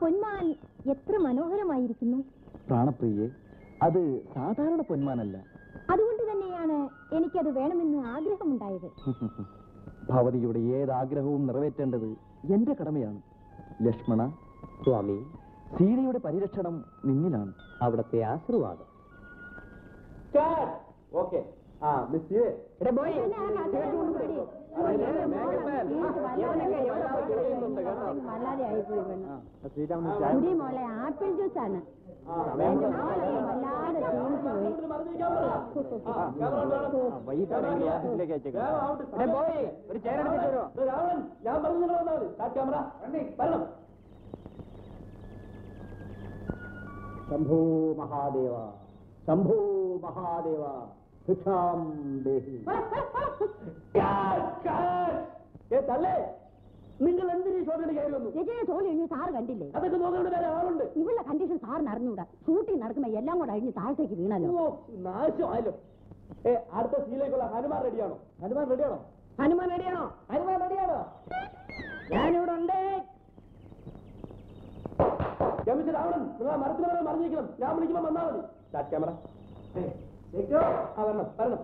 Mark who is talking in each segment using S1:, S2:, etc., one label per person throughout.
S1: പൊന്മാൻ എത്ര മനോഹരമായിരിക്കുന്നു
S2: പ്രാണപ്രിയെ അത് സാധാരണ പൊന്മാനല്ല
S1: അതുകൊണ്ട് തന്നെയാണ് എനിക്കത് വേണമെന്ന് ആഗ്രഹമുണ്ടായത്
S2: ഭവതിയുടെ ഏതാഗ്രഹവും നിറവേറ്റേണ്ടത് എന്റെ കടമയാണ് ലക്ഷ്മണ
S3: സ്വാമി
S2: സീതയുടെ പരിരക്ഷണം നിന്നിലാണ്
S3: അവിടത്തെ ആശീർവാദം
S2: ഓക്കെ ആ മിസ്
S1: വല്ലാതെ ആയിപ്പോയി കുടി മോളെ ആപ്പിൾ ജ്യൂസ് ആണ് എന്റെ മോളെ വല്ലാതെ ക്ഷീണിച്ചു പോയി
S2: ഒരു ചേരെടുത്തിട്ട് വരുമോ ഞാൻ പറഞ്ഞു ക്യാമറ വരണം ശംഭോ മഹാദേവ ശംഭോ മഹാദേവ ഭിക്ഷാം ദേഹി തള്ളേ നിങ്ങൾ എന്തിനീ ഷോട്ടിന് കയറി വന്നു
S1: ചേച്ചിയെ തോലി കഴിഞ്ഞ് സാറ് കണ്ടില്ലേ
S2: അതൊക്കെ നോക്കേണ്ട വേറെ ആളുണ്ട്
S1: ഇവളുടെ കണ്ടീഷൻ സാറിന് അറിഞ്ഞൂടാ ഷൂട്ടിംഗ് നടക്കുമ്പോ എല്ലാം കൂടെ അഴിഞ്ഞ് താഴത്തേക്ക് വീണല്ലോ
S2: ഓ നാശമായല്ലോ ഏ അടുത്ത സീലേക്കുള്ള ഹനുമാൻ റെഡിയാണോ ഹനുമാൻ റെഡിയാണോ
S3: ഹനുമാൻ റെഡിയാണോ
S2: ഹനുമാൻ റെഡിയാണോ
S3: ഞാനിവിടെ ഉണ്ട്
S2: രമേശ് രാവണൻ നിങ്ങൾ മരത്തിന് വരെ മറിഞ്ഞിരിക്കണം ഞാൻ വിളിക്കുമ്പോൾ വന്നാൽ മതി സ്റ്റാർട്ട് ക്യാമറ ആ വരണം വരണം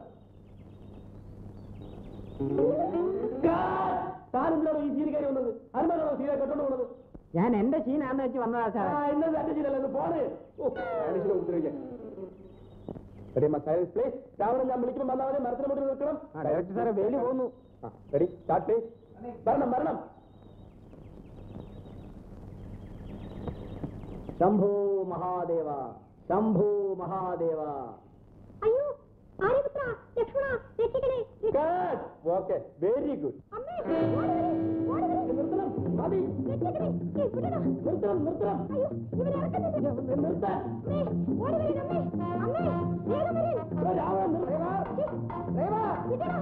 S2: താനെന്തിനാണോ ഈ സീരി കയറി വന്നത് ഹനുമാനാണോ സീരെ കെട്ടോണ്ട് പോകുന്നത്
S3: ഞാൻ എന്റെ ഷീനാന്ന് വെച്ച് വന്നതാ
S2: ആ
S3: സാറേ
S2: ഇന്നത് എന്റെ സീനല്ല പോണേ ഓ മനുഷ്യനെ ഉപദ്രവിക്കാൻ റെഡി സൈലൻസ് പ്ലീസ് രാവണൻ ഞാൻ വിളിക്കുമ്പോൾ വന്നാൽ മതി മരത്തിന് മുന്നിൽ നിൽക്കണം
S3: ഡയറക്ടർ സാറേ വേലി പോകുന്നു
S2: റെഡി സ്റ്റാർട്ട് പ്ലീസ് വരണം വരണം ശംഭോ മഹാദേവ ശംഭോ മഹാദേവ
S1: അയ്യോ ആര്യപുത്ര ലക്ഷ്മണ രക്ഷിക്കണേ
S2: ഓക്കെ വെരി ഗുഡ്
S1: അമ്മേ ഓടി വരൂ, ഓടി വരൂ.
S2: നിർത്തണം മതി
S1: രക്ഷിക്കണേ ഏയ്, വിടടാ.
S2: നിർത്തണം നിർത്തണം
S1: അയ്യോ ഇവനെ ഇറക്കുന്നില്ല
S2: നിർത്താൻ
S1: അമ്മേ ഓടി വരൂ അമ്മേ അമ്മേ വേഗം വരൂ
S2: രാവണൻ
S1: വിടടാ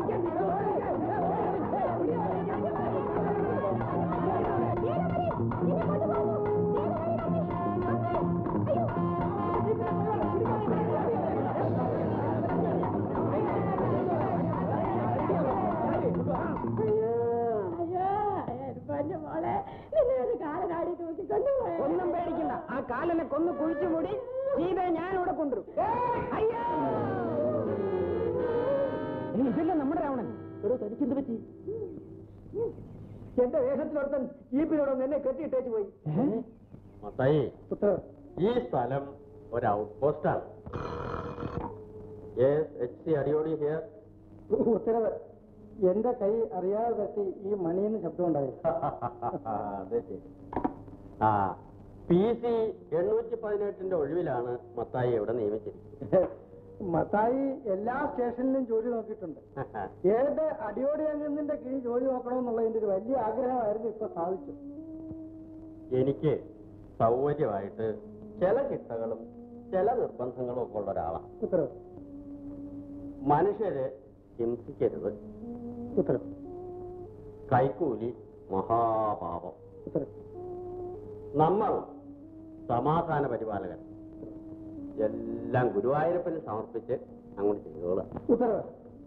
S1: വേഗം വരൂ എന്നെ കൊണ്ടുപോകൂ വേഗം വരൂ അമ്മേ അമ്മേ അയ്യോ
S3: ഒന്നും പേടിക്കണ്ട ആ കാലിനെ കൊന്ന് കുഴിച്ചു മൂടി സീതയെ ഞാൻ ഇവിടെ കൊണ്ടുവരും അയ്യോ ഏയ്, ഇതല്ലേ നമ്മുടെ രാവണൻ
S2: തനിക്കെന്ത് പറ്റി എന്റെ വേഷത്തിലൊരുത്തൻ ജീപ്പിനോടൊന്ന് എന്നെ കെട്ടിയിട്ടേച്ച് പോയി
S4: മത്തായി
S2: പുത്ര
S4: ഈ സ്ഥലം ഒരു ഔട്ട് പോസ്റ്റാണ് എച്ച് സി അടിയോടി ഹിയർ
S2: ഉത്തരവ് എന്റെ കൈ അറിയാതെ തട്ടി ഈ മണിയെന്ന് ശബ്ദം ഉണ്ടായി
S4: അതെ ശരി ആ പി സി എണ്ണൂറ്റി പതിനെട്ടിന്റെ ഒഴിവിലാണ് മത്തായി ഇവിടെ നിയമിച്ചിരിക്കുന്നത്
S2: മത്തായി എല്ലാ സ്റ്റേഷനിലും ജോലി നോക്കിയിട്ടുണ്ട് ഏത് അടിയോടി അംഗത്തിന്റെ കീഴിൽ ജോലി നോക്കണമെന്നുള്ള എന്റെ ഒരു വലിയ ആഗ്രഹമായിരുന്നു ഇപ്പൊ സാധിച്ചു
S4: എനിക്ക് സൗകര്യമായിട്ട് ചില ചിട്ടകളും ചില നിർബന്ധങ്ങളും ഒക്കെ ഉള്ള ഒരാളാണ്
S2: ഉത്തരവ്
S4: മനുഷ്യരെ ഹിംസിക്കരുത്
S2: ഉത്തരവ്
S4: കൈക്കൂലി മഹാപാപം
S2: ഉത്തരവ്
S4: നമ്മൾ സമാധാന പരിപാലകൻ എല്ലാം ഗുരുവായൂരപ്പന് സമർപ്പിച്ച് അങ്ങോട്ട് ചെയ്തോളാം
S2: ഉത്തരവ്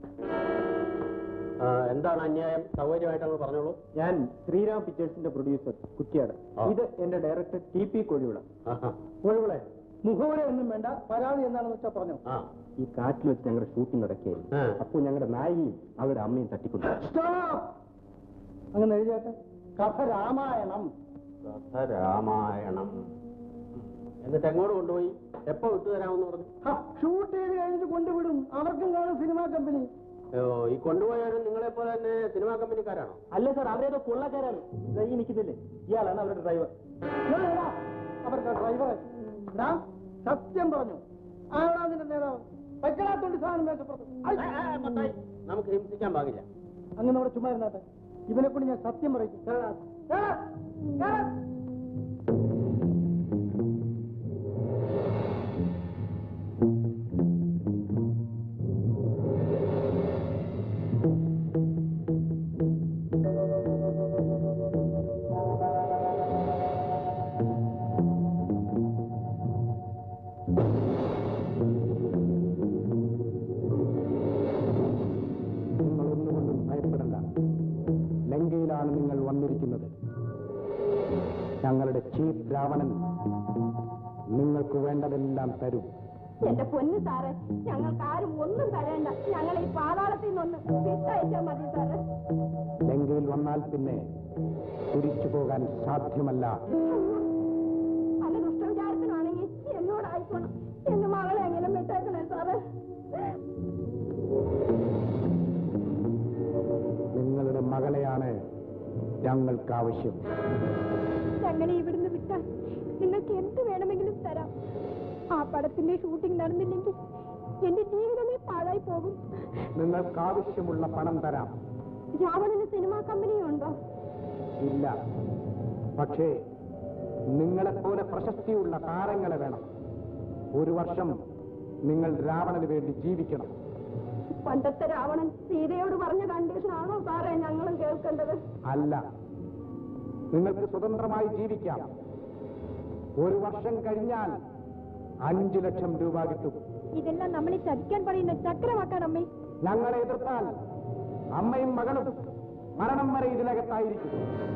S4: ആ, എന്താണ് അന്യായം സൗകര്യമായിട്ട് അങ്ങ് പറഞ്ഞോളൂ
S2: ഞാൻ ശ്രീരാം പിക്ചേഴ്സിന്റെ പ്രൊഡ്യൂസർ കുറ്റിയാട്
S4: ആ.
S2: ഇത് എന്റെ ഡയറക്ടർ ടി പി കോഴിവിള
S4: ആഹാ.
S2: കോഴിവിളെ മുഖവര ഒന്നും വേണ്ട പരാതി എന്താണെന്ന് വെച്ചാൽ പറഞ്ഞു
S4: ആ
S3: ഈ കാട്ടിൽ വെച്ച് ഞങ്ങളുടെ ഷൂട്ടിംഗ് നടക്കുകയായിരുന്നു
S4: ആ.
S3: അപ്പോൾ ഞങ്ങളുടെ നായികയും അവരുടെ അമ്മയും തട്ടിക്കൊണ്ടു
S2: അങ്ങനെ എഴുതിയാട്ടെ കഥ രാമായണം
S4: കഥ രാമായണം എന്നിട്ട് എങ്ങോട്ട് കൊണ്ടുപോയി എപ്പോ വിട്ടുതരാമെന്ന് പറഞ്ഞു
S2: ഷൂട്ട് ചെയ്ത് കഴിഞ്ഞിട്ട് കൊണ്ടുവിടും അവർക്കും കാണും സിനിമാ കമ്പനി
S4: ഓ, ഈ കൊണ്ടുപോയവരും നിങ്ങളെ പോലെ തന്നെ സിനിമാ കമ്പനിക്കാരാണോ
S2: അല്ല സാർ അവരേതോ കൊള്ളക്കാരാണ് ദേ ഈ നിൽക്കുന്നില്ലേ ഇയാളാണ് അവരുടെ ഡ്രൈവർ അവരുടെ ഡ്രൈവർ സത്യം പറഞ്ഞു ആരാ നിന്റെ നേതാവ് വെക്കലാത്തോണ്ട് സാധനം മേശപ്പുറത്ത് ഐ!
S4: നമുക്ക് ഹിംസിക്കാൻ പാകില്ല
S2: അങ്ങനെ അവിടെ ചുമ്മാ ഇരുന്നാട്ടെ ഇവനെ കൊണ്ട് ഞാൻ സത്യം പറയിക്കും കേറാ. കേറാ. കേറാ.
S3: നിങ്ങൾ ഒന്നുകൊണ്ടും ഭയപ്പെടണ്ട ലങ്കയിലാണ് നിങ്ങൾ വന്നിരിക്കുന്നത്
S5: ഞങ്ങൾക്ക് വേണ്ടതെല്ലാം തരും
S1: എന്റെ പൊന്ന് സാറേ ഞങ്ങൾക്ക് ആരും ഒന്നും തരേണ്ട ഞങ്ങൾ ഈ പാതാളത്തിൽ നിന്നൊന്ന് വിട്ടയച്ചാൽ മതി സാറേ
S5: ലങ്കയിൽ വന്നാൽ പിന്നെ തിരിച്ചു പോകാൻ സാധ്യമല്ല
S1: പല ദുഷ്ടവിചാരത്തിനാണെങ്കിൽ എന്നോടായിക്കോണം എന്റെ മകളെ എങ്ങനെ വിട്ടേക്കണേ സാറേ
S5: നിങ്ങളുടെ മകളെയാണ് ഞങ്ങൾക്ക് ആവശ്യം
S1: ഞങ്ങളെ ഇവിടുന്ന് വിട്ടാൽ നിങ്ങൾക്ക് എന്ത് വേണമെങ്കിലും തരാം ആ പടത്തിന്റെ ഷൂട്ടിംഗ് നടന്നില്ലെങ്കിൽ എന്റെ ജീവിതമേ പാഴായി പോകും
S5: നിങ്ങൾക്ക് ആവശ്യമുള്ള പണം തരാം
S1: രാവണന് സിനിമാ കമ്പനിയുണ്ടോ
S5: ഇല്ല പക്ഷേ നിങ്ങളെപ്പോലെ പ്രശസ്തിയുള്ള താരങ്ങളെ വേണം ഒരു വർഷം നിങ്ങൾ രാവണന് വേണ്ടി ജീവിക്കണം
S1: പണ്ടത്തെ രാവണൻ സീതയോട് പറഞ്ഞ കണ്ടീഷൻ ആണോ സാറേ ഞങ്ങളും കേൾക്കേണ്ടത്
S5: അല്ല നിങ്ങൾക്ക് സ്വതന്ത്രമായി ജീവിക്കാം ഒരു വർഷം കഴിഞ്ഞാൽ അഞ്ചു ലക്ഷം രൂപ കിട്ടും
S1: ഇതെല്ലാം നമ്മളെ ചതിക്കാൻ പറയുന്ന ചക്രമാക്കാൻ അമ്മേ
S5: ഞങ്ങളെ എതിർത്താൽ അമ്മയും മകളും മരണം വരെ ഇതിനകത്തായിരിക്കും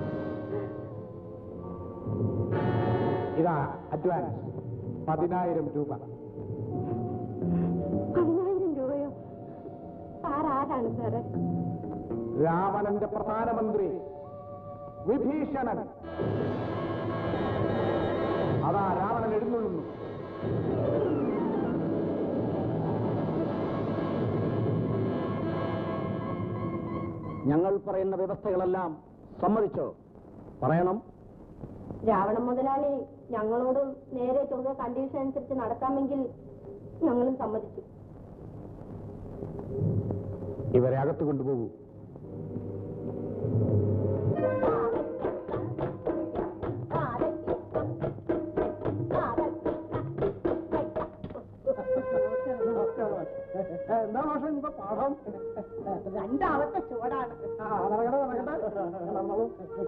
S5: ഇതാ അഡ്വാൻസ് പതിനായിരം രൂപ
S1: പതിനായിരം രൂപയോ സാർ ആരാണ് സാറേ
S5: രാവണന്റെ പ്രധാനമന്ത്രി വിഭീഷണൻ അതാ രാവണൻ എഴുന്നള്ളുന്നു
S2: ഞങ്ങൾ പറയുന്ന വ്യവസ്ഥകളെല്ലാം സമ്മതിച്ചോ പറയണം
S1: രാവണ മുതലാളി ഞങ്ങളോട് നേരെ ചൊവ്വ കണ്ടീഷൻ അനുസരിച്ച് നടത്താമെങ്കിൽ ഞങ്ങളും സമ്മതിച്ചു
S5: ഇവരെ അകത്ത് കൊണ്ടുപോകൂ
S2: എന്താ മാഷെ ഇപ്പൊ പാഠം
S1: രണ്ടാമത്തെ ചുവടാണ്
S2: ആ, നടക്കട്ടെ നടക്കട്ടെ നടന്നോളൂ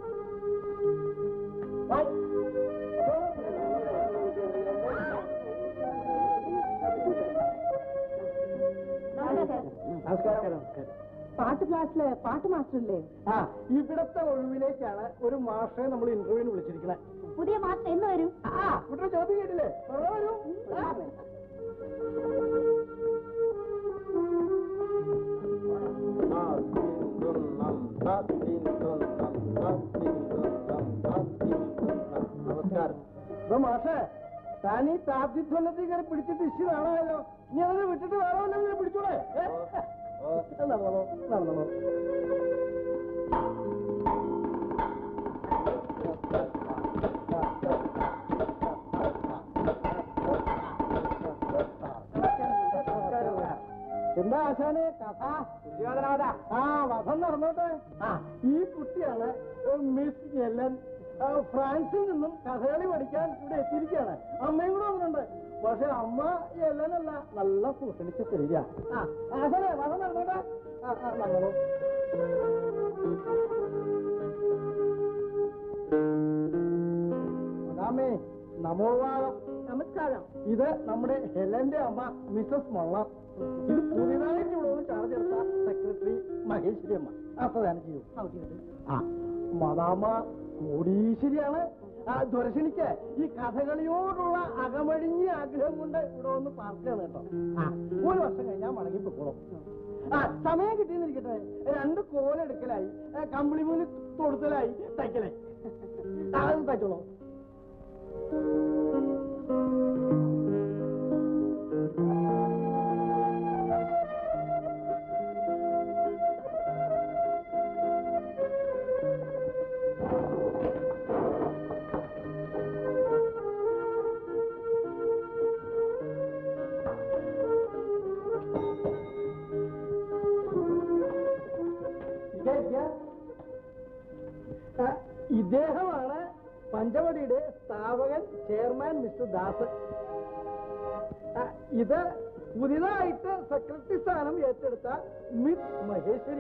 S2: നമസ്കാരം
S1: പാട്ട് ക്ലാസ്സിലെ പാട്ട് മാസ്റ്റർ അല്ലേ
S2: ആ ഇവിടത്തെ ഒഴിവിലേക്കാണ് ഒരു മാഷെ നമ്മൾ ഇന്റർവ്യൂവിന് വിളിച്ചിരിക്കണേ
S1: പുതിയ മാസ്റ്റർ എന്ന് വരും
S2: ആ ഇവിടെ ചോദ്യം കേട്ടില്ലേ വെറുതെ വരൂ ആ.
S4: നമസ്കാരം
S2: ഇപ്പൊ മാഷേ താൻ ഈ താപ്തിധ്വന്നത്തിൽ കയറി പിടിച്ചിട്ട് ഇഷ്യൂ കാണാമല്ലോ നീ അതിനെ വിട്ടിട്ട് വേറെ വല്ലതും പിടിച്ചൂടെ ഏ? നടന്നോളൂ നടന്നോളൂ എന്താ ആശാനെ കഥ ആ വധം നടന്നോട്ടെ ആ ഈ കുട്ടിയാണ് മിസ് എല്ലൻ ആ, ഫ്രാൻസിൽ നിന്നും കഥകളി പഠിക്കാൻ ഇവിടെ എത്തിയിരിക്കുകയാണ് അമ്മയും കൂടെ വന്നിട്ടുണ്ട് പക്ഷെ അമ്മ എല്ലനല്ല നല്ല സൂക്ഷിച്ച് തരിക ആ ആശാനെ വധം നടന്നോട്ടെ ആ ആ നടന്നോളൂ അതാമേ നമോവാദം
S1: നമസ്കാരം
S2: ഇത് നമ്മുടെ ഹെലന്റെ അമ്മ മിസസ് മൊള്ള ഇത് പുതിയതായിട്ട് ഇവിടെ ഒന്ന് ചാർജ് എടുത്ത സെക്രട്ടറി മഹേശ്വരി അമ്മ അത്രയാണ് ചെയ്യൂ ആ മദാമ്മ കോടീശ്വരിയാണ് ആ ദുരശനിക്ക് ഈ കഥകളിയോടുള്ള അകമഴിഞ്ഞ ആഗ്രഹം കൊണ്ട് ഇവിടെ ഒന്ന് പാർക്കുകയാണ് കേട്ടോ ആ ഒരു വർഷം കഴിഞ്ഞാൽ മടങ്ങി പൊക്കോളും ആ സമയം കിട്ടിയെന്നിരിക്കട്ടെ രണ്ട് കോലെടുക്കലായി ആ, കമ്പിളിമൂല് തൊടുത്തലായി തയ്ക്കലായി ആ, അത് തയ്ച്ചോളൂ ഇരിക്ക, ഇരിക്ക. ആ, ഇദ്ദേഹമാണ് പഞ്ചവടിയുടെ സ്ഥാപകൻ ചെയർമാൻ മിസ്റ്റർ ദാസ് ആ, ഇത് പുതിയതായിട്ട് സെക്രട്ടറി സ്ഥാനം ഏറ്റെടുത്ത മിസ് മഹേശ്വരി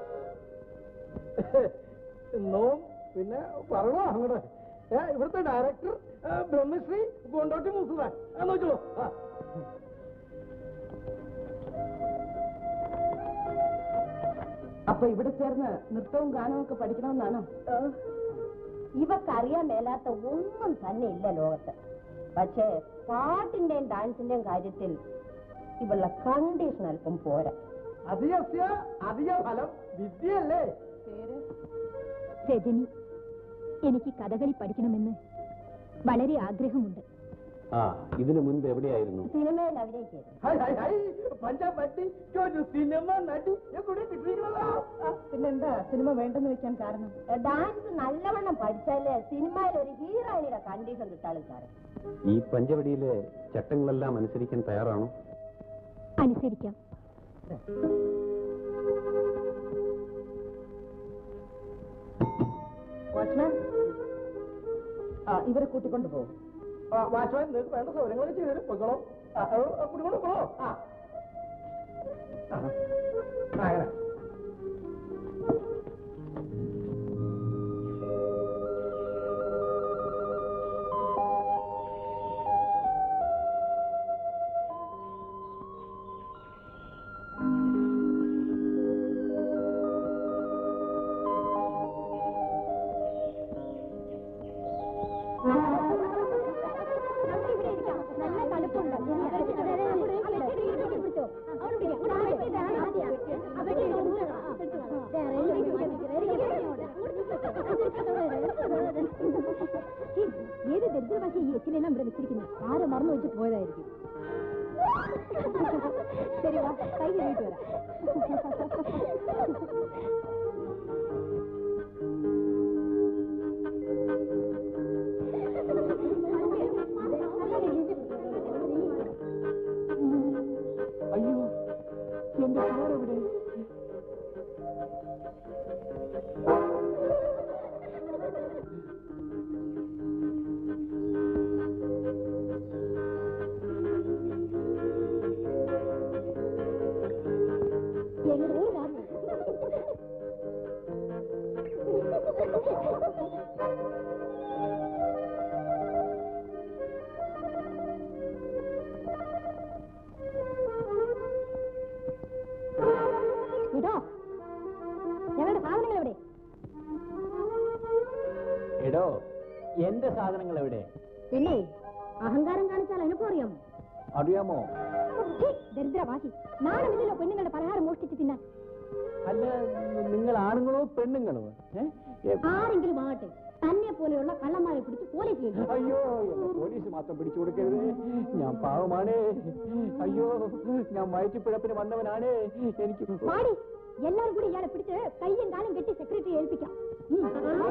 S2: നോം പിന്നെ പറയണോ അങ്ങോട്ട് ഏ, ഇവിടുത്തെ ഡയറക്ടർ ആ, ബ്രഹ്മശ്രീ കൊണ്ടോട്ടി മൂസുദാൻ ആ നോക്കിക്കോളൂ ആ
S1: അപ്പൊ ഇവിടെ ചേർന്ന് നൃത്തവും ഗാനവും ഒക്കെ പഠിക്കണമെന്നാണോ ഇവക്കറിയാൻ മേലാത്ത ഒന്നും തന്നെ ഇല്ല ലോകത്ത്
S6: പക്ഷേ പാട്ടിന്റെയും ഡാൻസിന്റെയും കാര്യത്തിൽ ഇവളുടെ കണ്ടീഷൻ അല്പം പോരാ
S2: അധികസ്യ അധിക ഫലം വിദ്യയല്ലേ
S1: രജനി എനിക്ക് കഥകളി പഠിക്കണമെന്ന് വളരെ ആഗ്രഹമുണ്ട്
S4: ആ ഇതിനു മുൻപ് എവിടെയായിരുന്നു
S6: സിനിമയിൽ അഭിനയിക്കരുത്
S2: ഹൈ ഹൈ ഹൈ പഞ്ചപട്ടി ഒരു സിനിമ നടി എവിടെ കിട്ടിയിരിക്കണതാ
S6: പിന്നെന്താ സിനിമ വേണ്ടെന്ന് വെക്കാൻ കാരണം ഡാൻസ് നല്ലവണ്ണം പഠിച്ചാലേ സിനിമയിൽ ഒരു ഹീറോയിനിയുടെ കണ്ടീഷൻ കിട്ടാളും സാറേ
S4: ഈ പഞ്ചവടിയിലെ ചട്ടങ്ങളെല്ലാം അനുസരിക്കാൻ തയ്യാറാണോ
S1: അനുസരിക്കാം
S6: വാച്ച്മാൻ ആ ഇവരെ കൂട്ടിക്കൊണ്ട് പോകും
S2: വാച്ച്മാൻ നിങ്ങൾക്ക് വേണ്ട സൗകര്യങ്ങൾ ചെയ്തു തരും പൊയ്ക്കോളൂ ആ, ആ, ആ, കുടിക്കൊണ്ട് പോകണോ ആ ആ, ആ, അങ്ങനെ
S1: നമുക്കിവിടെ ഇരിക്കാം. നല്ല തണുപ്പുണ്ട്. ഏത് ദരിദ്രഭാഷ ഈ എച്ചിലെല്ലാം ഇവിടെ വെച്ചിരിക്കുന്നത് ആരെ മറന്നു വെച്ച് പോയതായിരിക്കും ശരി വാ കൈ കഴുകിയിട്ട് വരാം
S2: അയ്യോ എന്റെ കാർ എവിടെ
S1: எங்க ஊர் வாங்க ഇതോ ഞങ്ങളുടെ സാധനങ്ങൾ എവിടെ
S5: എടോ എന്റെ സാധനങ്ങൾ എവിടെ
S1: പിന്നെ അഹങ്കാരം കാണിച്ചാൽ അനുഭവം അറിയാമോ
S5: അറിയാമോ
S1: ഛീ, ദരിദ്രവാസി നാണമില്ലല്ലോ പെണ്ണുങ്ങളുടെ പലഹാരം മോഷ്ടിച്ച് തിന്നാൻ
S5: അല്ല നിങ്ങൾ ആണുങ്ങളോ പെണ്ണുങ്ങളോ ഏ? ഏ,
S1: ആരെങ്കിലും ആകട്ടെ തന്നെ പോലെയുള്ള കള്ളന്മാരെ പിടിച്ച് പോലീസ് ചെയ്യും
S5: അയ്യോ എന്നെ പോലീസ് മാത്രം പിടിച്ചു കൊടുക്കരുത് ഞാൻ പാവമാണേ അയ്യോ ഞാൻ വയറ്റിപ്പിഴപ്പിന് വന്നവനാണേ എനിക്ക്
S1: പാടി എല്ലാരും കൂടി ഇയാളെ പിടിച്ച് കയ്യും കാലും കെട്ടി സെക്രട്ടറി ഏൽപ്പിക്കാം ഉം.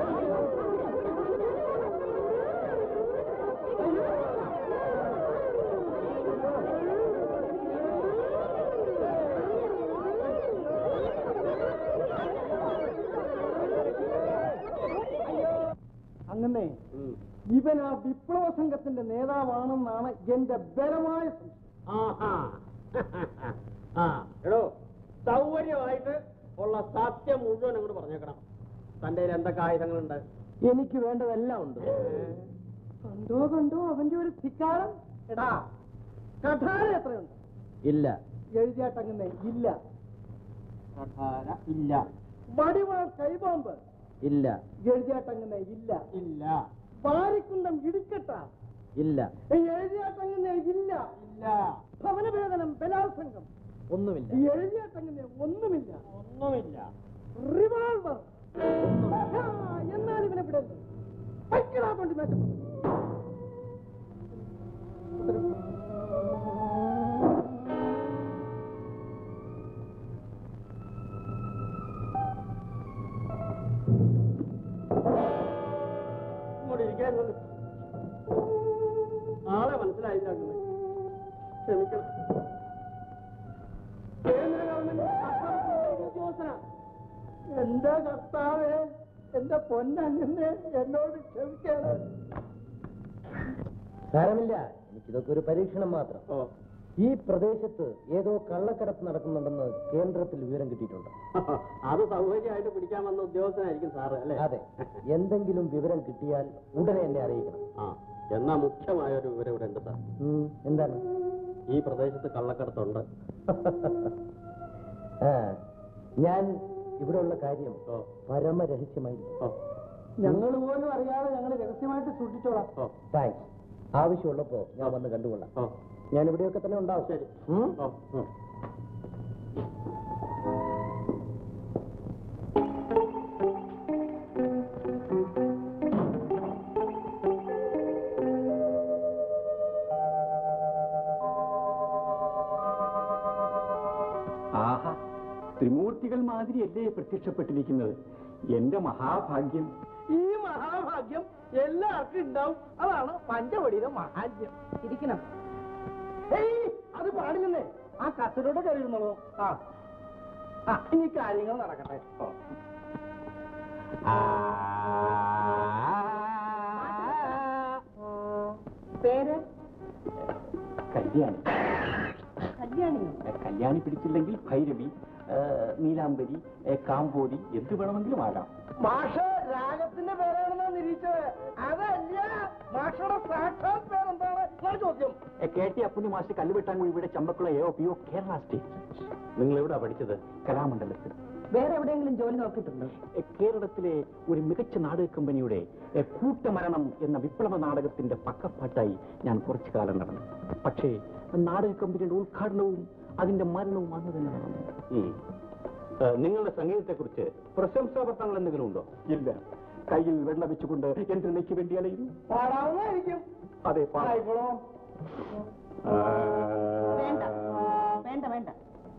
S2: അങ്ങനെ ഇവൻ ആ വിപ്ലവ സംഘത്തിന്റെ നേതാവാണെന്നാണ് എന്റെ ബലമായ സംശയം
S4: ആഹാ. ആ എടോ സൗകര്യമായിട്ട് ഉള്ള സത്യം മുഴുവൻ അങ്ങോട്ട് പറഞ്ഞേക്കണം തന്റെ കയ്യിൽ എന്തൊക്കെ ആയുധങ്ങളുണ്ട്
S2: എനിക്ക് വേണ്ടതെല്ലാം ഉണ്ട് കണ്ടോ കണ്ടോ അവന്റെ ഒരു ധിക്കാരം എടാ കഠാര എത്രയുണ്ട്
S4: ഇല്ല
S2: എഴുതിയാട്ടങ്ങനെ ഇല്ല
S4: കഠാര ഇല്ല
S2: വടിവാൾ കൈബോംബ്
S4: ഇല്ല
S2: എഴുതിയാട്ടങ്ങനെ ഇല്ല
S4: ഇല്ല
S2: പാരിക്കുണ്ടം ഇടിക്കട്ട
S4: ഇല്ല
S2: എഴുതിയാട്ടങ്ങനെ ഇല്ല
S4: ഇല്ല
S2: ഭവനവേദനം ബലാത്സംഗം
S4: ഒന്നുമില്ല
S2: എഴുതിയാട്ടങ്ങനെ ഒന്നുമില്ല
S4: ഒന്നുമില്ല
S2: റിവാൾവർ ആ, എന്നാൽ ഇവനെ വിടരുത് പൈക്കിടാ കൊണ്ട് മേശപ്പുറത്ത്
S4: ഇങ്ങോട്ട് ഇരിക്കാൻ വന്നു. ആളെ മനസ്സിലായില്ല അങ്ങനെ. ക്ഷമിക്കണം കേന്ദ്ര ഗവൺമെന്റ് അസംബ്ലി ഉദ്യോഗസ്ഥനാ
S2: എന്റെ കർത്താവേ എന്റെ പൊന്നങ്ങനെ എന്നോട് ക്ഷമിക്കണം
S7: സാരമില്ല എനിക്കിതൊക്കെ ഒരു പരീക്ഷണം മാത്രം
S4: ഓ
S7: ഈ പ്രദേശത്ത് ഏതോ കള്ളക്കടത്ത് നടക്കുന്നുണ്ടെന്ന് കേന്ദ്രത്തിൽ വിവരം കിട്ടിയിട്ടുണ്ട്
S4: അത് സൗകര്യമായിട്ട് പിടിക്കാൻ വന്ന ഉദ്യോഗസ്ഥനായിരിക്കും സാറ് അല്ലേ
S7: അതെ എന്തെങ്കിലും വിവരം കിട്ടിയാൽ ഉടനെ എന്നെ അറിയിക്കണം
S4: ആ എന്നാ മുഖ്യമായ ഒരു വിവരം ഇവിടെ ഉണ്ട് സാർ
S7: ഉം, എന്താണ്
S4: ഈ പ്രദേശത്ത് കള്ളക്കടത്തുണ്ട്
S7: ആ ഞാൻ ഇവിടെയുള്ള കാര്യം
S4: ഓ
S7: പരമരഹസ്യമായി
S4: ഓ
S2: ഞങ്ങൾ പോലും അറിയാതെ ഞങ്ങൾ രഹസ്യമായിട്ട് സൂക്ഷിച്ചോളാം
S4: ഓ
S7: താങ്ക്സ് ആവശ്യമുള്ളപ്പോ ഞാൻ വന്ന് കണ്ടുകൊള്ളാം
S4: ആ
S7: ഞാൻ ഇവിടെയൊക്കെ തന്നെ ഉണ്ടാവും
S4: ശരി
S7: ഉം?
S4: ആ ആ
S5: ആഹാ ത്രിമൂർത്തികൾ മാതിരിയല്ലേ പ്രത്യക്ഷപ്പെട്ടിരിക്കുന്നത് എന്റെ മഹാഭാഗ്യം
S2: ഈ മഹാഭാഗ്യം എല്ലാവർക്കും ഉണ്ടാവും അതാണ് പഞ്ചവടിയുടെ മഹാത്യം
S6: ഇരിക്കണം
S2: ഏയ് അത് പാടില്ലെന്നേ ആ കസരോടെ കയറിയിരുന്നോളൂ ആ ആ ഇനി കാര്യങ്ങൾ നടക്കട്ടെ ഓ.
S6: പേര്
S5: കല്യാണി
S6: കല്യാണിയോ
S5: കല്യാണി പിടിച്ചില്ലെങ്കിൽ ഭൈരവി ഏ, നീലാംബരി ഏ, കാമ്പോരി എന്ത് വേണമെങ്കിലും ആകാം
S2: മാഷ് രാഗത്തിന്റെ പേരാണെന്നാ നിരീക്ഷത് അതല്ല മാഷയുടെ സാക്ഷാൽ പേരെന്താണ് എന്നാണ് ചോദ്യം
S5: ഏ, K T Appunni master Kalluvettankuzhi ഇവിടെ Champakkula A O P O Kerala state
S4: നിങ്ങൾ എവിടാ പഠിച്ചത്
S5: കലാമണ്ഡലത്തിൽ
S6: വേറെ എവിടെയെങ്കിലും ജോലി നോക്കിയിട്ടുണ്ടോ
S5: ഏ, കേരളത്തിലെ ഒരു മികച്ച നാടക കമ്പനിയുടെ ഏ, കൂട്ടമരണം എന്ന വിപ്ലവ നാടകത്തിന്റെ പക്കപ്പാട്ടായി ഞാൻ കുറച്ചു കാലം നടന്നു പക്ഷേ നാടക കമ്പനിയുടെ ഉദ്ഘാടനവും അതിന്റെ മരണവും അന്ന് തന്നെ നടന്നു
S4: ഉം. ഏ, നിങ്ങളുടെ സംഗീതത്തെക്കുറിച്ച് പ്രശംസാപത്രങ്ങൾ എന്തെങ്കിലും ഉണ്ടോ
S5: ഇല്ല കയ്യിൽ വെള്ള വെച്ചുകൊണ്ട് യന്ത്രനയ്ക്ക് വേണ്ടി അലയുന്നു
S2: പാടാവുന്നതായിരിക്കും
S5: അതെ പാ-
S2: ആയിക്കോളൂ
S6: വേണ്ട വേണ്ട വേണ്ട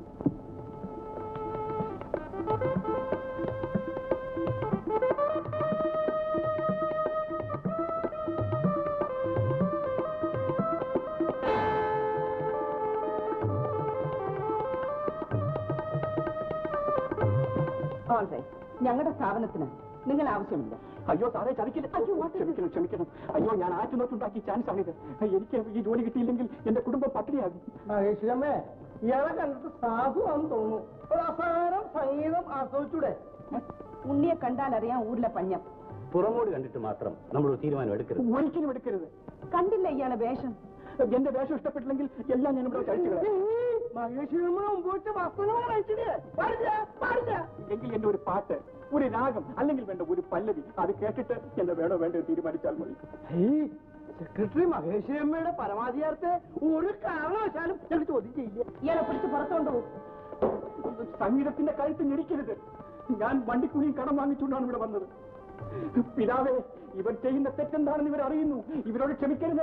S6: ഞങ്ങളുടെ സ്ഥാപനത്തിന് നിങ്ങൾ ആവശ്യമില്ല
S5: അയ്യോ സാറേ ചതിക്കില്ല
S6: അയ്യോ, what is
S5: ക്ഷമിക്കണം ക്ഷമിക്കണം അയ്യോ ഞാൻ ആറ്റുനോട്ടുണ്ടാക്കിയ ചാൻസ് ആണിത് എനിക്ക് ഈ ജോലി കിട്ടിയില്ലെങ്കിൽ എന്റെ കുടുംബം പട്ടിണിയാകും
S2: മഹേശ്വരമ്മേ ഇയാളെ കണ്ടിട്ട് സാധുവാന്ന് തോന്നുന്നു ഒരു അസാരം സംഗീതം ആസ്വദിച്ചൂടെ
S6: ഉണ്ണിയെ കണ്ടാൽ അറിയാം ഊരിലെ പഞ്ഞം
S4: പുറമോട് കണ്ടിട്ട് മാത്രം നമ്മൾ ഒരു തീരുമാനം എടുക്കരുത്
S5: ഒരിക്കലും എടുക്കരുത്
S6: കണ്ടില്ല ഇയാളെ വേഷം
S5: എന്റെ വേഷം ഇഷ്ടപ്പെട്ടില്ലെങ്കിൽ എല്ലാം ഞാൻ ഇവിടെ കഴിച്ചു കളയാം.
S2: മഹേശ്വരമ്മ മുമ്പ് വെച്ച വസ്ത്രങ്ങൾ കഴിച്ചിട്ട് പാടില്ല പാടില്ല
S5: എങ്കിൽ എന്റെ ഒരു പാട്ട് ഒരു രാഗം അല്ലെങ്കിൽ വേണ്ട ഒരു പല്ലവി അത് കേട്ടിട്ട് എന്നെ വേണോ വേണ്ടോ തീരുമാനിച്ചാൽ മതി
S2: സെക്രട്ടറി മഹേശ്വരമ്മയുടെ പരമാധികാരത്തെ ഒരു കാരണവശാലും ഞങ്ങൾ ചോദ്യം ചെയ്യില്ല
S6: ഇയാളെ പിടിച്ച് പുറത്തോണ്ട് പോകും
S5: സംഗീതത്തിന്റെ കഴുത്ത് ഞെരിക്കരുത് ഞാൻ വണ്ടിക്കൂലിയും കടം വാങ്ങിച്ചുകൊണ്ടാണ് ഇവിടെ വന്നത് പിതാവേ ഇവർ ചെയ്യുന്ന തെറ്റെന്താണെന്ന് ഇവർ അറിയുന്നു ഇവരോട് ക്ഷമിക്കരുത്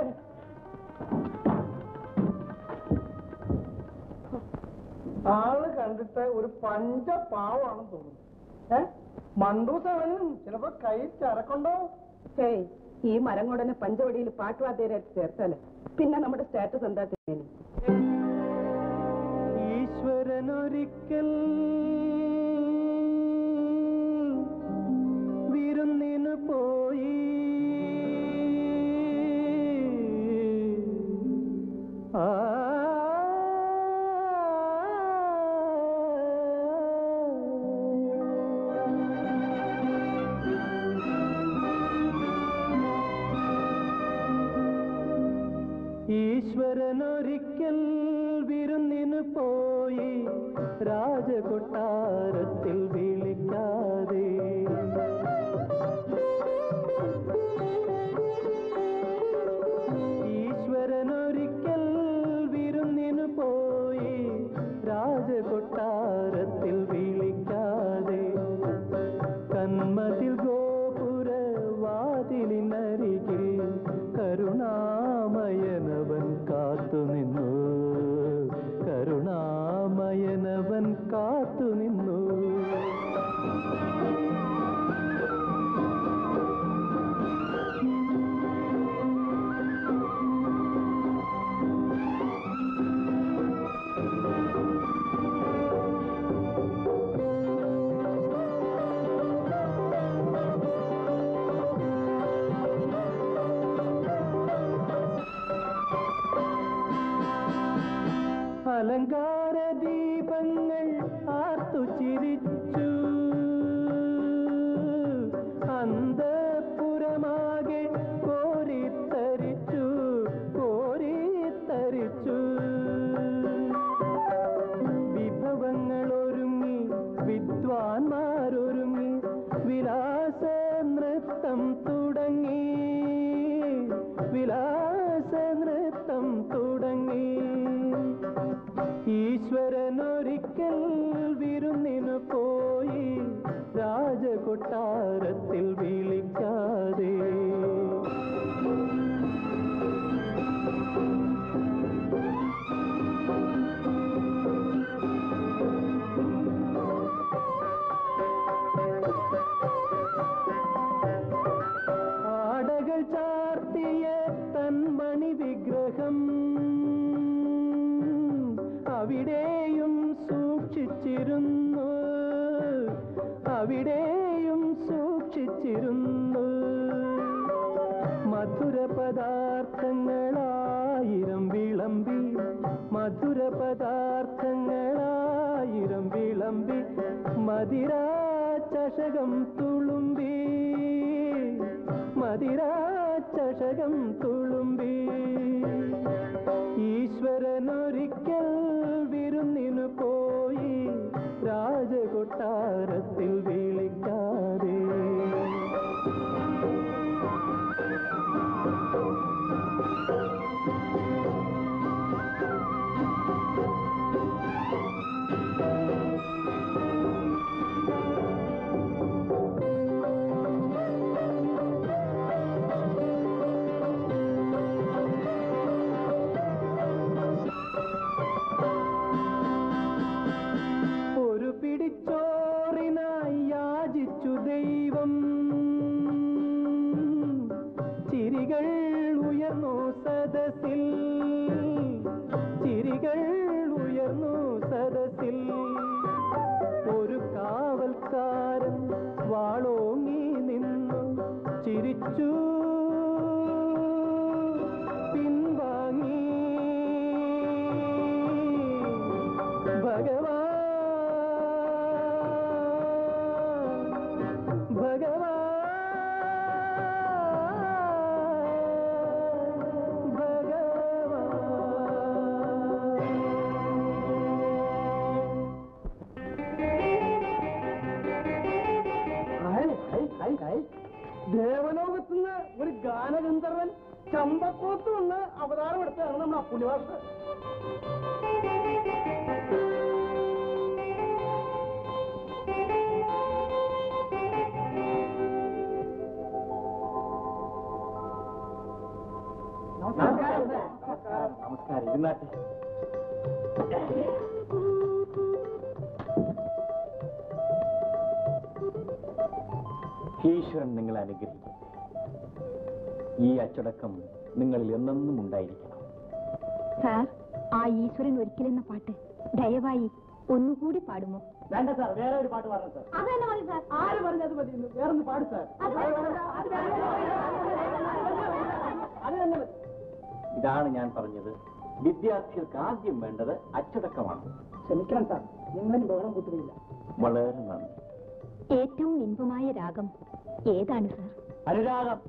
S2: ആള് കണ്ടിട്ട് ഒരു പഞ്ച പാവാണെന്ന് തോന്നുന്നു ഏ മണ്ടൂസാണെങ്കിലും ചിലപ്പോ കയ്യിൽ ചരക്കുണ്ടോ
S6: ഏയ് ഈ മരം കൊടനെ പഞ്ചവടിയിൽ പാട്ടുവാദ്യരായിട്ട് ചേർത്താല് പിന്നെ നമ്മുടെ സ്റ്റാറ്റസ് എന്താ ചെയ്യുന്നത്
S2: ഈശ്വരനൊരിക്കൽ വിരുന്നിനു പോയി ആ ഈശ്വരനൊരിക്കൽ വിരുന്നിനു പോയി രാജകൊട്ടാരത്തിൽ വിളിക്കാതെ ഈശ്വരനൊരിക്കൽ വിരുന്നിനു പോയി രാജകൊട്ടാരത്തിൽ വിളിക്കാതെ കന്മതിൽ ഗോപുര വാതിലിനരികിൽ കരുണാമയനവൻ കാത്തുനിന്നു കരുണാമയനവൻ കാത്തുനിന്നു അലങ്കാര ദീപങ്ങൾ ആർത്തു ചിരിച്ചു അന്തപുരമാകെ കോരിത്തരിച്ചു കോരിത്തരിച്ചു വിഭവങ്ങൾ ഒരുങ്ങി വിദ്വാൻമാരൊരുങ്ങി വിലാസ നൃത്തം തുടങ്ങി വിലാസ
S8: ചഷകം തുടങ്ങി ഈശ്വരനൊരിക്കൽ വിരുന്നിനു പോയി രാജകൊട്ടാരത്തിൽ വിളിക്കാതെ ആടകൾ ചാർത്തിയ തന്മണി വിഗ്രഹം അവിടെയും സൂക്ഷിച്ചിരുന്നു അവിടെയും സൂക്ഷിച്ചിരുന്നു മധുര പദാർത്ഥങ്ങളായിരം വിളമ്പി മധുര പദാർത്ഥങ്ങളായിരം വിളമ്പി മതിരാ ചഷകം തുളുമ്പി മതിരാ ചഷകം തുളുമ്പി ഈശ്വരനൊരിക്കൽ വിരുന്നിനു പോയി രാജകൊട്ടാരത്തിൽ വിളിക്കാതെ ഒരു പിടിച്ചോറിനായി യാചിച്ചു ദൈവം ചിരികൾ ഉയർന്നു സദസ്സിൽ ചിരികൾ ഉയർന്നു സദസ്സിൽ ഒരു കാവൽക്കാരൻ വാളോങ്ങി നിന്നു ചിരിച്ചു പിൻവാങ്ങി ഭഗവാൻ ഭഗവാൻ
S2: ദേവലോകത്തുനിന്ന് ഒരു ഗാനഗന്ധർവൻ ചമ്പക്കോത്ത് നിന്ന് അവതാരം എടുത്തതാണ് നമ്മുടെ അപ്പുണ്യഭാഷ
S5: നമസ്കാരം ഇരുന്നാട്ടെ ഈശ്വരൻ നിങ്ങളെ അനുഗ്രഹിക്കും ഈ അച്ചടക്കം നിങ്ങളിൽ എന്നെന്നും ഉണ്ടായിരിക്കണം
S1: സാർ ആ ഈശ്വരൻ ഒരിക്കലെന്ന പാട്ട് ദയവായി ഒന്നുകൂടി പാടുമോ
S2: വേണ്ട സാർ വേറെ ഒരു പാട്ട് പാടണം സാർ
S1: അതന്നെ മതി സാർ
S2: ആര് പറഞ്ഞത് മതി ഇന്ന്? വേറൊന്ന് പാട് സാർ
S1: അത് വേണ്ട, അത് വേണ്ട.
S2: അത് തന്നെ മതി
S5: ഇതാണ് ഞാൻ പറഞ്ഞത് വിദ്യാർത്ഥികൾക്ക് ആദ്യം വേണ്ടത് അച്ചടക്കമാണ്
S2: ക്ഷമിക്കണം സാർ നിങ്ങളും ബഹളം കൂട്ടുകയില്ല
S5: വളരെ നന്ദി
S1: ഏറ്റവും ഇൻപമായ രാഗം ഏതാണ് സാർ
S5: അനുരാഗം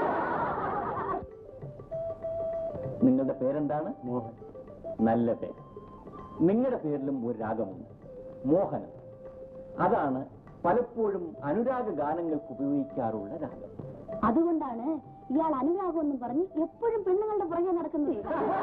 S5: നിങ്ങളുടെ പേരെന്താണ് മോഹൻ നല്ല പേര് നിങ്ങളുടെ പേരിലും ഒരു രാഗമുണ്ട് മോഹനം അതാണ് പലപ്പോഴും അനുരാഗ ഗാനങ്ങൾക്ക് ഉപയോഗിക്കാറുള്ള രാഗം
S1: അതുകൊണ്ടാണ് ഇയാൾ അനുരാഗമെന്നും പറഞ്ഞ് എപ്പോഴും പെണ്ണുങ്ങളുടെ പുറകെ നടക്കുന്നത്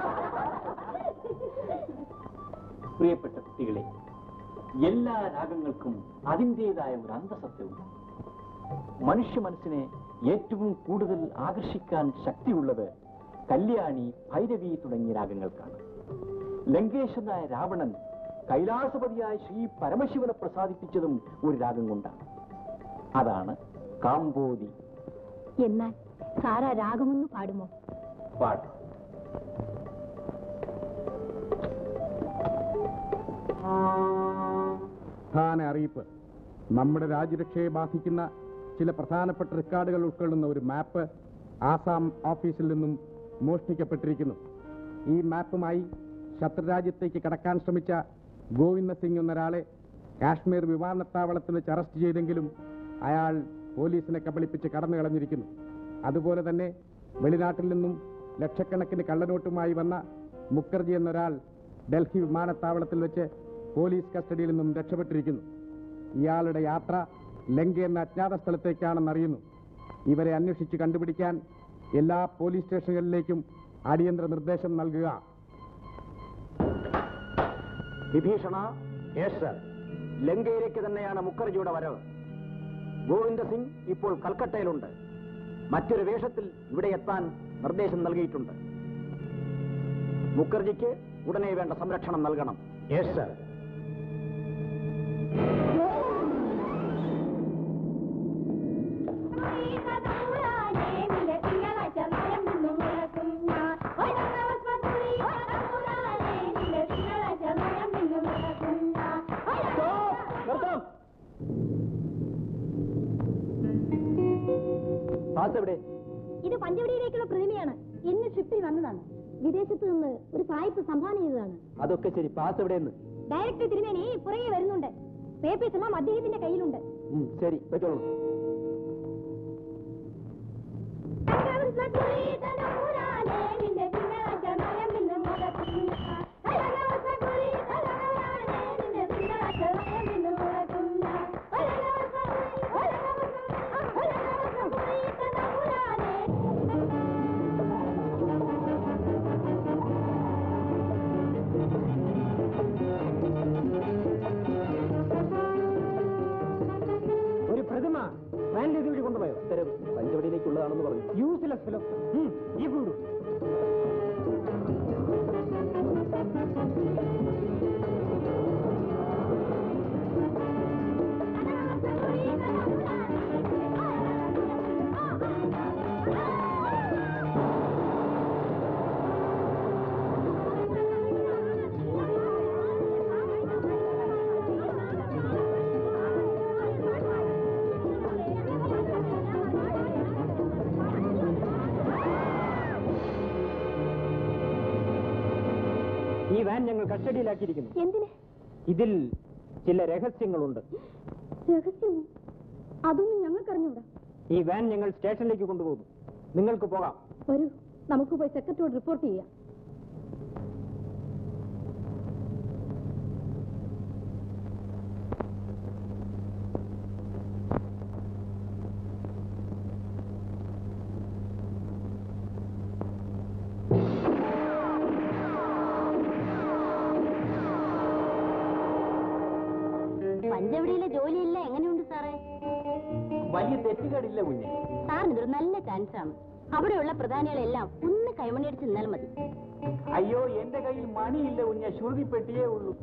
S5: പ്രിയപ്പെട്ട കുട്ടികളെ എല്ലാ രാഗങ്ങൾക്കും അതിൻ്റെതായ ഒരു അന്തസത്തയുണ്ട് മനുഷ്യ മനസ്സിനെ ഏറ്റവും കൂടുതൽ ആകർഷിക്കാൻ ശക്തിയുള്ളത് കല്യാണി ഭൈരവി തുടങ്ങിയ രാഗങ്ങൾക്കാണ് ലങ്കേശനായ രാവണൻ കൈലാസപതിയായ ശ്രീ പരമശിവനെ പ്രസാദിപ്പിച്ചതും ഒരു രാഗം കൊണ്ടാണ് അതാണ് കാമ്പോതി
S1: എന്നാൽ സാറാ രാഗമൊന്ന് പാടുമോ
S5: പാട്ട്
S9: പ്രധാന അറിയിപ്പ് നമ്മുടെ രാജ്യരക്ഷയെ ബാധിക്കുന്ന ചില പ്രധാനപ്പെട്ട റെക്കോർഡുകൾ ഉൾക്കൊള്ളുന്ന ഒരു മാപ്പ് ആസാം ഓഫീസിൽ നിന്നും മോഷ്ടിക്കപ്പെട്ടിരിക്കുന്നു ഈ മാപ്പുമായി ശത്രുരാജ്യത്തേക്ക് കടക്കാൻ ശ്രമിച്ച ഗോവിന്ദ സിംഗ് എന്നൊരാളെ കാശ്മീർ വിമാനത്താവളത്തിൽ വെച്ച് അറസ്റ്റ് ചെയ്തെങ്കിലും അയാൾ പോലീസിനെ കബളിപ്പിച്ച് കടന്നു കളഞ്ഞിരിക്കുന്നു അതുപോലെ തന്നെ വെളിനാട്ടിൽ നിന്നും ലക്ഷക്കണക്കിന് കള്ളനോട്ടുമായി വന്ന മുഖർജി എന്നൊരാൾ ഡൽഹി വിമാനത്താവളത്തിൽ വെച്ച് പോലീസ് കസ്റ്റഡിയിൽ നിന്നും രക്ഷപ്പെട്ടിരിക്കുന്നു ഇയാളുടെ യാത്ര ലങ്ക എന്ന അജ്ഞാത സ്ഥലത്തേക്കാണെന്നറിയുന്നു ഇവരെ അന്വേഷിച്ച് കണ്ടുപിടിക്കാൻ എല്ലാ പോലീസ് സ്റ്റേഷനുകളിലേക്കും അടിയന്തര നിർദ്ദേശം നൽകുക
S5: വിഭീഷണ യെസ് സർ ലങ്കയിലേക്ക് തന്നെയാണ് മുഖർജിയുടെ വരവ് ഗോവിന്ദ സിംഗ് ഇപ്പോൾ കൽക്കട്ടയിലുണ്ട് മറ്റൊരു വേഷത്തിൽ ഇവിടെ എത്താൻ നിർദ്ദേശം നൽകിയിട്ടുണ്ട് മുഖർജിക്ക് ഉടനെ വേണ്ട സംരക്ഷണം നൽകണം യെസ് സർ പാസ് എവിടെ
S1: ഇത് പഞ്ചവടിയിലേക്കുള്ള പ്രതിമയാണ് ഇന്ന് ഷിപ്പിൽ വന്നതാണ് വിദേശത്ത് നിന്ന് ഒരു സായിപ്പ് സംഭാവന ചെയ്തതാണ്
S5: അതൊക്കെ ശരി പാസ് എവിടെയെന്ന്
S1: ഡയറക്ടർ തിരുമേനി പുറകെ വരുന്നുണ്ട് പേപ്പേഴ്സ് എല്ലാം അദ്ദേഹത്തിന്റെ കയ്യിലുണ്ട്
S5: ഉം, ശരി വെച്ചോളൂ
S3: ഒരു പ്രതിമ വാനിൽ ഇതുവഴി കൊണ്ടുപോയോ
S5: ഉത്തരം പഞ്ചവടിയിലേക്കുള്ളതാണെന്ന് പറഞ്ഞു
S3: യൂസ്ലെസ് ഫിലോ ഈ കൊണ്ടു ഈ വാൻ ഞങ്ങൾ കസ്റ്റഡിയിലാക്കിയിരിക്കുന്നു
S1: എന്തിന്
S3: ഇതിൽ ചില രഹസ്യങ്ങളുണ്ട്
S1: രഹസ്യമോ അതൊന്നും ഞങ്ങൾക്കറിഞ്ഞൂടാ
S3: ഈ വാൻ ഞങ്ങൾ സ്റ്റേഷനിലേക്ക് കൊണ്ടുപോകുന്നു നിങ്ങൾക്ക് പോകാം
S1: വരൂ നമുക്ക് പോയി സെക്രട്ടറിയോട് റിപ്പോർട്ട് ചെയ്യാം
S6: പഞ്ചവടിയിലെ ജോലിയെല്ലാം എങ്ങനെയുണ്ട് സാറേ
S5: വലിയ തെറ്റുകേടില്ല കുഞ്ഞെ
S6: സാറിന് ഇതൊരു നല്ല ചാൻസ് ആണ് അവിടെയുള്ള പ്രധാനികളെല്ലാം ഒന്ന് കൈമണിയടിച്ച് നിന്നാൽ മതി
S5: അയ്യോ എന്റെ കയ്യിൽ മണിയില്ല കുഞ്ഞെ ശ്രുതി പെട്ടിയേ ഉള്ളൂ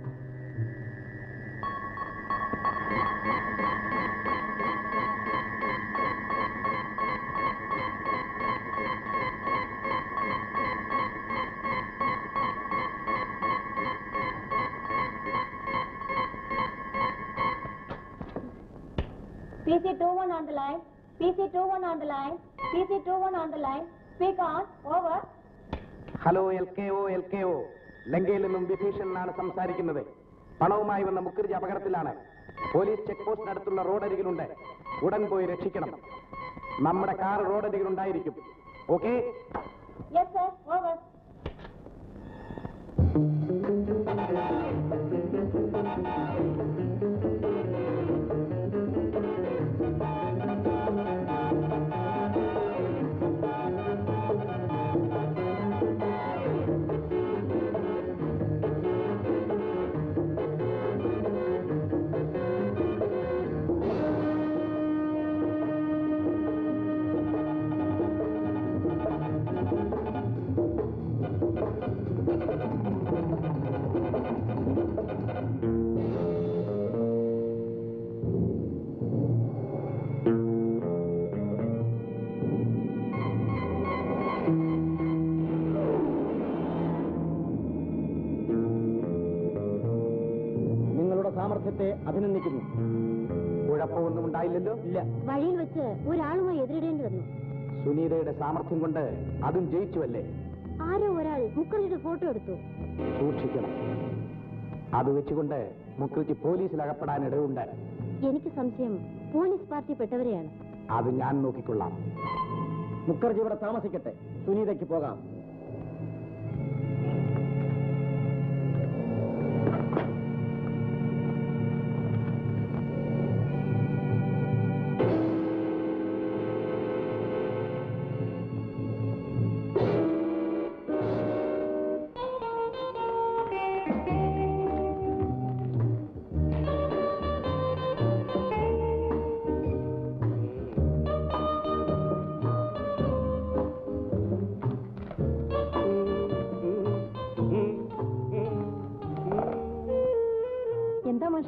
S6: PC21 on the line. PC21 on the line. PC21 on the line. Speak on. Over.
S9: Hello L K O L K O ലങ്കയിൽ നിന്നും വിഭീഷണനാണ് സംസാരിക്കുന്നത് പണവുമായി വന്ന മുഖർജി അപകടത്തിലാണ് പോലീസ് ചെക്ക് പോസ്റ്റിനടുത്തുള്ള റോഡരികിലുണ്ട് ഉടൻ പോയി രക്ഷിക്കണം നമ്മുടെ കാർ റോഡരികിലുണ്ടായിരിക്കും ഓക്കെ
S6: Yes, sir. Over.
S5: നിങ്ങളുടെ സാമർഥ്യത്തെ അഭിനന്ദിക്കുന്നു
S9: കുഴപ്പമൊന്നും ഉണ്ടായില്ലല്ലോ
S5: ഇല്ല
S6: വഴിയിൽ വെച്ച് ഒരാളുമായി എതിരിടേണ്ടി വന്നു
S9: സുനീതയുടെ സാമർഥ്യം കൊണ്ട് അതും ജയിച്ചുവല്ലേ
S6: ആരോ ഒരാൾ മുഖർജിയുടെ ഫോട്ടോ എടുത്തു
S9: സൂക്ഷിക്കണം അത് വെച്ചുകൊണ്ട് മുഖർജി പോലീസിൽ അകപ്പെടാൻ ഇടവുണ്ട്
S6: എനിക്ക് സംശയം പോലീസ് പാർട്ടി പെട്ടവരെയാണ്
S9: അത് ഞാൻ നോക്കിക്കൊള്ളാം
S5: മുഖർജി ഇവിടെ താമസിക്കട്ടെ സുനീതയ്ക്ക് പോകാം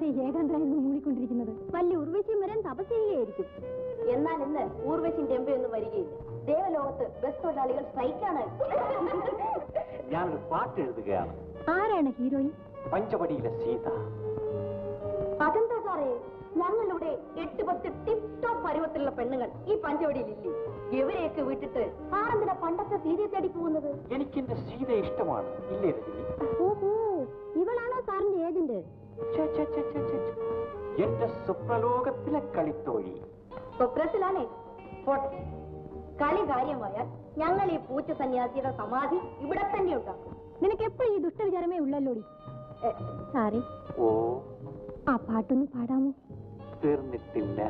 S1: ഏകാന്തരായിരുന്നു മൂളിക്കൊണ്ടിരിക്കുന്നത്
S6: വലിയ ഉർവശിയും വരാൻ തപസ് ചെയ്യുകയായിരിക്കും എന്നാൽ ഇന്ന് ഊർവശിയും ടെമ്പയൊന്നും വരികയില്ല ദേവലോകത്ത് ബസ് തൊഴിലാളികൾ സ്ട്രൈക്കാണ്
S5: ഞാനൊരു പാട്ട് എഴുതുകയാണ്
S1: ആരാണ് ഹീറോയിൻ
S5: പഞ്ചവടിയിലെ സീത
S6: അതെന്താ സാറേ ഞങ്ങളിവിടെ എട്ട് പത്ത് ടിപ് ടോപ്പ് പരുവത്തിലുള്ള പെണ്ണുങ്ങൾ ഈ പഞ്ചവടിയിലില്ലേ ഇവരെയൊക്കെ വിട്ടിട്ട് ആരെന്തിനാ പണ്ടത്തെ സീതയെ തേടി പോകുന്നത്
S5: എനിക്കെന്റെ സീത ഇഷ്ടമാണ് ഇല്ലേ രജനി
S1: ഓഹോ ഇവളാണോ സാറിന്റെ ഏജന്റ്
S5: ഛെ, ഛെ, ഛെ, ഛെ, ഛെ, ഛെ. എന്റെ സ്വപ്നലോകത്തിലെ കളിത്തോഴി
S6: സ്വപ്നത്തിലാണേ പോട്ടെ കളി കാര്യമായാൽ ഞങ്ങൾ ഈ പൂച്ച സന്യാസിയുടെ സമാധി ഇവിടെ തന്നെ ഉണ്ടാക്കും
S1: നിനക്ക് എപ്പോഴും ഈ ദുഷ്ടവിചാരമേ ഉള്ളല്ലോടി എ, സാറേ
S5: ഓ
S1: ആ പാട്ടൊന്ന് പാടാമോ
S5: തീർന്നിട്ടില്ല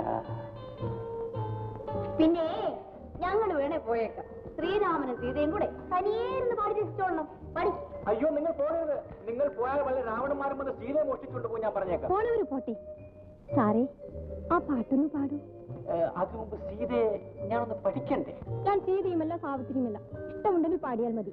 S6: പിന്നെ ഞങ്ങൾ വേണേ പോയേക്കാം ശ്രീരാമനും സീതയും കൂടെ തനിയേന്ന് പാടി രസിച്ചോളണം പഠി
S5: അയ്യോ നിങ്ങൾ പോകരുത് നിങ്ങൾ പോയാൽ വല്ല രാവണന്മാരും വന്ന് സീതയെ മോഷ്ടിച്ചുകൊണ്ട് പോകും ഞാൻ പറഞ്ഞേക്കാം
S1: പോണവര് പോട്ടെ സാറേ ആ പാട്ടൊന്ന് പാടൂ
S5: ഏ, അതിനു മുമ്പ് സീതയെ ഞാനൊന്ന് പഠിക്കണ്ടേ
S1: ഞാൻ സീതയുമല്ല സാവിത്രിയുമല്ല ഇഷ്ടമുണ്ടെങ്കിൽ പാടിയാൽ മതി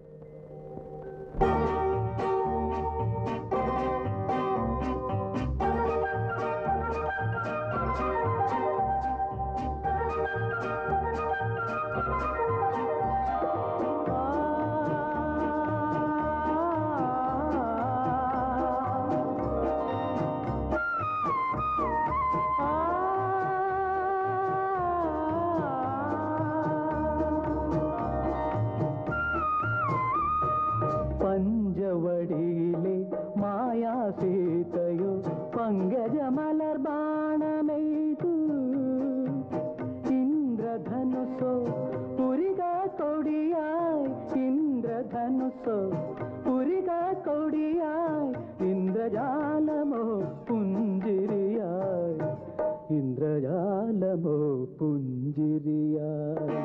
S8: പഞ്ചവടിയിലെ മായാസീതയോ പങ്കജമലർ ബാണമെയ്തു ഇന്ദ്രധനുസോ പുരിക കൊടിയായി ഇന്ദ്രധനുസോ പുരിക കൊടിയായി ഇന്ദ്രജാലമോ പുഞ്ചിരിയായി ഇന്ദ്രജാലമോ പുഞ്ചിരിയായി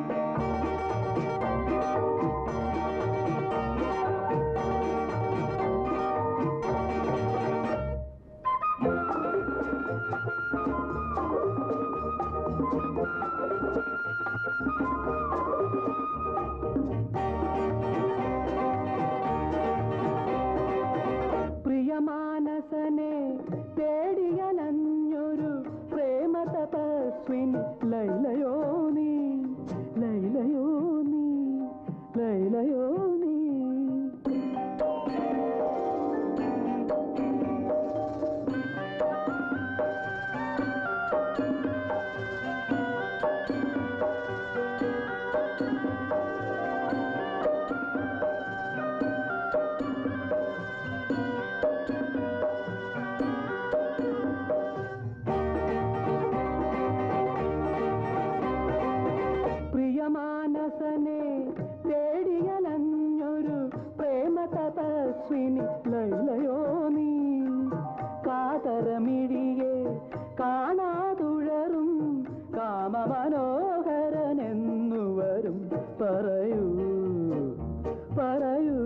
S8: പ്രിയമാനസനെ തേടിയലഞ്ഞൊരു പ്രേമ തപസ്വിനി ലൈലയോ നീ ലൈലയോ നീ ലൈലയോ നീ പ്രിയമാനസനെ തേടിയലഞ്ഞൊരു പ്രേമ തപസ്വിനി ലൈലയോ നീ കാതരമിഴിയെ കാണാതുഴറും കാമമനോഹരനെന്നു വരും പറയൂ പറയൂ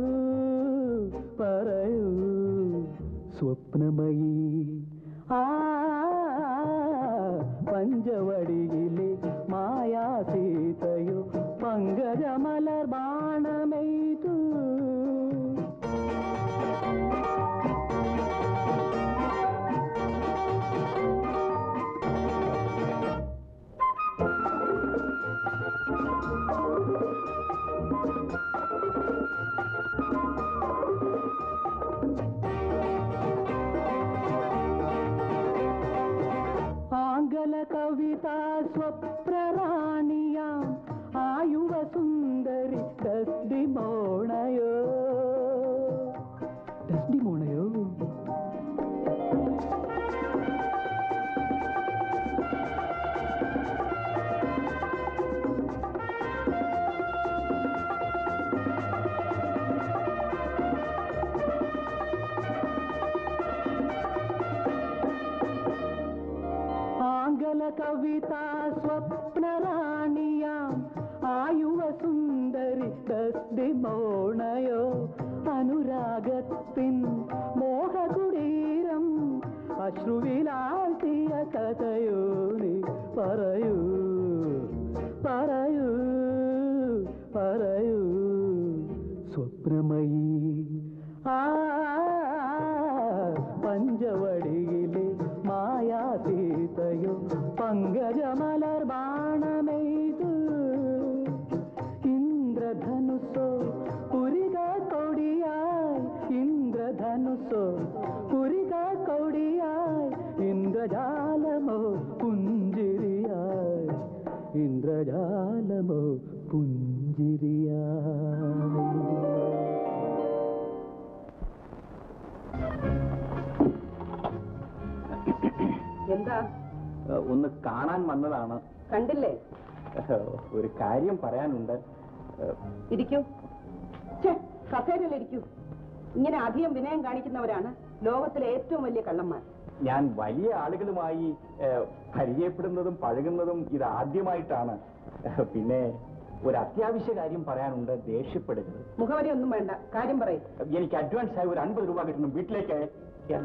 S8: പറയൂ സ്വപ്നമയീ ആ പഞ്ചവടിയിലെ മായാസീതയോ പങ്കജമലർ ബാണമെയ്തു ആംഗല കവിതാ സ്വപ്രറാണിയാം ആയുവ സുന്ദരി ഡസ്ഡിമോണയോ ഡസ്ഡിമോണയോ ആംഗല കവിതാ സ്വപ്നറാണിയാം ആയുവ സുന്ദരി ഡസ്ഡിമോണയോ അനുരാഗത്തിൻ മോഹകുടീരം അശ്രുവിലാഴ്ത്തിയ കഥയോ നീ പറയൂ പറയൂ പറയൂ സ്വപ്നമയീ ആ പഞ്ചവടിയിലെ മാ പങ്കജമലർ ബാണമെയ്തു ഇന്ദ്രധനുസോ പുരിക കൊടിയായി ഇന്ദ്രധനുസോ പുരിക കൊടിയായി ഇന്ദ്രജാലമോ പുഞ്ചിരിയായി ഇന്ദ്രജാലമോ പുഞ്ചിരിയായി
S3: എന്താ
S5: ഏഹ്, ഒന്ന് കാണാൻ വന്നതാണ്
S3: കണ്ടില്ലേ
S5: ഏഹ്, ഒരു കാര്യം പറയാനുണ്ട് ഏഹ്,
S3: ഇരിക്കൂ ഛേ കസേരയിലിരിക്കൂ ഇങ്ങനെ അധികം വിനയം കാണിക്കുന്നവരാണ് ലോകത്തിലെ ഏറ്റവും വലിയ കള്ളന്മാർ
S5: ഞാൻ വലിയ ആളുകളുമായി ഏഹ്, പരിചയപ്പെടുന്നതും പഴകുന്നതും ഇത് ആദ്യമായിട്ടാണ് ഏഹ്, പിന്നെ ഒരു അത്യാവശ്യ കാര്യം പറയാനുണ്ട് ദേഷ്യപ്പെടരുത്
S3: മുഖവരി ഒന്നും വേണ്ട കാര്യം പറയും
S5: എനിക്ക് അഡ്വാൻസ് ആയി ഒരു അൻപത് രൂപ കിട്ടണം വീട്ടിലേക്ക് അയക്കാൻ.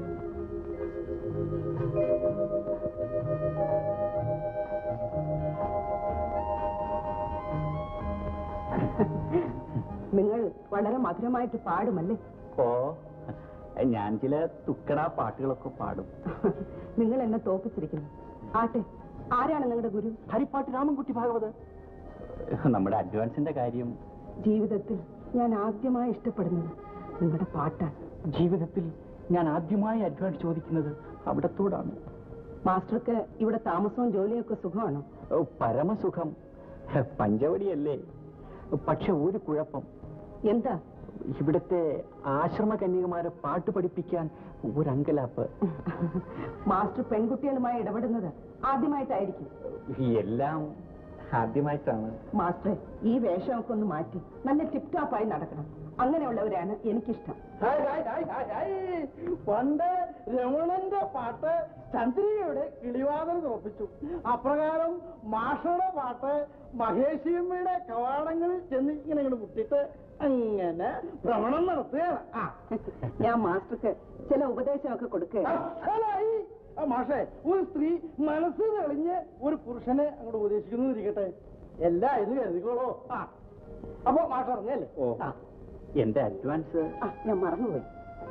S3: നിങ്ങൾ വളരെ മധുരമായിട്ട് പാടുമല്ലേ
S5: ഓ ഞാൻ ചില തുക്കട പാട്ടുകളൊക്കെ പാടും
S3: നിങ്ങൾ എന്നെ തോപ്പിച്ചിരിക്കുന്നു ആട്ടെ ആരാണ് നിങ്ങളുടെ ഗുരു
S5: ഹരിപ്പാട്ട് രാമൻകുട്ടി ഭാഗവത് നമ്മുടെ അഡ്വാൻസിന്റെ കാര്യം
S3: ജീവിതത്തിൽ ഞാൻ ആദ്യമായി ഇഷ്ടപ്പെടുന്നത് നിങ്ങളുടെ പാട്ടാണ്
S5: ജീവിതത്തിൽ ഞാൻ ആദ്യമായി അഡ്വാൻസ് ചോദിക്കുന്നത് അവിടത്തോടാണ്
S3: മാസ്റ്റർക്ക് ഇവിടെ താമസവും ജോലിയൊക്കെ സുഖമാണോ
S5: ഓ, പരമസുഖം പഞ്ചവടിയല്ലേ പക്ഷെ ഒരു കുഴപ്പം
S3: എന്താ
S5: ഇവിടുത്തെ ആശ്രമ കന്യകമാരെ പാട്ട് പഠിപ്പിക്കാൻ ഒരു അങ്കലാപ്പ്
S3: മാസ്റ്റർ പെൺകുട്ടികളുമായി ഇടപെടുന്നത് ആദ്യമായിട്ടായിരിക്കും
S5: എല്ലാം ആദ്യമായിട്ടാണ്
S3: മാസ്റ്ററെ ഈ വേഷമൊക്കെ ഒന്ന് മാറ്റി നല്ല ടിപ് ടോപ്പായി നടക്കണം അങ്ങനെയുള്ളവരാണ് എനിക്കിഷ്ടം
S2: hi, hi, hi, hi, hi. പണ്ട് രമണന്റെ പാട്ട് ചന്ദ്രികയുടെ കിളിവാതിൽ തുറപ്പിച്ചു അപ്രകാരം മാഷയുടെ പാട്ട് മഹേഷിയമ്മയുടെ കവാടങ്ങളിൽ ചെന്ന് ഇങ്ങനെ ഇങ്ങനെ മുട്ടിട്ട് അങ്ങനെ ഭ്രമണം നടത്തുകയാണ് ആ
S3: ഞാൻ മാസ്റ്റർക്ക് ചില ഉപദേശമൊക്കെ കൊടുക്കുക
S2: അസലായി. ആ, മാഷേ ഒരു സ്ത്രീ മനസ്സ് തെളിഞ്ഞ് ഒരു പുരുഷനെ അങ്ങോട്ട് ഉപദേശിക്കുന്നു ഇരിക്കട്ടെ എല്ലാം ഇത് കരുതിക്കോളൂ ആ അപ്പൊ മാഷ ഇറങ്ങല്ലേ
S5: ഓ
S2: ആ
S5: എന്റെ അഡ്വാൻസ്
S3: ആ ഞാൻ മറന്നുപോയി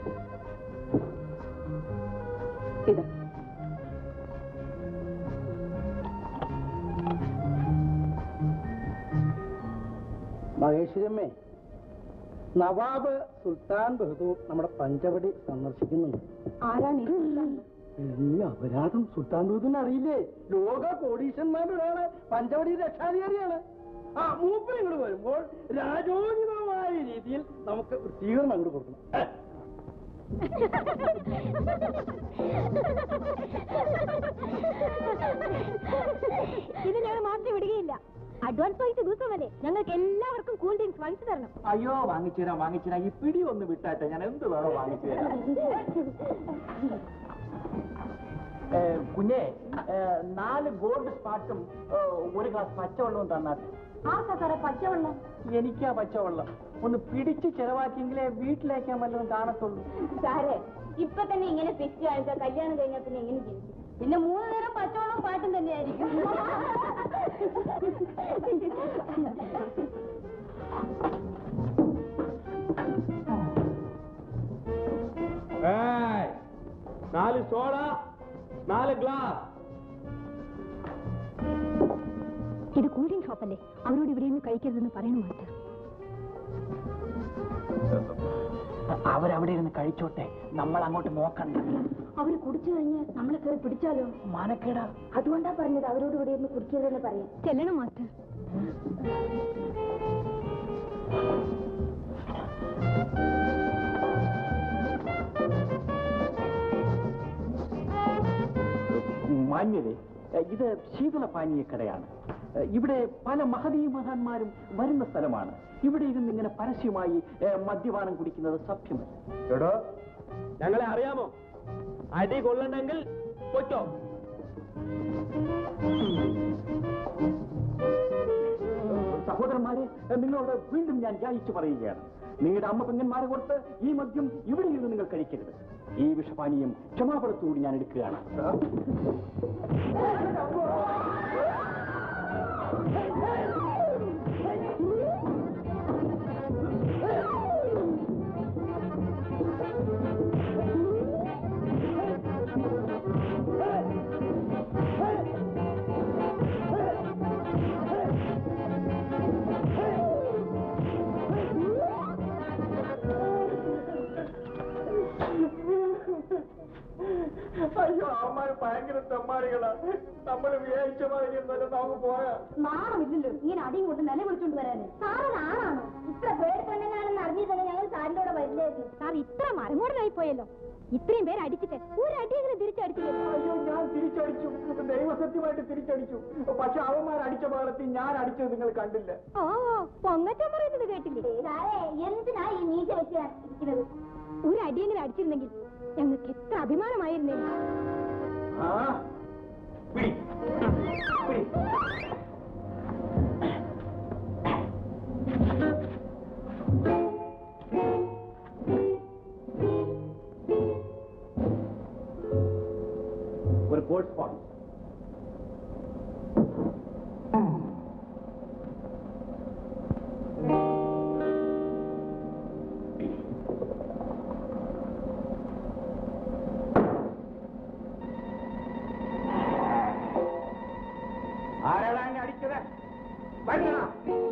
S3: ഇത്
S2: മഹേശ്വരമ്മേ നവാബ് സുൽത്താൻ ബഹദൂർ നമ്മുടെ പഞ്ചവടി സന്ദർശിക്കുന്നുണ്ട്
S3: ആരാണ് ഈ സുൽത്താൻ?
S2: ഈ അപരാധം സുൽത്താൻ ബഹദൂറിന് അറിയില്ലേ ലോക കോടീശ്വരന്മാരുടെ ഒരാള് പഞ്ചവടി രക്ഷാധികാരിയാണ് ആ മൂപ്പൻ ഇങ്ങോട്ട് വരുമ്പോൾ രാജോചിതമായ രീതിയിൽ നമുക്ക് ഒരു സ്വീകരണം അങ്ങോട്ട് കൊടുക്കണം ഏ,
S1: ഇത് ഞങ്ങൾ മാറ്റി വിടുകയില്ല അഡ്വാൻസ് പൈസ ദിവസമല്ലേ ഞങ്ങൾക്ക് എല്ലാവർക്കും കൂൾ ഡ്രിങ്ക്സ് വാങ്ങിച്ചു തരണം
S5: അയ്യോ വാങ്ങിച്ചു തരാം വാങ്ങിച്ചു തരാം ഈ പിടി ഒന്ന് വിട്ടാട്ടെ ഞാൻ എന്ത് വേണോ വാങ്ങിച്ചു തരാം ഏ, കുഞ്ഞേ ഏ, നാല് ഗോൾഡ് സ്പാട്ടും ഏ, ഒരു ഗ്ലാസ് പച്ചവെള്ളവും തന്നാൽ
S6: ആർക്കാ സാറേ പച്ചവെള്ളം
S5: എനിക്കാ പച്ചവെള്ളം ഒന്ന് പിടിച്ച് ചെലവാക്കിയെങ്കിലേ വീട്ടിലേക്കാൻ വല്ലതും കാണത്തുള്ളൂ
S6: സാറേ ഇപ്പൊ തന്നെ ഇങ്ങനെ ഫിക്സ് കാണിച്ചാൽ കല്യാണം കഴിഞ്ഞാൽ പിന്നെ എങ്ങനെ ജീവിക്കും പിന്നെ മൂന്ന് നേരം പച്ചവെള്ളം പാട്ടും തന്നെയായിരിക്കും
S4: നാല് സോഡ നാല് ഗ്ലാസ്
S1: ഇത് കൂൾ ഡ്രിങ്ക് ഷോപ്പല്ലേ അവരോട് ഇവിടെ നിന്ന് കഴിക്കരുതെന്ന് പറയണം മാസ്റ്റർ
S5: അവരവിടെ ഇരുന്ന് കഴിച്ചോട്ടെ നമ്മൾ അങ്ങോട്ട് നോക്കണ്ട
S6: അവര് കുടിച്ചു കഴിഞ്ഞ് നമ്മളെ കയറി പിടിച്ചാലോ
S5: മാനക്കേടാ
S6: അതുകൊണ്ടാ പറഞ്ഞത് അവരോട് ഇവിടെ ഒന്ന് കുടിക്കരുതെന്ന് പറയാം
S1: ചെല്ലണം മാസ്റ്റർ
S5: മാന്യരെ ഇത് ശീതളപാനീയക്കടയാണ് ഇവിടെ പല മഹതീ മഹാന്മാരും വരുന്ന സ്ഥലമാണ് ഇവിടെ ഇരുന്ന് ഇങ്ങനെ പരസ്യമായി ഏ, മദ്യപാനം കുടിക്കുന്നത് സഭ്യമല്ല
S4: എടോ ഞങ്ങളെ അറിയാമോ അടി കൊള്ളണ്ടെങ്കിൽ പൊറ്റോ
S5: സഹോദരന്മാരെ നിങ്ങളോട് വീണ്ടും ഞാൻ യാചിച്ചു പറയുകയാണ് നിങ്ങളുടെ അമ്മ പെങ്ങന്മാരെ കൊടുത്ത് ഈ മദ്യം ഇവിടെ ഇരുന്ന് നിങ്ങൾ കഴിക്കരുത് ഈ വിഷപാനീയം ക്ഷമാപണത്തോട് ഞാൻ എടുക്കുകയാണ്
S4: അയ്യോ അവന്മാര് ഭയങ്കര തെമ്മാടികളാ നമ്മൾ വിചാരിച്ച മാതിരി ഒന്നുമല്ല നമുക്ക് പോയാ
S6: നാണമില്ലല്ലോ ഇങ്ങനെ അടിയും കൊണ്ട് നിലവിളിച്ചോണ്ട് വരാന് സാറ് നാണാണോ ഇത്ര പേടിപ്പെണ്ണങ്ങാണെന്ന് അറിഞ്ഞിരുന്നെങ്കിൽ ഞങ്ങൾ സാറിന്റെ കൂടെ വരില്ലായിരുന്നു
S1: സാർ ഇത്ര മരങ്ങോടനായി പോയല്ലോ ഇത്രയും പേര് അടിച്ചിട്ട് ഒരു അടിയെങ്കിലും തിരിച്ചടിച്ചില്ലേ
S4: അയ്യോ ഞാൻ തിരിച്ചടിച്ചു ദൈവസത്യമായിട്ട് തിരിച്ചടിച്ചു പക്ഷെ അവന്മാർ അടിച്ച ഭാഗത്തിൽ ഞാൻ അടിച്ചത് നിങ്ങൾ കണ്ടില്ല
S1: ഓ പൊങ്ങച്ചം പറയുന്നത് കേട്ടില്ലേ
S6: സാറേ എന്തിനാ ഈ നീച്ച വെച്ച് ഇരിക്കുന്നത്
S1: ഒരു അടിയെങ്കിലും അടിച്ചിരുന്നെങ്കിൽ ഞങ്ങൾക്ക് എത്ര അഭിമാനമായിരുന്നേ
S4: ആ പിടി പിടി ഒരു കോഡ് സ്പോട്ട് ആരാടാ എന്നെ അടിച്ചത് വരുന്നതാ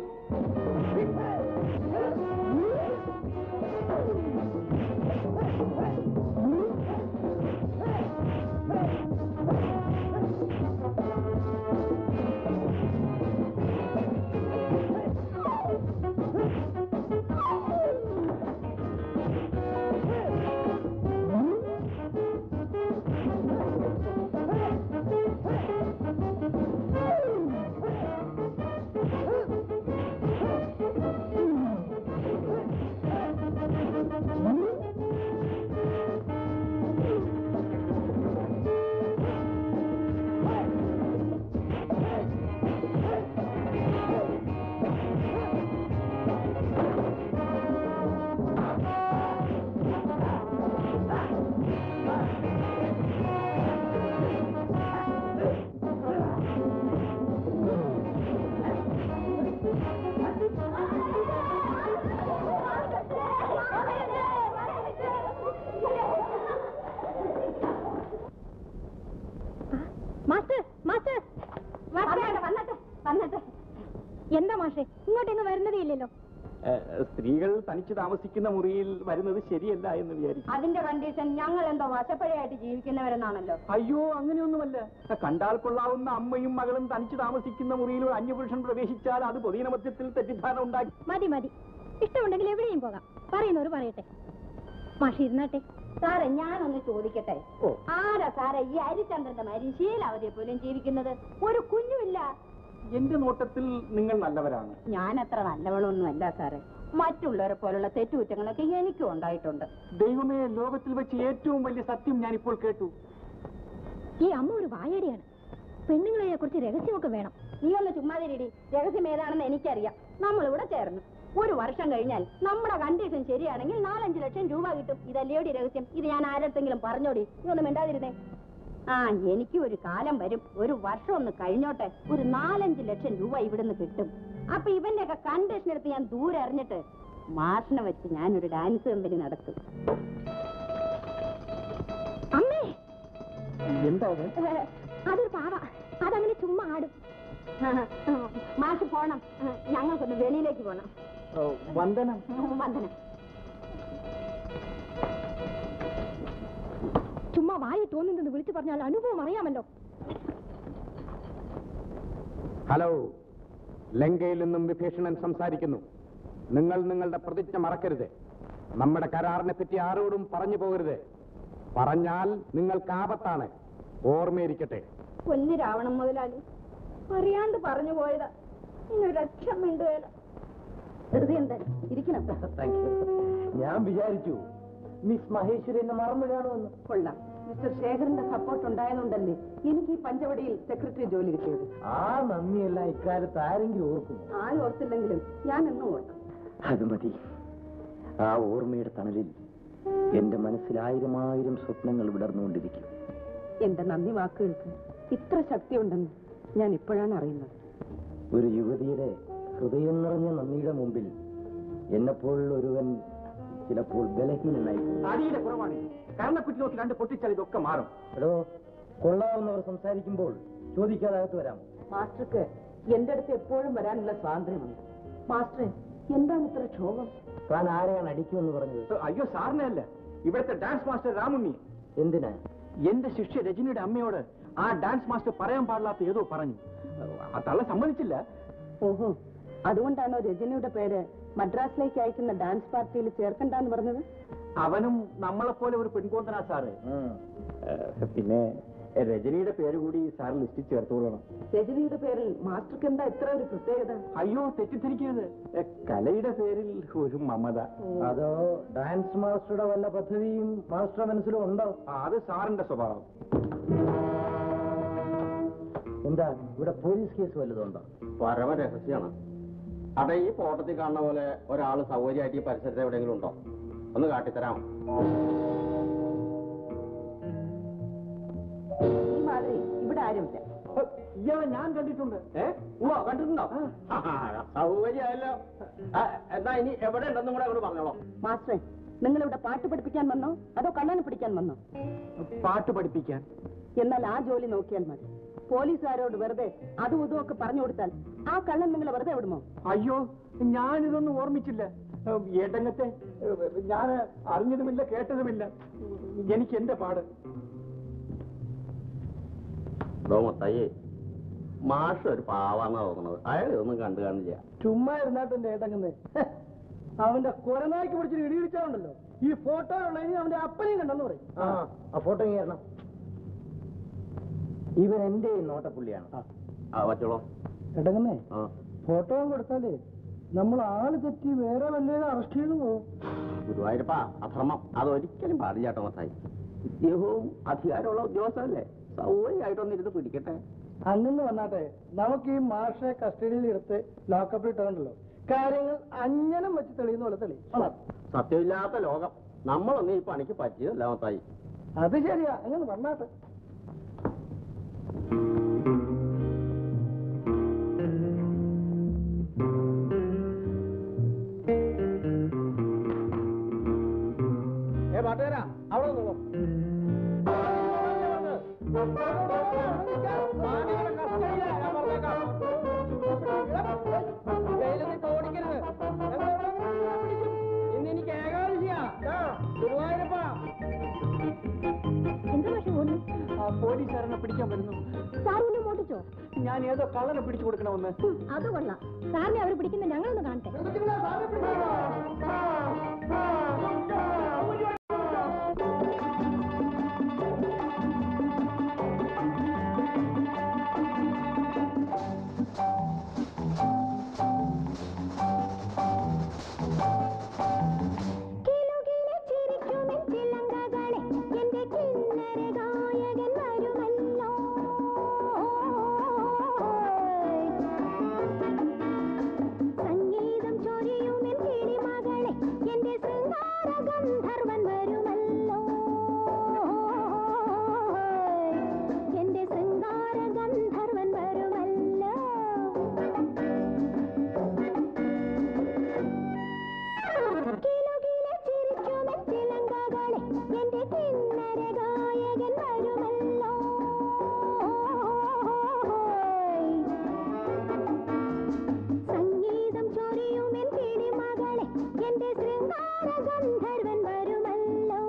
S1: മാസ്റ്റർ മാസ്റ്റർ
S6: വന്നട്ടെ വന്നട്ടെ വന്നട്ടെ
S1: എന്താ മാഷേ ഇങ്ങോട്ടൊന്നും വരുന്നതേ ഇല്ലല്ലോ
S5: സ്ത്രീകൾ തനിച്ച് താമസിക്കുന്ന മുറിയിൽ വരുന്നത് ശരിയല്ല എന്ന് വിചാരിക്കും
S6: അതിന്റെ കണ്ടീഷൻ ഞങ്ങൾ എന്തോ വശപ്പഴയായിട്ട് ജീവിക്കുന്നവരെന്നാണല്ലോ
S5: അയ്യോ അങ്ങനെയൊന്നുമല്ല കണ്ടാൽ കൊള്ളാവുന്ന അമ്മയും മകളും തനിച്ച് താമസിക്കുന്ന മുറിയിൽ ഒരു അന്യപുരുഷൻ പ്രവേശിച്ചാൽ അത് പൊതുജനമധ്യത്തിൽ തെറ്റിദ്ധാരണ ഉണ്ടാക്കി
S1: മതി മതി ഇഷ്ടമുണ്ടെങ്കിൽ എവിടെയും പോകാം പറയുന്നവർ പറയട്ടെ മാഷി ഇരുന്നാട്ടെ
S6: സാറേ ഞാനൊന്ന് ചോദിക്കട്ടെ
S5: ഓ.
S6: ആരാ സാറേ ഈ ഹരിചന്ദ്രന്റെ മാതിരി ശീലാവതിയെ പോലും ജീവിക്കുന്നത് ഒരു കുഞ്ഞുമില്ല
S5: എന്റെ നോട്ടത്തിൽ നിങ്ങൾ നല്ലവരാണ്
S6: ഞാൻ അത്ര നല്ലവളൊന്നുമല്ല സാറേ മറ്റുള്ളവരെ പോലുള്ള തെറ്റുകുറ്റങ്ങളൊക്കെ എനിക്കും ഉണ്ടായിട്ടുണ്ട്
S5: ദൈവമേ ലോകത്തിൽ വെച്ച് ഏറ്റവും വലിയ സത്യം ഞാൻ ഇപ്പോൾ കേട്ടു
S1: ഈ അമ്മ ഒരു വായടിയാണ് പെണ്ണുങ്ങളെ കുറിച്ച് രഹസ്യമൊക്കെ വേണം
S6: നീ ഒന്ന് ചുമ്മാതിരിടി രഹസ്യം ഏതാണെന്ന് എനിക്കറിയാം നമ്മളിവിടെ ചേർന്നു ഒരു വർഷം കഴിഞ്ഞാൽ നമ്മുടെ കണ്ടീഷൻ ശരിയാണെങ്കിൽ നാലഞ്ച് ലക്ഷം രൂപ കിട്ടും ഇതല്ലേടി രഹസ്യം ഇത് ഞാൻ ആരടുത്തെങ്കിലും പറഞ്ഞോടി നീ ഒന്ന് മിണ്ടാതിരുന്നേ ആ എനിക്ക് ഒരു കാലം വരും ഒരു വർഷം ഒന്ന് കഴിഞ്ഞോട്ടെ ഒരു നാലഞ്ച് ലക്ഷം രൂപ ഇവിടുന്ന് കിട്ടും അപ്പൊ ഇവന്റെ ഒക്കെ കണ്ടീഷൻ എടുത്ത് ഞാൻ ദൂരെ അറിഞ്ഞിട്ട് മാഷിനെ വെച്ച് ഞാനൊരു ഡാൻസ് കമ്പനി നടത്തും
S1: അമ്മേ
S5: എന്താ
S1: ഏ, അതൊരു പാവ അതങ്ങനെ ചുമ്മാ ആടും
S6: മാഷ് പോണം ഞങ്ങൾക്കൊന്ന് വെളിയിലേക്ക് പോണം
S5: വന്ദനം
S6: വന്ദനം
S1: ചുമ്മാ വായി തോന്നുന്നത് വിളിച്ചു പറഞ്ഞാൽ അനുഭവം അറിയാമല്ലോ
S9: ഹലോ ലങ്കയിൽ നിന്നും വിഭീഷണൻ സംസാരിക്കുന്നു നിങ്ങൾ നിങ്ങളുടെ പ്രതിജ്ഞ മറക്കരുത് നമ്മുടെ കരാറിനെ പറ്റി ആരോടും പറഞ്ഞു പോകരുത് പറഞ്ഞാൽ നിങ്ങൾക്ക് ആപത്താണ് ഓർമ്മയിരിക്കട്ടെ
S6: പൊന്നു രാവണം മുതലാളി അറിയാണ്ട് പറഞ്ഞു പോയതാ ഇനി രക്ഷം മിണ്ടുകയില്ല വെറുതെ എന്താ ഇരിക്കണം
S7: ഞാൻ വിചാരിച്ചു മിസ് മഹേശ്വരി എന്നെ മറന്നു കാണുമെന്ന്
S3: കൊള്ളാം മിസ്റ്റർ ശേഖരന്റെ സപ്പോർട്ട് ഉണ്ടായതുകൊണ്ടല്ലേ എനിക്ക് ഈ പഞ്ചവടിയിൽ സെക്രട്ടറി ജോലി കിട്ടിയത്
S7: ആ നന്ദിയല്ല ഇക്കാലത്ത് ആരെങ്കിലും ഓർക്കുന്നു
S3: ആരും ഓർത്തില്ലെങ്കിലും ഞാൻ എന്നും ഓർക്കും
S7: അത് മതി ആ ഓർമ്മയുടെ തണലിൽ എന്റെ മനസ്സിൽ ആയിരം ആയിരം സ്വപ്നങ്ങൾ വിടർന്നുകൊണ്ടിരിക്കും
S3: എന്റെ നന്ദി വാക്കുകൾക്ക് ഇത്ര ശക്തിയുണ്ടെന്ന് ഞാൻ ഇപ്പോഴാണ് അറിയുന്നത്
S7: ഒരു യുവതിയുടെ ഹൃദയം നിറഞ്ഞ നന്ദിയുടെ മുമ്പിൽ എന്നെപ്പോലുള്ള ഒരുവൻ ചിലപ്പോൾ ബലഹീനനായി പോകും.
S5: അടിയുടെ കുറവാണ് കരണക്കുറ്റി നോക്കി രണ്ട് പൊട്ടിച്ചാൽ ഇതൊക്കെ മാറും
S7: എടോ കൊള്ളാവുന്നവർ സംസാരിക്കുമ്പോൾ ചോദിക്കാതകത്ത് വരാം
S3: മാസ്റ്റർക്ക് എന്റെ അടുത്ത് എപ്പോഴും വരാനുള്ള സ്വാതന്ത്ര്യമുണ്ട് മാസ്റ്റർ എന്താണ് ഇത്ര ക്ഷോഭം
S7: താൻ ആരെയാണ് അടിക്കുമെന്ന് പറഞ്ഞത്
S5: അയ്യോ സാറിനെ അല്ല ഇവിടുത്തെ ഡാൻസ് മാസ്റ്റർ രാമുണ്ണി
S7: എന്തിനാ
S5: എന്റെ ശിഷ്യ രജനിയുടെ അമ്മയോട് ആ ഡാൻസ് മാസ്റ്റർ പറയാൻ പാടില്ലാത്ത ഏതോ പറഞ്ഞു ആ തള്ള സമ്മതിച്ചില്ല
S3: ഓഹോ അതുകൊണ്ടാണോ രജനിയുടെ പേര് മദ്രാസിലേക്ക് അയക്കുന്ന ഡാൻസ് പാർട്ടിയിൽ ചേർക്കണ്ടെന്ന് പറഞ്ഞത്
S5: അവനും നമ്മളെപ്പോലെ ഒരു പെൺകോന്തനാ സാറ് ഏഹ്, പിന്നെ രജനിയുടെ പേര് കൂടി സാർ ലിസ്റ്റിൽ ചേർത്തുകൊള്ളണം
S3: രജനിയുടെ പേരിൽ മാസ്റ്റർക്ക് എന്താ ഇത്ര ഒരു പ്രത്യേകത
S5: അയ്യോ തെറ്റിദ്ധരിക്കരുത് ഏ, കലയുടെ പേരിൽ ഒരു മമത
S2: അതോ ഡാൻസ് മാസ്റ്ററുടെ വല്ല പദ്ധതിയും മാസ്റ്ററുടെ മനസ്സിലും ഉണ്ടോ
S5: ആ, അത് സാറിന്റെ സ്വഭാവം
S2: എന്താ ഇവിടെ പോലീസ് കേസ് വല്ലതുണ്ടോ
S4: പരമ രഹസ്യമാണ് അതെ ഈ ഫോട്ടത്തിൽ കാണുന്ന പോലെ ഒരാൾ സൗകര്യമായിട്ട് ഈ പരിസരത്ത് എവിടെയെങ്കിലും ഉണ്ടോ ഒന്ന് കാട്ടിത്തരാമോ
S3: ഈ മാതിരി ഇവിടെ ആരുമില്ല
S5: ഇയാളെ ഞാൻ കണ്ടിട്ടുണ്ട്
S4: ഏ ഉവ്വ, കണ്ടിട്ടുണ്ടോ സൗകര്യമല്ലോ ആ, എന്നാ ഇനി എവിടെ ഉണ്ടെന്നും കൂടെ അങ്ങോട്ട് പറഞ്ഞോളാം
S3: മാസ്റ്ററെ നിങ്ങൾ ഇവിടെ പാട്ട് പഠിപ്പിക്കാൻ വന്നോ അതോ കള്ളനെ പിടിക്കാൻ വന്നോ
S5: പാട്ട് പഠിപ്പിക്കാൻ
S3: എന്നാൽ ആ ജോലി നോക്കിയാൽ മതി പോലീസുകാരോട് വെറുതെ അതും ഇതും ഒക്കെ പറഞ്ഞു കൊടുത്താൽ ആ കള്ളൻ നിങ്ങളെ വെറുതെ വിടുമോ
S5: അയ്യോ ഞാനിതൊന്നും ഓർമ്മിച്ചില്ല ഏട്ടങ്ങത്തെ ഞാൻ അറിഞ്ഞതുമില്ല കേട്ടതുമില്ല എനിക്ക് എന്റെ പാട്
S4: ഡോ മൊത്തയ്യേ മാഷ് ഒരു പാവാന്നാ തോന്നുന്നത് അയാൾ ഇതൊന്നും കണ്ടു കാണില്ല
S2: ചുമ്മാ ഇരുന്നാട്ടെ ഏട്ടങ്ങന്ന് അവന്റെ കൊരനായ്ക്ക് പിടിച്ചിട്ട് ഇടി ഇടിച്ചാലുണ്ടല്ലോ ഈ ഫോട്ടോ ഉള്ളതിന് അവന്റെ അപ്പനെയും കണ്ടെന്ന് പറയും ആ ഫോട്ടോ കയറണം ഇവൻ എന്റെ നോട്ടപ്പുള്ളിയാണ്
S4: ആ പറ്റോളോ
S2: ഏട്ടങ്ങന്നേ
S4: ആ
S2: ഫോട്ടോ കൊടുത്താലേ നമ്മൾ ആള് തെറ്റി വേറെ വല്ലതും അറസ്റ്റ് ചെയ്തു പോകും
S4: ഗുരുവായൂരപ്പ അധർമ്മം അതൊരിക്കലും പാടില്ല കേട്ടോ മത്തായി വിദ്യവും അധികാരമുള്ള ഉദ്യോഗസ്ഥരല്ലേ സൗകര്യമായിട്ടൊന്നിരുന്ന് പിടിക്കട്ടെ
S2: അങ്ങനെ വന്നാട്ടെ നമുക്ക് ഈ മാഷെ കസ്റ്റഡിയിൽ എടുത്ത് ലോക്കപ്പിൽ ഇട്ടുണ്ടല്ലോ കാര്യങ്ങൾ അഞ്ഞനം വെച്ച് തെളിയുന്ന പോലെ തെളിയും വന്നോ?
S4: സത്യമില്ലാത്ത ലോകം നമ്മളൊന്നും ഈ പണിക്ക് പറ്റിയതല്ല മത്തായി
S2: അത് ശരിയാ അങ്ങനെ വന്നാട്ടെ
S5: ഏ പാട്ടുകാരാ അവിടെ നിന്നോ ഇന്നെനിക്ക് ഏകാദശിയാ ഗുരുവായൂരപ്പാ
S1: എന്താ പക്ഷെ ഓടി
S5: ആ പോലീസുകാരനെ പിടിക്കാൻ വരുന്നു
S1: സാറിനെ മോട്ടിച്ചോ
S5: ഞാൻ ഏതോ കള്ളനെ പിടിച്ചു കൊടുക്കണമെന്ന്
S1: അത് കൊള്ളാം സാറിനെ അവർ പിടിക്കുന്ന ഞങ്ങളൊന്ന് കാണട്ടെ കിലുകിലെ ചിരിക്കുമെൻ ചിലങ്കകളെ എന്റെ കിന്നര ഗായകൻ വരുമല്ലോ സംഗീതം ചൊരിയുമെൻ കിളിമകളെ എന്റെ ശൃംഗാര ഗന്ധർവൻ വരുമല്ലോ എന്റെ ശൃംഗാര ഗന്ധർവൻ വരുമല്ലോ കിലുകിലെ ചിരിക്കുമെൻ ചിലങ്കകളെ എന്റെ കിന്നര ഗായകൻ വരുമല്ലോ സംഗീതം ചൊരിയുമെൻ കിളിമകളെ എന്റെ ശൃംഗാര ഗന്ധർവൻ വരുമല്ലോ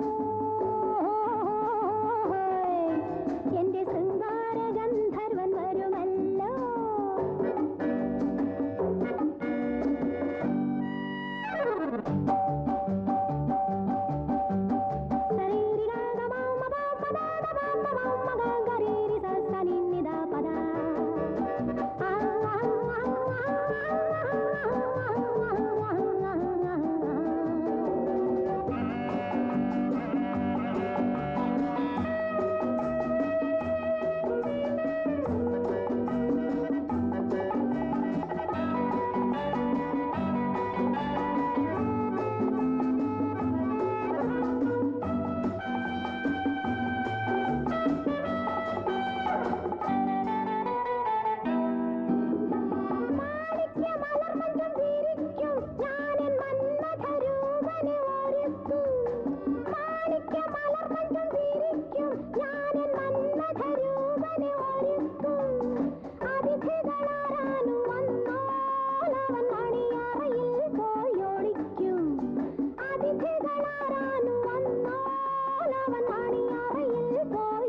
S1: എന്റെ ശൃംഗാര ഗന്ധർവൻ വരുമല്ലോ മാണിക്യമലർമഞ്ചം വീരിക്കും ഞാനെൻ മന്മഥരൂപനെ ഒരുക്കും മാണിക്യമലർമഞ്ചം വീരിക്കും ഞാനെൻ മന്മഥരൂപനെ ഒരുക്കും അതിഥികളാരാനും വന്നോലവൻ മണിയറയിൽ പോയൊളിക്കും അതിഥികളാരാനും വന്നോലവൻ മണിയറയിൽ പോയൊളിക്കും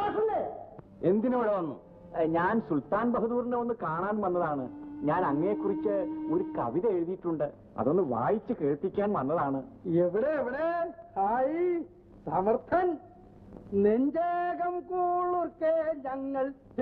S2: മാഷല്ലേ
S7: എന്തിനവിടെ വന്നു
S5: ഏ, ഞാൻ സുൽത്താൻ ബഹദൂറിനെ ഒന്ന് കാണാൻ വന്നതാണ് ഞാൻ അങ്ങയെക്കുറിച്ച് ഒരു കവിത എഴുതിയിട്ടുണ്ട് അതൊന്ന് വായിച്ച് കേൾപ്പിക്കാൻ വന്നതാണ്
S2: എവിടെ എവിടെ ഹായ് സമർത്ഥൻ നെഞ്ചകം കൂളുർക്കെ ഞങ്ങൾ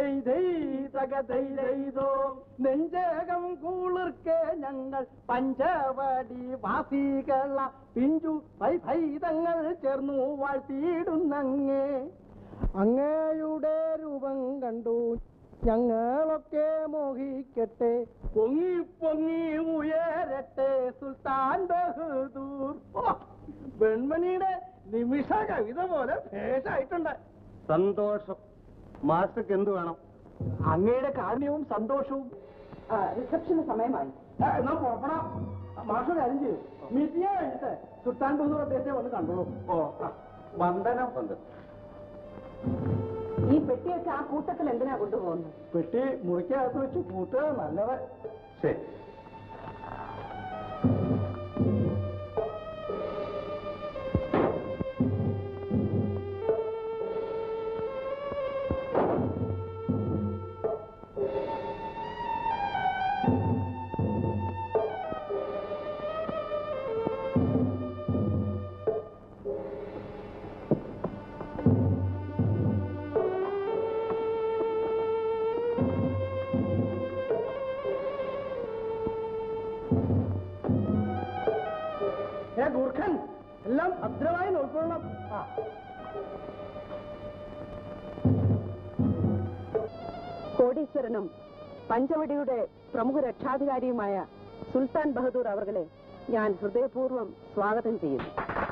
S2: ചെയ്തോ നെഞ്ചകം കൂളുർക്കെ ഞങ്ങൾ പഞ്ചവടി വാസികള പിഞ്ചു വൈഭൈതങ്ങൾ ചേർന്നു വാഴ്ത്തിയിടുന്നങ്ങേ അങ്ങയുടെ രൂപം കണ്ടു ഞങ്ങളൊക്കെ മോഹിക്കട്ടെ പൊങ്ങി പൊങ്ങി ഉയരട്ടെ സുൽത്താൻ ബഹദൂർ ഓ, വെൺമണിയുടെ നിമിഷ കവിത പോലെ ഭേഷായിട്ടുണ്ട്
S7: സന്തോഷം മാസ്റ്റർക്ക് എന്ത് വേണം
S5: അങ്ങയുടെ കാരുണ്യവും സന്തോഷവും
S3: റിസപ്ഷന് സമയമായി
S2: ഏ, എന്നാ പുറപ്പെടാം മാഷ കാര്യം ചെയ്യും മീറ്റിംഗ് കഴിഞ്ഞിട്ട് സുൽത്താൻ ബഹദൂർ അദ്ദേഹത്തെ വന്ന് കണ്ടോളൂ ഓ ആ, വന്ദനം
S3: ഈ പെട്ടിയൊക്കെ ആ കൂട്ടത്തിൽ എന്തിനാ കൊണ്ടുപോകുന്നത്
S2: പെട്ടി മുറിക്കകത്ത് വെച്ച് കൂട്ടുക നല്ലത്
S7: ശരി
S2: ഏ ഗൂർഖൻ എല്ലാം ഭദ്രമായി നോക്കണം ആ
S3: കോടീശ്വരനും പഞ്ചവടിയുടെ പ്രമുഖ രക്ഷാധികാരിയുമായ സുൽത്താൻ ബഹദൂർ അവർകളെ ഞാൻ ഹൃദയപൂർവ്വം സ്വാഗതം ചെയ്യുന്നു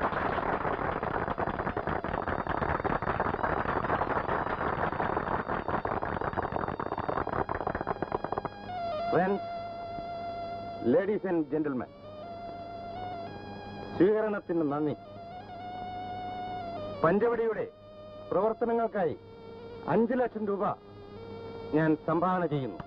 S7: ഫ്രണ്ട്സ് ലേഡീസ് ആൻഡ് ജെന്റിൽമെൻ സ്വീകരണത്തിന് നന്ദി പഞ്ചവടിയുടെ പ്രവർത്തനങ്ങൾക്കായി അഞ്ചു ലക്ഷം രൂപ ഞാൻ സംഭാവന ചെയ്യുന്നു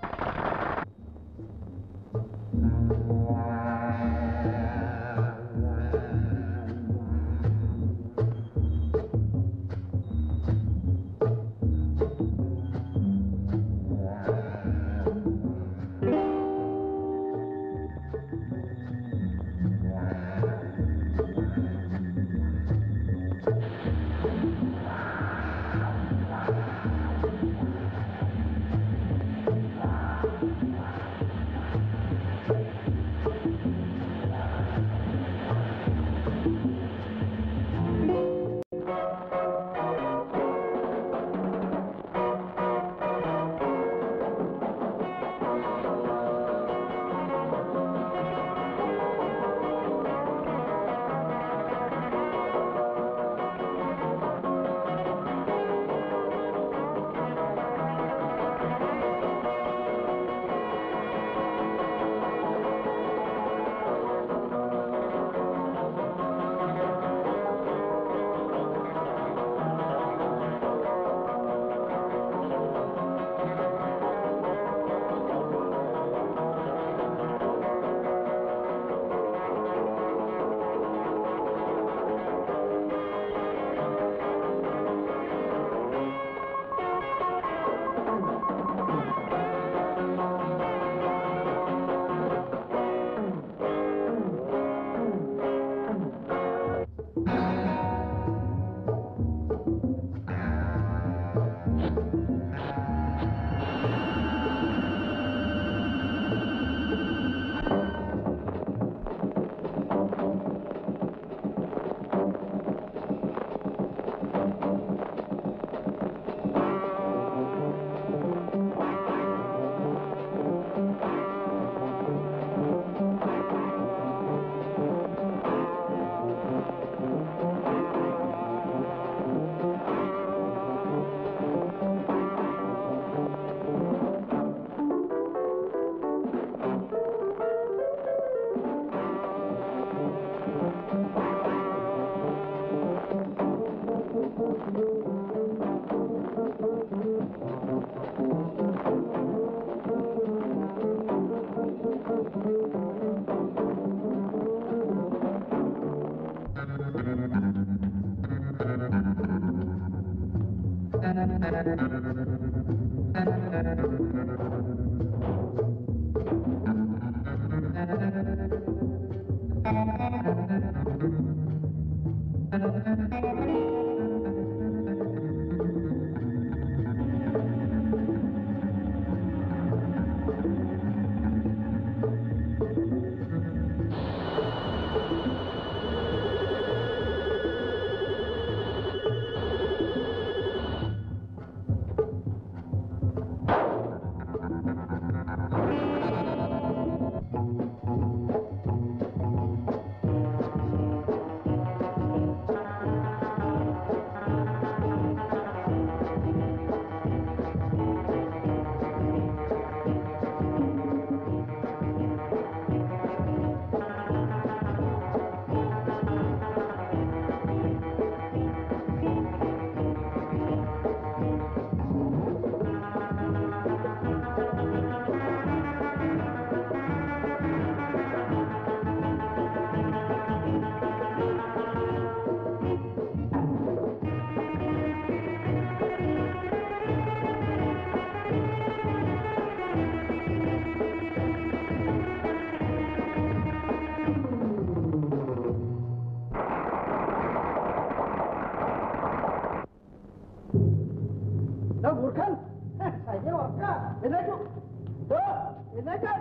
S2: മൂർഖൻ സൈന്യം ഉറക്ക എഴുന്നേറ്റു ഓ, എഴുന്നേക്കാൻ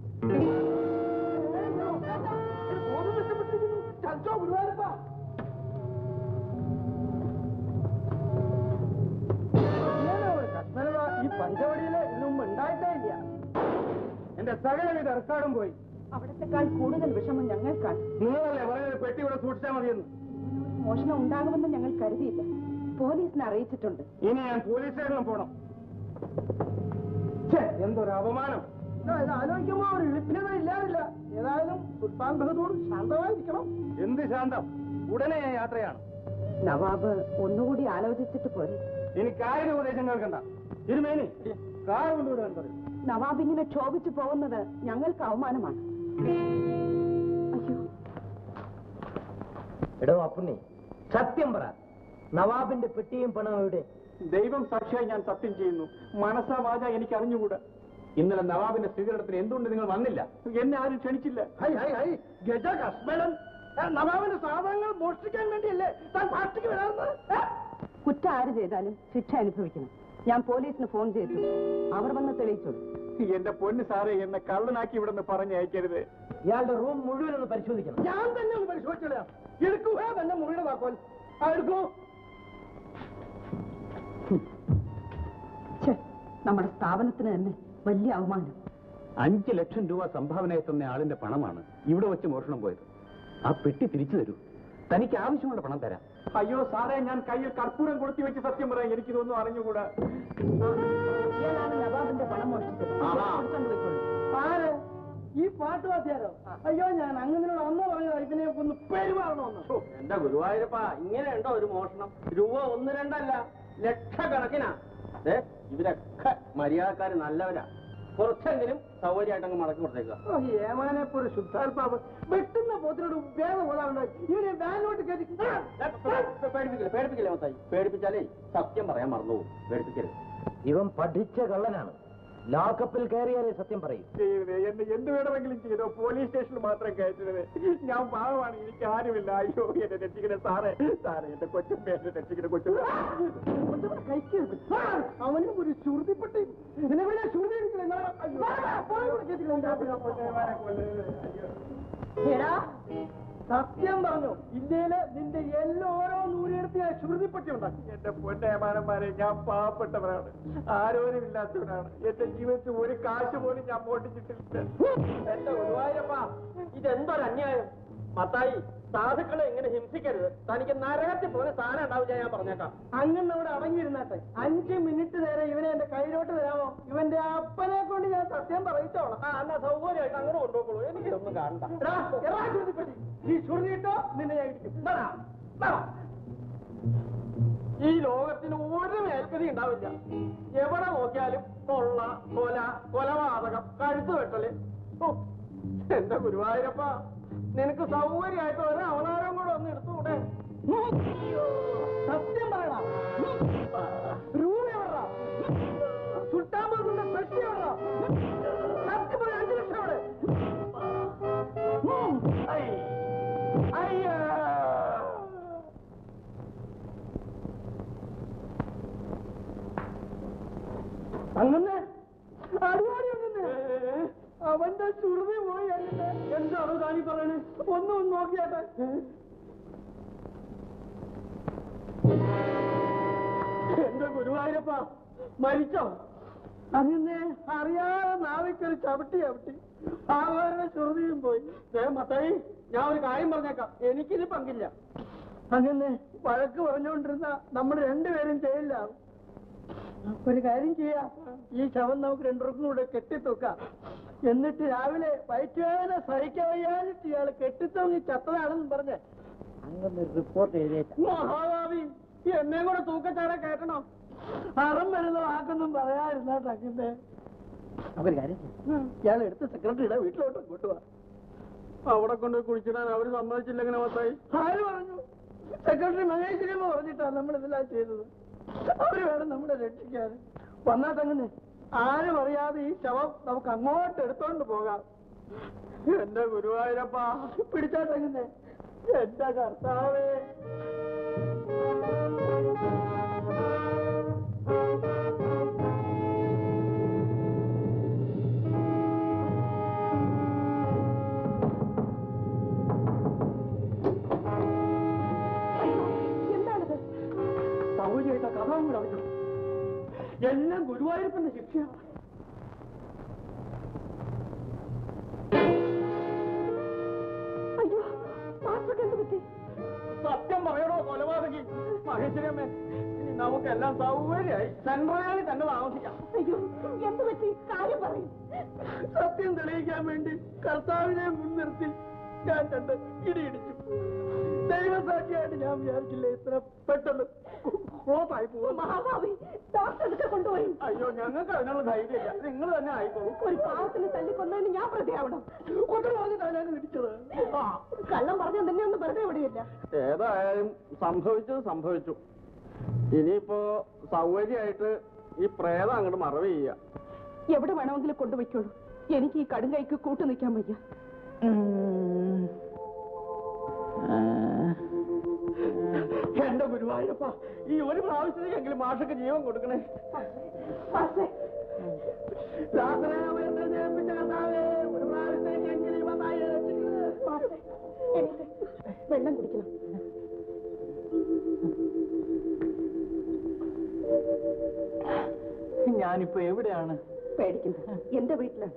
S2: ബോധം നഷ്ടപ്പെട്ടിരിക്കുന്നു ചതിച്ചോ ഗുരുവായൂരപ്പ ഇങ്ങനെ ഒരു കഷ്ണത ഈ പഞ്ചവടിയില് ഇതിനു മുമ്പ് ഉണ്ടായിട്ടേ ഇല്ല എന്റെ സകലവിധ റെക്കോർഡും പോയി
S3: അവിടത്തെക്കാൾ കൂടുതൽ വിഷമം ഞങ്ങൾക്കാണ്
S2: നിങ്ങളല്ലേ പറഞ്ഞത് പെട്ടി ഇവിടെ സൂക്ഷിച്ചാൽ മതിയെന്ന്
S3: മോഷണം ഉണ്ടാകുമെന്ന് ഞങ്ങൾ കരുതിയില്ല പോലീസിനെ അറിയിച്ചിട്ടുണ്ട്
S2: ഇനി ഞാൻ പോലീസ് സ്റ്റേഷനിലും പോണം ഛെ, എന്തൊരു അപമാനം ഇത് ആലോചിക്കുമ്പോ ഒരു ഇളിപ്പിനത ഇല്ലാതില്ല ഏതായാലും സുൽത്താൻ ബഹദൂർ ശാന്തമായിരിക്കണം എന്ത് ശാന്തം ഉടനെ ഞാൻ യാത്രയാണ്
S3: നവാബ് ഒന്നുകൂടി ആലോചിച്ചിട്ട് പോരെ
S2: എനിക്ക് ആയിരം ഉപദേശം കേൾക്കണ്ട ഇരുമേനി കാർ കൊണ്ടുവിടാൻ പറയും
S3: നവാബ് ഇങ്ങനെ ക്ഷോഭിച്ചു പോകുന്നത് ഞങ്ങൾക്ക് അവമാനമാണ് അയ്യോ
S7: എടോ അപ്പുണ്ണി സത്യം പറ നവാബിന്റെ പെട്ടിയും പണവും എവിടെ
S5: ദൈവം സാക്ഷിയായി ഞാൻ സത്യം ചെയ്യുന്നു മനസ്സാ വാച എനിക്ക് അറിഞ്ഞുകൂടാ ഇന്നലെ നവാബിന്റെ സ്വീകരണത്തിന് എന്തുകൊണ്ട് നിങ്ങൾ വന്നില്ല എന്നെ ആരും ക്ഷണിച്ചില്ല
S2: ഹൈ ഹൈ ഹൈ ഗജ കസ്മലൻ നവാബിന്റെ സാധനങ്ങൾ മോഷ്ടിക്കാൻ വേണ്ടിയല്ലേ താൻ പാർട്ടിക്ക് വരാമെന്ന് ഏ?
S3: കുറ്റം ആര് ചെയ്താലും ശിക്ഷ അനുഭവിക്കണം ഞാൻ പോലീസിന് ഫോൺ ചെയ്തു അവർ വന്ന് തെളിയിച്ചോളൂ
S5: എന്റെ പൊന്ന് സാറേ എന്നെ കള്ളനാക്കി ഇവിടെ നിന്ന് പറഞ്ഞയക്കരുത്
S7: ഇയാളുടെ റൂം മുഴുവൻ ഒന്ന് പരിശോധിക്കണം
S2: ഞാൻ തന്നെ ഒന്ന് പരിശോധിച്ചോളാം എടുക്കുക തന്നെ മുറിയുടെ വാക്കോൽ ആ എടുക്കൂ
S3: ഛെ, നമ്മുടെ സ്ഥാപനത്തിന് തന്നെ വലിയ അവമാനം
S5: അഞ്ച് ലക്ഷം രൂപ സംഭാവന എത്തുന്ന ആളിന്റെ പണമാണ് ഇവിടെ വെച്ച് മോഷണം പോയത് ആ പെട്ടി തിരിച്ചു തരൂ തനിക്ക് ആവശ്യമുള്ള പണം തരാം അയ്യോ സാറേ ഞാൻ കയ്യിൽ കർപ്പൂരം കൊളുത്തി വെച്ച് സത്യം പറയാം എനിക്കിതൊന്നും അറിഞ്ഞുകൂടാ
S3: ഇയാളാണ് നവാബിന്റെ പണം മോഷ്ടിച്ചത്
S5: ആഹാ.
S3: പിടിച്ചോണ്ട് പോയിക്കോളൂ.
S2: ആര് ഈ പാട്ട് വാദ്യാരോ അയ്യോ ഞാൻ അങ്ങനോട് അമ്മ പറഞ്ഞതാ ഇവനെ ഒന്ന് പെരുമാറണമെന്ന്
S4: ഓ, എന്റെ ഗുരുവായൂരപ്പ ഇങ്ങനെ ഉണ്ടോ ഒരു മോഷണം രൂപ ഒന്ന് രണ്ടല്ല ലക്ഷക്കണക്കിനാ ദേ, ഇവരൊക്കെ മര്യാദക്കാര് നല്ലവരാ കുറച്ചെങ്കിലും സൗകര്യമായിട്ട് അങ്ങ് മടക്കി കൊടുത്തേക്കുക
S2: ഓ, ഈ ഏമാനെ പോലെ ശുദ്ധാത്മാവ് വെട്ടുന്ന പോത്തിനോട് വേദം കൊള്ളാറുണ്ടോ ഇവനെ വാനിലോട്ട് കയറ്റി ആ,
S4: പേടിപ്പിക്കില്ല പേടിപ്പിക്കില്ല മത്തായി പേടിപ്പിച്ചാലേ സത്യം പറയാൻ മറന്നുപോകും പേടിപ്പിക്കരുത്
S7: ഇവൻ പഠിച്ച കള്ളനാണ് ലോക്കപ്പിൽ കയറിയാലേ സത്യം പറയും
S5: ചെയ്യരുത് എന്നെ എന്ത് വേണമെങ്കിലും ചെയ്തോ പോലീസ് സ്റ്റേഷനിൽ മാത്രം കയറ്റരുത് ഞാൻ പാവമാണ് എനിക്ക് ആരുമില്ല അയ്യോ എന്നെ രക്ഷിക്കണേ സാറേ സാറേ എന്റെ കൊച്ചും എന്നെ രക്ഷിക്കണേ കൊച്ചു
S2: കൊച്ചവനെ കഴിക്കരുത്. ആ, അവനും ഒരു ശ്രുതിപ്പെട്ടി നിലവിലെ ശ്രുതി എടുക്കില്ല
S6: എടാ
S2: സത്യം പറഞ്ഞു ഇന്ത്യയില് നിന്റെ എല്ലാ ഓരോ നൂരെടുത്ത് ഞാൻ ശ്രുതിപ്പെട്ടി ഉണ്ടാക്കി
S5: എന്റെ പൊന്നേമാനന്മാരെ ഞാൻ പാവപ്പെട്ടവനാണ് ആരോരും ഇല്ലാത്തവനാണ് എന്റെ ജീവിതത്തിൽ ഒരു കാശ് പോലും ഞാൻ മോട്ടിച്ചിട്ടില്ല
S4: എന്റെ ഗുരുവായൂരപ്പ ഇതെന്തൊരു അന്യായം മത്തായി സാധുക്കളെ ഇങ്ങനെ ഹിംസിക്കരുത് തനിക്ക് നരകത്തിൽ പോലെ സ്ഥാനം ഉണ്ടാവില്ല ഞാൻ പറഞ്ഞേക്കാം
S2: അങ്ങനെ അവിടെ അടങ്ങിയിരുന്നാട്ടെ അഞ്ച് മിനിറ്റ് നേരം ഇവനെ എന്റെ കയ്യിലോട്ട് തരാമോ ഇവന്റെ അപ്പനെ കൊണ്ട് ഞാൻ സത്യം പറയിച്ചോളാം
S4: ആ എന്നാ സൗകര്യമായിട്ട് അങ്ങനെ കൊണ്ടുപോകുള്ളൂ എനിക്കിതൊന്നും കാണണ്ട
S2: എടാ, എറാ ശ്രുതിപ്പെട്ടി ഈ ശ്രുതി ഇട്ടോ നിന്നെ ഞാൻ ഇടിക്കും ദാടാ, ദാടാ.
S4: ഈ ലോകത്തിന് ഒരു മേൽക്കതി ഉണ്ടാവില്ല എവിടെ നോക്കിയാലും കൊള്ള കൊല കൊലപാതകം കഴുത്ത് വെട്ടല് ഓ, എന്റെ ഗുരുവായൂരപ്പ നിനക്ക് സൗകര്യമായിട്ട് ഒരു അവതാരം കൂടെ ഒന്ന് എടുത്തുകൂടെ
S2: സത്യം പറയണം രൂപ എവിടാ അങ്ങനെ അടിവാടി അങ്ങനെ അവന്റെ ചുരുതി പോയി അങ്ങനെ എന്താണ് താനീ പറയണേ ഒന്നും ഒന്ന് നോക്കിയാട്ടെ എന്റെ ഗുരുവായൂരപ്പ മരിച്ചോ അങ്ങനെ അറിയാതെ നാവിക്കൊരു ചവിട്ടി ചവിട്ടി ആവാരുടെ ശ്രുതിയും പോയി ദേ മത്തായി ഞാൻ ഒരു കാര്യം പറഞ്ഞേക്കാം എനിക്കിത് പങ്കില്ല അങ്ങനെ വഴക്ക് പറഞ്ഞുകൊണ്ടിരുന്ന നമ്മൾ രണ്ടുപേരും ചെയ്യില്ല ഒരു കാര്യം ചെയ്യാം ഈ ശവം നമുക്ക് രണ്ടുപേർക്കും കൂടെ കെട്ടിത്തൂക്കാം എന്നിട്ട് രാവിലെ വയറ്റുവേദന സഹിക്കാൻ വയ്യാതിട്ട് ഇയാൾ കെട്ടിത്തൂങ്ങി ചത്തതാണെന്ന് പറഞ്ഞ് അങ്ങനെ റിപ്പോർട്ട് എഴുതിയേക്കാം മഹാഭാവി എന്നെ കൂടെ തൂക്കച്ചാടെ കേട്ടണോ അറം വരുന്ന വാക്കൊന്നും പറയാതിരുന്നാ തങ്ങിന്റെ ഒരു കാര്യം ഇയാൾ എടുത്ത് സെക്രട്ടറിയുടെ വീട്ടിലോട്ട് കൂട്ടുവാ അവിടെ കൊണ്ട് കുഴിച്ചിടാൻ അവര് സമ്മതിച്ചില്ലെങ്ങനെ മത്തായി ആര് പറഞ്ഞു സെക്രട്ടറി മഹേശ്വരിയമ്മ പറഞ്ഞിട്ടാണ് നമ്മൾ ഇതെല്ലാം ചെയ്തത് അവര് വേണം നമ്മളെ രക്ഷിക്കാൻ വന്നാ തങ്ങനെ ആരും അറിയാതെ ഈ ശവം നമുക്ക് അങ്ങോട്ട് എടുത്തോണ്ട് പോകാം എന്റെ ഗുരുവായൂരപ്പ പിടിച്ചാ തങ്ങനെ എന്റെ കർത്താവേ
S3: എന്താണിത്
S2: സൗകര്യമായിട്ട് ആ കഥ കൂടെ അറിഞ്ഞു എല്ലാം ഗുരുവായൂരപ്പന്റെ ശിക്ഷയാണ്
S3: അയ്യോ മാസ്റ്റർക്ക് എന്ത് പറ്റി
S2: സത്യം പറയണോ കൊലപാതകി മഹേശ്വരമ്മേ ഇനി നമുക്കെല്ലാം സൗകര്യമായി സെൻട്രലിൽ തന്നെ താമസിക്കാം
S3: അയ്യോ എന്ത് പറ്റി കാര്യം പറയും
S2: സത്യം തെളിയിക്കാൻ വേണ്ടി കർത്താവിനെ മുൻനിർത്തി ഞാൻ കണ്ട് ഇടിയിടിച്ചു ദൈവസാക്ഷിയായിട്ട് ഞാൻ വിചാരിച്ചില്ല ഇത്ര പെട്ടെന്ന് ക്ലോസായി പോകും
S3: മഹാഭാവി ഡോക്ടർ അടുത്ത് കൊണ്ടുപോയി
S2: അയ്യോ ഞങ്ങൾക്ക് അതിനുള്ള ധൈര്യമില്ല നിങ്ങൾ തന്നെ ആയിക്കോളൂ
S3: ഒരു പാവത്തിന് തല്ലിക്കൊന്നതിന് ഞാൻ പ്രതിയാവണം
S2: ഒത്തിരി പറഞ്ഞിട്ടാണ് ഞാൻ ഇടിച്ചത് ആ
S3: കള്ളം പറഞ്ഞാൽ നിന്നെ ഒന്നും വെറുതെ വിടിയില്ല
S4: ഏതായാലും സംഭവിച്ചത് സംഭവിച്ചു ഇനിയിപ്പോ സൗകര്യമായിട്ട് ഈ പ്രേതം അങ്ങോട്ട് മറവ് ചെയ്യുക
S3: എവിടെ വേണമെങ്കിലും കൊണ്ടുപോയിക്കോളൂ എനിക്ക് ഈ കടും കൈക്ക് കൂട്ടു നിൽക്കാൻ വയ്യ
S2: എന്റെ ഗുരുവായൂരപ്പ ഈ ഒരു പ്രാവശ്യത്തേക്കെങ്കിലും മാഷക്ക് ജീവൻ കൊടുക്കണേ ദാസനാമ എന്നെ ജയിപ്പിച്ച കർത്താവേ, ഒരു പ്രാവശ്യത്തേക്കെങ്കിലും ഇവ നായെ രക്ഷിക്കണേ.
S3: വെള്ളം കുടിക്കണം
S2: ഞാനിപ്പോ എവിടെയാണ്
S3: പേടിക്കണ്ട എന്റെ വീട്ടിലാണ്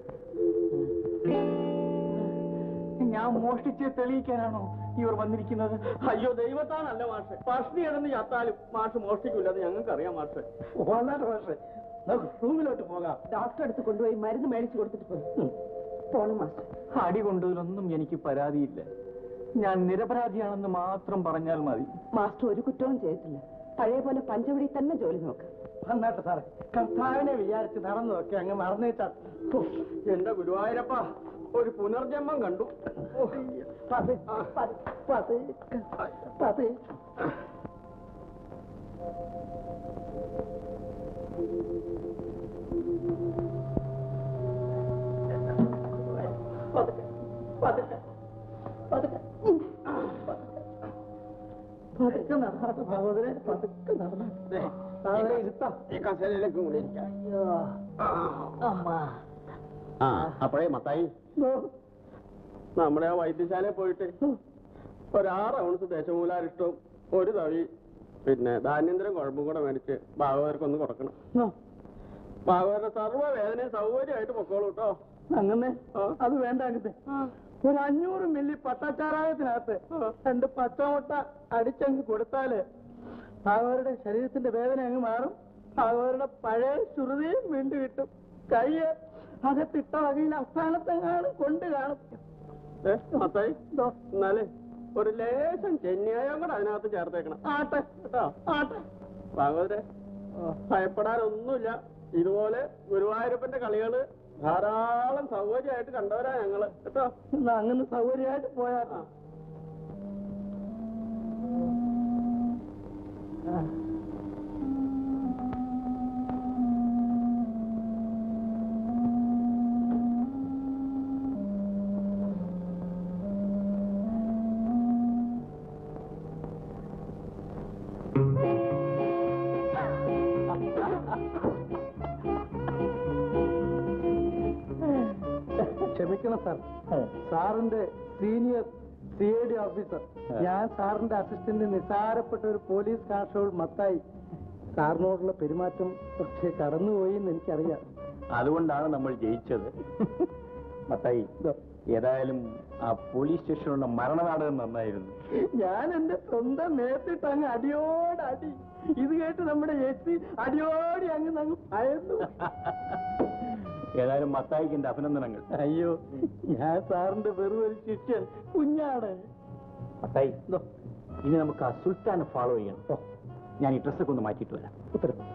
S2: ഞാൻ മോഷ്ടിച്ച് തെളിയിക്കാനാണോ ഇവർ വന്നിരിക്കുന്നത്
S4: അയ്യോ ദൈവത്താനല്ല മാഷെ പഷ്ണി ഇടന്ന് ചത്താലും മാഷ് മോഷ്ടിക്കില്ല അത് ഞങ്ങൾക്ക് അറിയാം മാഷെ
S2: വന്നാട്ടെ പക്ഷേ നമുക്ക് റൂമിലോട്ട് പോകാം
S3: ഡോക്ടർ അടുത്ത് കൊണ്ടുപോയി മരുന്ന് മേടിച്ചു കൊടുത്തിട്ട് പോയി പോണം മാസ്റ്റർ
S2: അടി കൊണ്ടതിലൊന്നും എനിക്ക് പരാതിയില്ല ഞാൻ നിരപരാധിയാണെന്ന് മാത്രം പറഞ്ഞാൽ മതി
S3: മാസ്റ്റർ ഒരു കുറ്റവും ചെയ്തിട്ടില്ല പഴയ പോലെ പഞ്ചവടി തന്നെ ജോലി നോക്കാം
S2: വന്നാട്ടെ സാറേ കർത്താവിനെ വിചാരിച്ച് നടന്നു നോക്കി അങ്ങ് മറന്നേച്ചാ
S4: എന്റെ ഗുരുവായൂരപ്പ ഒരു പുനർജന്മം കണ്ടു ഓ,
S2: പത് പത് പത് പത് പതുക്കെ പതുക്കെ പതുക്കെ പതുക്കെ നടന്നാട്ടെ സഹോദരൻ പതുക്കെ നടന്നാട്ടെ സാധനം ഇരുത്താം
S4: ഈ കസേരയിലേക്ക് കൂടി ഇരിക്കാം.
S2: അയ്യോ അമ്മ
S4: ആ അപ്പോഴേ മത്തായി നമ്മുടെ ആ വൈദ്യശാലയിൽ പോയിട്ട് ഒരാറ് ഔൺസ് ദേശമൂലാരിഷ്ടവും ഒരു തവി പിന്നെ ധാന്യന്തരം കുഴമ്പും കൂടെ മേടിച്ച് ഭാഗവതർക്കൊന്ന് കൊടുക്കണം ഭാഗവതരുടെ സർവ്വ വേദനയും സൗകര്യമായിട്ട് പൊക്കോളൂ കേട്ടോ
S2: അങ്ങനെ അത് വേണ്ട അങ്ങത്തെ ഒരു അഞ്ഞൂറ് മില്ലി പട്ടച്ചാറായത്തിനകത്ത് രണ്ട് പച്ചമുട്ട അടിച്ചങ്ങ് കൊടുത്താല് അവരുടെ ശരീരത്തിന്റെ വേദന അങ്ങ് മാറും അവരുടെ പഴയ ശ്രുതിയും വീണ്ടും കിട്ടും കയ്യ് അകത്തിട്ട വകയിൽ അവസാനത്തെങ്ങാനും കൊണ്ട് കാണും
S4: ഏ, മത്തായി എന്നാലേ ഒരു ലേശം ചെന്നിയായം കൂടെ അതിനകത്ത് ചേർത്തേക്കണം
S2: ആട്ടെ
S4: കേട്ടോ
S2: ആട്ടെ
S4: ഭാഗവതരെ ഭയപ്പെടാനൊന്നുമില്ല ഇതുപോലെ ഗുരുവായൂരപ്പന്റെ കളികള് ധാരാളം സൗകര്യമായിട്ട് കണ്ടവരാ ഞങ്ങള് കേട്ടോ
S2: എന്നാ അങ്ങനെ സൗകര്യമായിട്ട് പോയാ ക്ഷമിക്കണം സാർ സാറിന്റെ senior C I D officer ഞാൻ സാറിന്റെ അസിസ്റ്റന്റ് നിസ്സാരപ്പെട്ട ഒരു പോലീസ് കോൺസ്റ്റബിൾ മത്തായി സാറിനോടുള്ള പെരുമാറ്റം പക്ഷേ കടന്നുപോയി എന്ന് എനിക്കറിയാം
S5: അതുകൊണ്ടാണ് നമ്മൾ ജയിച്ചത് മത്തായി ഏതായാലും ആ പോലീസ് സ്റ്റേഷനിലുള്ള മരണനാടകം നന്നായിരുന്നു
S2: ഞാൻ എന്റെ സ്വന്തം നേരിട്ട് അങ്ങ് അടിയോടടി ഇത് കേട്ട് നമ്മുടെ എസ് പി അടിയോടി അങ്ങ് അങ്ങ് ഭയന്നു
S5: ഏതായാലും മത്തായിക്ക് എന്റെ അഭിനന്ദനങ്ങൾ
S2: അയ്യോ ഞാൻ സാറിന്റെ വെറും ഒരു ശിഷ്യൻ കുഞ്ഞാണ്
S5: മത്തായി ഇനി നമുക്ക് ആ സുൽത്താനെ ഫോളോ ചെയ്യണം ഓ ഞാൻ ഈ ഡ്രസ്സൊക്കെ ഒന്ന് മാറ്റിയിട്ട് വരാം
S2: ഉത്തരം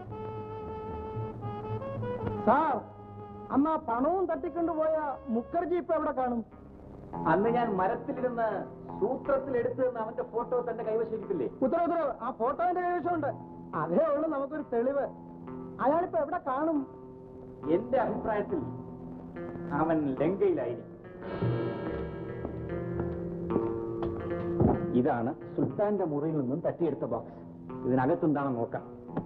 S2: സാർ അന്ന് ആ പണവും തട്ടിക്കൊണ്ടുപോയ മുഖർജി ഇപ്പൊ എവിടെ കാണും
S5: അന്ന് ഞാൻ മരത്തിലിരുന്ന് സൂത്രത്തിലെടുത്ത് അവന്റെ ഫോട്ടോ തന്റെ കൈവശിരിക്കില്ലേ
S2: ഉത്തരവ് ഉത്തരവ് ആ ഫോട്ടോന്റെ കൈവശമുണ്ട് അതേ ഉള്ളൂ നമുക്കൊരു തെളിവ് അയാളിപ്പോ എവിടെ കാണും
S5: എന്റെ അഭിപ്രായത്തിൽ അവൻ ലങ്കയിലായിരിക്കും ഇതാണ് സുൽത്താന്റെ മുറിയിൽ നിന്നും തട്ടിയെടുത്ത ബോക്സ് ഇതിനകത്തെന്താണെന്ന് നോക്കാം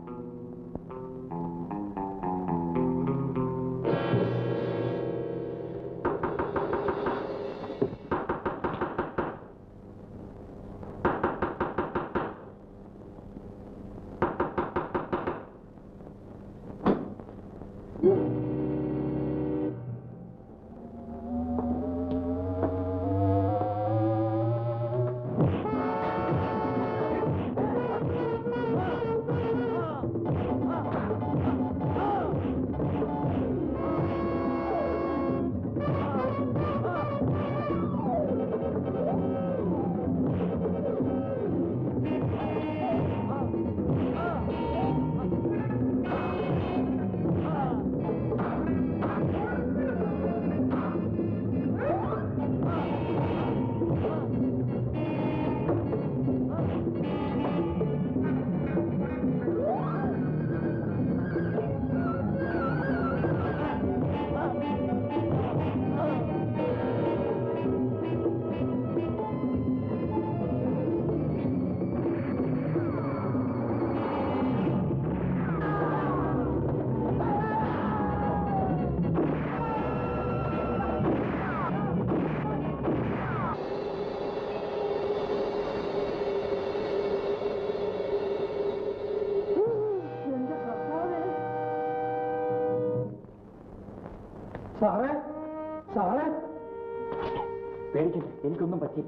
S2: സാറേ സാറേ
S5: പേടിക്കില്ല എനിക്കൊന്നും പറ്റിയില്ല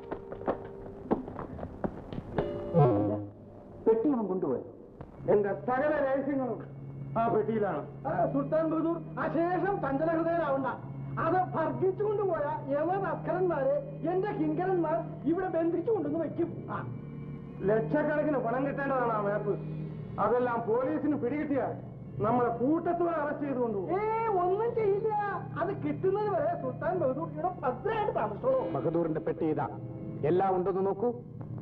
S5: പെട്ടി അവൻ കൊണ്ടുപോയി
S2: എന്റെ സകല രഹസ്യങ്ങളും ആ പെട്ടിയിലാണ് സുൽത്താൻ ബഹദൂർ അശേഷം ചഞ്ചലഹൃദയനാവണ്ട അത് ഭർഗിച്ചുകൊണ്ട് പോയ യമൻ അസ്കരന്മാരെ എന്റെ കിങ്കരന്മാർ ഇവിടെ ബന്ധിച്ചു കൊണ്ടുവന്ന് വെക്കും ലക്ഷക്കണക്കിന് പണം കിട്ടേണ്ടതാണ് ആ മാപ്പ് അതെല്ലാം പോലീസിന് പിടികിട്ടിയാൽ നമ്മളെ കൂട്ടത്തോടെ അറസ്റ്റ് ചെയ്ത് കൊണ്ടുപോകും ഏ ഒന്നും ചെയ്യില്ല അത് കിട്ടുന്നത് വരെ സുൽത്താൻ ബഹദൂർ ഇവിടെ ഭദ്രമായിട്ട് താമസിച്ചോളൂ
S9: ബഹദൂറിന്റെ പെട്ടി ഇതാ എല്ലാം ഉണ്ടെന്ന് നോക്കൂ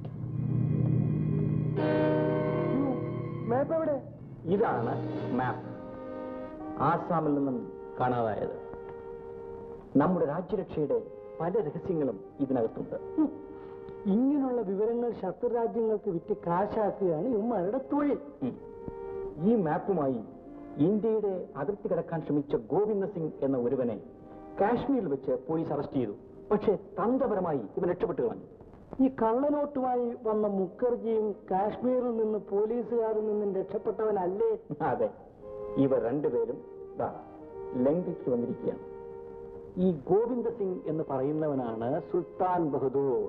S2: മാപ്പ് എവിടെ
S5: ഇതാണ് മാപ്പ് ആസാമിൽ നിന്നും കാണാതായത് നമ്മുടെ രാജ്യരക്ഷയുടെ പല രഹസ്യങ്ങളും ഇതിനകത്തുണ്ട്
S2: ഇങ്ങനെയുള്ള വിവരങ്ങൾ ശത്രു രാജ്യങ്ങൾക്ക് വിറ്റ് കാശാക്കുകയാണ് ഇവന്മാരുടെ തൊഴിൽ
S5: ഉം. ഈ മാപ്പുമായി ഇന്ത്യയുടെ അതിർത്തി കടക്കാൻ ശ്രമിച്ച ഗോവിന്ദ സിംഗ് എന്ന ഒരുവനെ കാശ്മീരിൽ വെച്ച് പോലീസ് അറസ്റ്റ് ചെയ്തു പക്ഷേ തന്ത്രപരമായി ഇവൻ രക്ഷപ്പെട്ടു കളഞ്ഞു
S2: ഈ കള്ളനോട്ടുമായി വന്ന മുഖർജിയും കാശ്മീരിൽ നിന്ന് പോലീസുകാരിൽ നിന്നും രക്ഷപ്പെട്ടവനല്ലേ
S5: അതെ ഇവർ രണ്ടുപേരും ദാ ലങ്കയ്ക്ക് വന്നിരിക്കുകയാണ് ഈ ഗോവിന്ദ സിംഗ് എന്ന് പറയുന്നവനാണ് സുൽത്താൻ ബഹദൂർ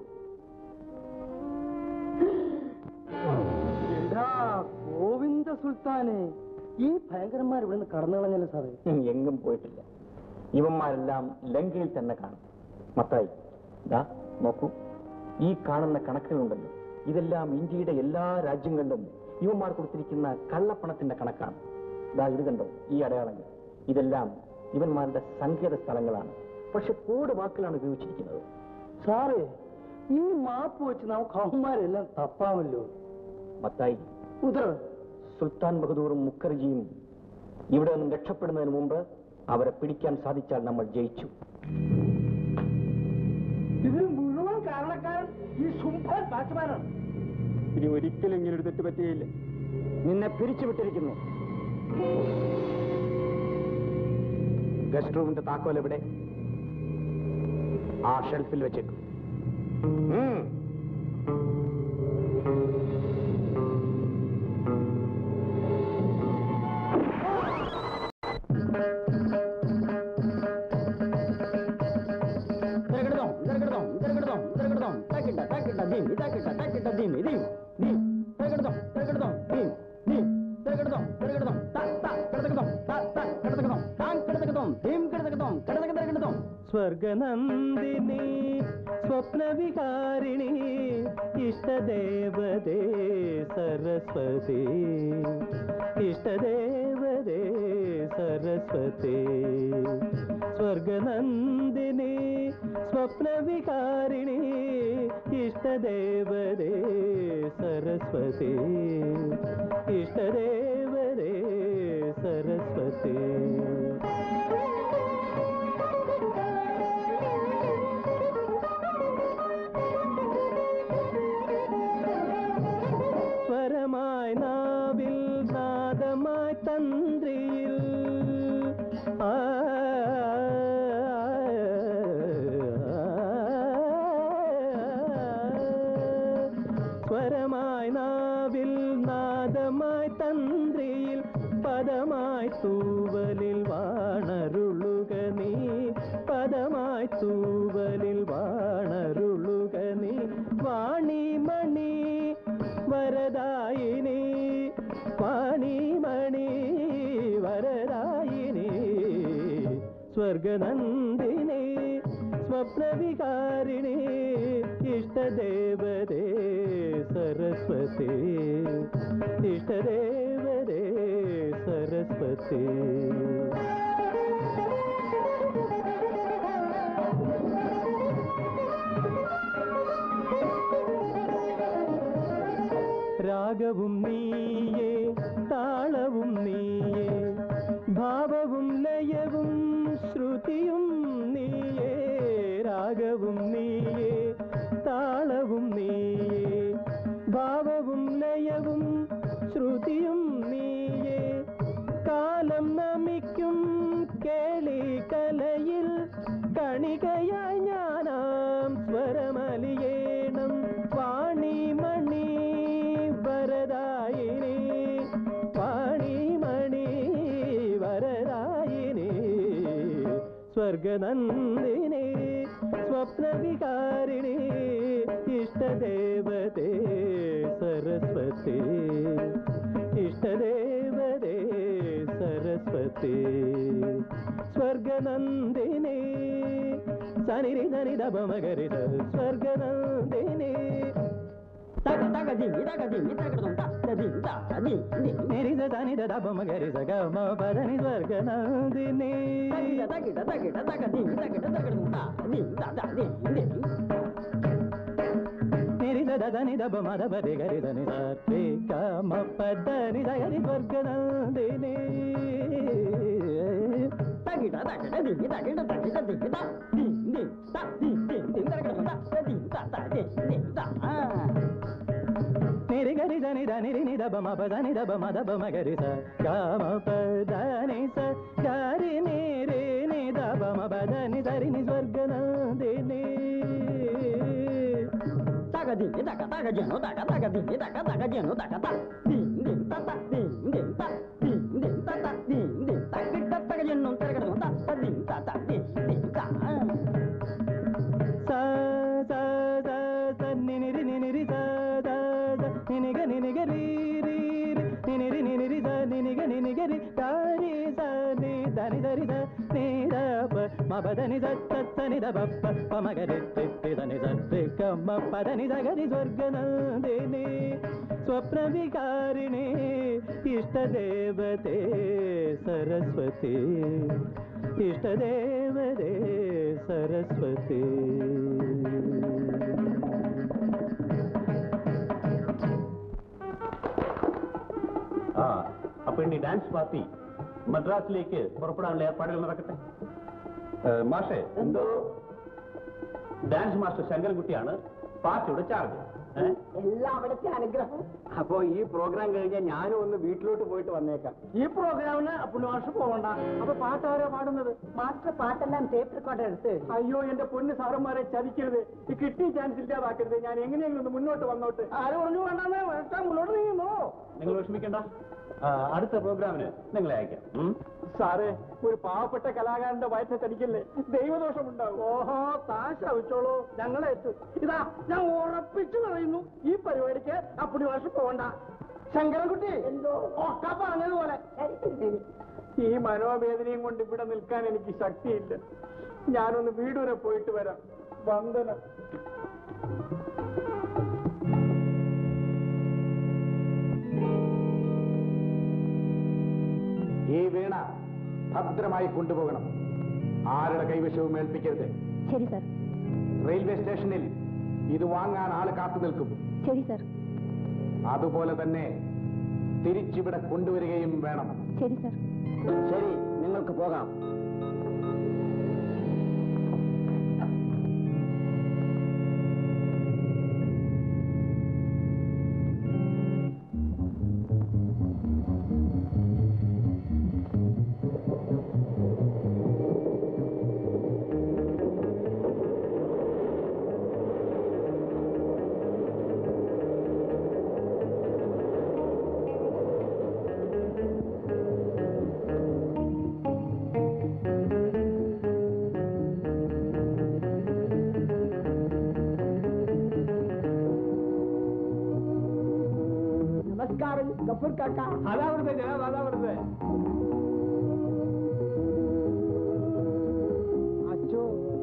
S2: എടാ ഗോവിന്ദ സുൽത്താനെ ഈ ഭയങ്കരന്മാർ ഇവിടുന്ന് കടന്നു കളഞ്ഞല്ലോ സാറേ
S5: ഉം, എങ്ങും പോയിട്ടില്ല ഇവന്മാരെല്ലാം ലങ്കയിൽ തന്നെ കാണും മത്തായി ദാ നോക്കൂ ഈ കാണുന്ന കണക്കുകളുണ്ടല്ലോ ഇതെല്ലാം ഇന്ത്യയുടെ എല്ലാ രാജ്യങ്ങളിലും ഇവന്മാർ കൊടുത്തിരിക്കുന്ന കള്ളപ്പണത്തിന്റെ കണക്കാണ് ദാ ഇത് കണ്ടോ ഈ അടയാളങ്ങൾ ഇതെല്ലാം ഇവന്മാരുടെ സങ്കേത സ്ഥലങ്ങളാണ് പക്ഷെ കോഡ് വാക്കിലാണ് ഉപയോഗിച്ചിരിക്കുന്നത്
S2: സാറേ ഈ മാപ്പ് വെച്ച് നമുക്ക് അവന്മാരെല്ലാം തപ്പാമല്ലോ
S5: മത്തായി
S2: ഉത്തരവ്
S5: സുൽത്താൻ ബഹദൂറും മുഖർജിയും ഇവിടെ നിന്നും രക്ഷപ്പെടുന്നതിന് മുമ്പ് അവരെ പിടിക്കാൻ സാധിച്ചാൽ നമ്മൾ ജയിച്ചു
S2: ഇതിന് മുഴുവൻ കാരണക്കാരൻ ഈ ശുംഭൻ ബാറ്റ്മാനാണ്
S9: ഇനി ഒരിക്കലും ഇങ്ങനെ ഒരു തെറ്റ് പറ്റുകയില്ല
S5: നിന്നെ പിരിച്ചുവിട്ടിരിക്കുന്നു
S9: ഗസ്റ്റ് റൂമിന്റെ താക്കോൽ എവിടെ
S5: ആ ഷെൽഫിൽ വെച്ചേക്കും ഉം.
S2: തിരക്കിടുതോം, തിരക്കിടുതോം, തിരക്കിടുതോം, തിരക്കിടുതോം, തക്കിട്ട, തക്കിട്ട, ധീം, ഇതക്കിട്ട, തക്കിട്ട, ധീം, ധീം, ധീം, തിരക്കിടുതോം, തിരക്കിടുതോം, ധീം, ധീം, തിരക്കിടുതോം, തിരക്കിടുതോം, ത, ത, കിടതക്കിടോം, ത, ത, കിടതക്കിടോം, താൻ കിടതക്കിടോം, ധീം കിടതക്കിടോം, കിടതക്കി തിരക്കിടുതോം.
S8: സ്വർഗനന്ദിനി സ്വപ്നവിഹാരിണി ഇഷ്ടദേവതേ സരസ്വതി ഇഷ്ടദേവതേ സരസ്വതി സ്വർഗനന്ദിനി സ്വപ്നവിഹാരിണി ഇഷ്ടദേവതേ സരസ്വതി ഇഷ്ടദേവതേ സരസ്വതി സ്വരമായി നാവിൽ നാദമായി തന്ത്രിയിൽ ആ, സ്വരമായി നാവിൽ നാദമായി തന്ത്രിയിൽ പദമായി തൂവലിൽ വാണരുളുക നീ പദമായി തൂവലിൽ വാണരുളുക നീ വാണിമണി വരദായിനി വാണിമണി വരദായിനി സ്വർഗനന്ദിനി സ്വപ്നവികാരിണി ഇഷ്ടദേവതേ സരസ്വതി ഇഷ്ടദേവതേ സരസ്വതി രാഗവും നീയേ താളവും നീയേ ഭാവവും ലയവും ശ്രുതിയും നീയേ രാഗവും നീയേ താളവും നീയേ ഭാവവും ലയവും ശ്രുതിയും നീയേ കാലം നമിക്കും കേളി കലയിൽ കണികയായി ഞാനാം സ്വരമലിയേണം വാണിമണി വരദായിനി വാണിമണി വരദായിനി സ്വർഗനന്ദിനി സ്വപ്നവികാരിണി ഇഷ്ടദേവതേ സരസ്വതി ഇഷ്ടദേവതേ സരസ്വതി സ്വർഗനന്ദിനി സനിരി ധനി ദമഗരി സ്വർഗനന്ദിനി
S2: തക, തക, ധീം, ഇതക, ധീം, ഇതക്കിടതോം, ത, ത, ധീം, ത, ധീം, ധീം.
S8: നിരി ധനി ദമഗരി സഗമ പദനി സ്വർഗനന്ദിനി
S2: തക്കിട്ട, തക്കിട്ട, തക്കിട്ട, തക, ധീം, ഇതക്കിട്ട, തിരക്കിടുതോം, ത, ധീം, ത, ത, ധീം, ധീം.
S8: നിരി ധനി ദബ മദ പരി ഗരി ധനി സേ ഗമ പദനി സഗരി സ്വർഗനന്ദിനി
S2: തക്കിട്ട, തക്കിട്ട, ധീം, ഇതക്കിട്ട, തക്കിട്ട, ധീം, ത, ധീം, ധീം, ത, ധീം, ധീം, ധീം, തിരക്കിടുതോം, ത, ത, ധീം, ത, ത, ധീം, ധീം, ത. ആ.
S8: നിരി ഗരി ധനി ധനി രി നി ദബ മ പദനി ദബ മദ ബ മഗരി സ ഗമ പദനി സ ഗരി നി രി നി ദബ മ പദനി സരി നി സ്വർഗനന്ദിനി
S2: തക, ധീം, ഇതക, തക, ജനോ, തക, തക, ധീം, ഇതക, തക, ജനോ, തക, ത, ധീം, ധീം, ത, ത, ധീം, ധീം, ത, ധീം, ധീം, ത, ത, ധീം, ധീം, തക്കിട്ട, തക, ജനോ, തിരക്കിടുതോം, ത, ത, ധീം, ത, ത, ധീം, ധീം, ത. ആ.
S8: സ സ സ സ നിനിരി നിനിരി സ സ സ നിനിഗ നിനിഗ രീ രീ രി നിനിരി നിനിരി സ നിനിഗ നിനിഗ രി കാരി സ നി ധനി ധരി സ നി ധ പ മ പ ധനി സ സ സ നി ധ പ പ പ മ ഗ രി രി രി ധനി സ രി ഗ മ പ ധനി സ ഗ രി സ്വർഗനന്ദിനി സ്വപ്നവികാരിണി ഇഷ്ടദേവതേ സരസ്വതി ഇഷ്ടദേവതേ സരസ്വതി
S5: ആ അപ്പൊ ഇനി ഡാൻസ് പാർട്ടി മദ്രാസിലേക്ക് പുറപ്പെടാനുള്ള ഏർപ്പാടുകൾ നടക്കട്ടെ ഏ, മാഷേ എന്തോ ഡാൻസ് മാസ്റ്റർ ശങ്കരൻകുട്ടിയാണ് പാർട്ടിയുടെ ചാർജ്
S3: എല്ലാം അവിടുത്തെ അനുഗ്രഹം
S5: അപ്പോ ഈ പ്രോഗ്രാം കഴിഞ്ഞാൽ ഞാനും ഒന്ന് വീട്ടിലോട്ട് പോയിട്ട് വന്നേക്കാം
S2: ഈ പ്രോഗ്രാമിന് പുണ്യമാഷ് പോകണ്ട
S5: അപ്പൊ പാട്ടാരാ പാടുന്നത്
S3: മാസ്റ്റർ പാട്ടെല്ലാം ടേപ്പ് റെക്കോർഡർ എടുത്ത്
S5: അയ്യോ എന്റെ പൊന്ന് സാറന്മാരെ ചതിക്കരുത് ഈ കിട്ടിയ ചാൻസ് ഇല്ലാതാക്കരുത് ഞാൻ എങ്ങനെയെങ്കിലും ഒന്ന് മുന്നോട്ട് വന്നോട്ട്
S2: ആര് പറഞ്ഞു വേണ്ടെന്ന് വേണ്ട മുന്നോട്ട് നീങ്ങുന്നു
S5: നിങ്ങൾ വിഷമിക്കണ്ട അടുത്ത പ്രോഗ്രാമിന് നിങ്ങളെ അയക്കാം സാറേ ഒരു പാവപ്പെട്ട കലാകാരന്റെ വയറ്റെ തടിക്കല്ലേ ദൈവദോഷമുണ്ടാവും
S2: ഓഹോ താൻ ശവിച്ചോളൂ ഞങ്ങളെ എത്തു ഇതാ ഞാൻ ഉറപ്പിച്ചു പറയുന്നു ഈ പരിപാടിക്ക് അപ്പുടി മാഷ് പോകണ്ട ശങ്കരൻകുട്ടി എന്തോ ഒക്കെ പറഞ്ഞതുപോലെ
S5: ഈ മനോവേദനയും കൊണ്ട് ഇവിടെ നിൽക്കാൻ എനിക്ക് ശക്തിയില്ല ഞാനൊന്ന് വീട് വരെ പോയിട്ട് വരാം വന്ദനം
S9: ഈ വീണ ഭദ്രമായി കൊണ്ടുപോകണം ആരുടെ കൈവശവും ഏൽപ്പിക്കരുത്
S1: ശരി സർ
S9: റെയിൽവേ സ്റ്റേഷനിൽ ഇത് വാങ്ങാൻ ആള് കാത്തു നിൽക്കും
S1: ശരി സർ
S9: അതുപോലെ തന്നെ തിരിച്ചിവിടെ കൊണ്ടുവരികയും വേണം
S1: ശരി സർ
S7: ശരി നിങ്ങൾക്ക് പോകാം
S2: നമസ്കാരം ഗഫൂർ കാക്ക
S5: അതാ അവിടുത്തെ ജനാബ് അതാ അവിടുത്തെ
S2: അച്ചോ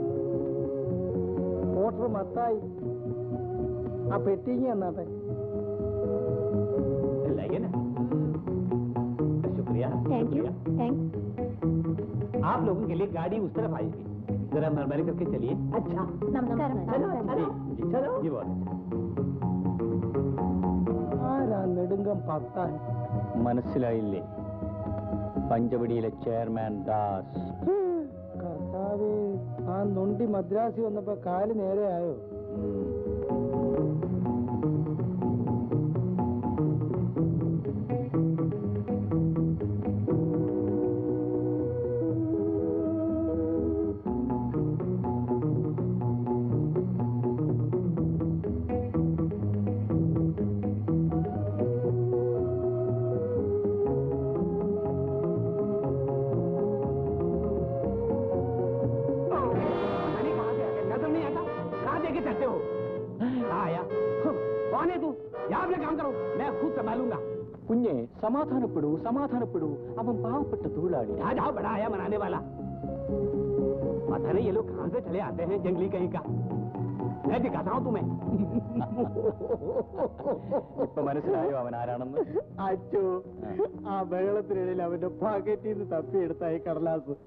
S2: മോട്ടർ മത്തായി ആ പെട്ടിങ് എന്നാട്ടെ
S5: लेकिन शुक्रिया
S1: താങ്ക് യു
S5: शुक्रिया।
S1: താങ്ക്സ്
S5: आप लोगों के लिए गाड़ी उस तरफ आएगी जरा मेहरबानी करके चलिए
S3: അച്ഛാ
S1: നമസ്കാരം
S5: जी जी
S3: चलो।
S5: जी बहुत
S2: ആരാ നെടുങ്കം പത്താൻ
S7: മനസ്സിലായില്ലേ പഞ്ചവടിയിലെ ചെയർമാൻ ദാസ്
S2: കർത്താവ് ആ നൊണ്ടി മദ്രാസി വന്നപ്പോ കാല് നേരെയായോ
S7: ഉം.
S5: मैंने कहा से नजर नहीं आता कहाँ देखे चलते हो आया कौन है तू यहाँ अपने काम करो मैं खुद संभालूंगा
S7: കുഞ്ഞെ സമാധാനപ്പെടൂ സമാധാനപ്പെടൂ അവൻ പാവപ്പെട്ട തൊഴിലാളി
S5: यहाँ जाओ बड़ा आया मनाने वाला पता नहीं ये लोग कहाँ से चले आते हैं जंगली कहीं का मैं दिखाता हूँ तुम्हें
S7: ഇപ്പൊ മനസ്സിലായോ അവൻ ആരാണെന്ന്
S2: അച്ചോ ആ ബഹളത്തിനിടയിൽ അവന്റെ പാക്കറ്റിൽ നിന്ന് തപ്പിയെടുത്തായി കടലാസ്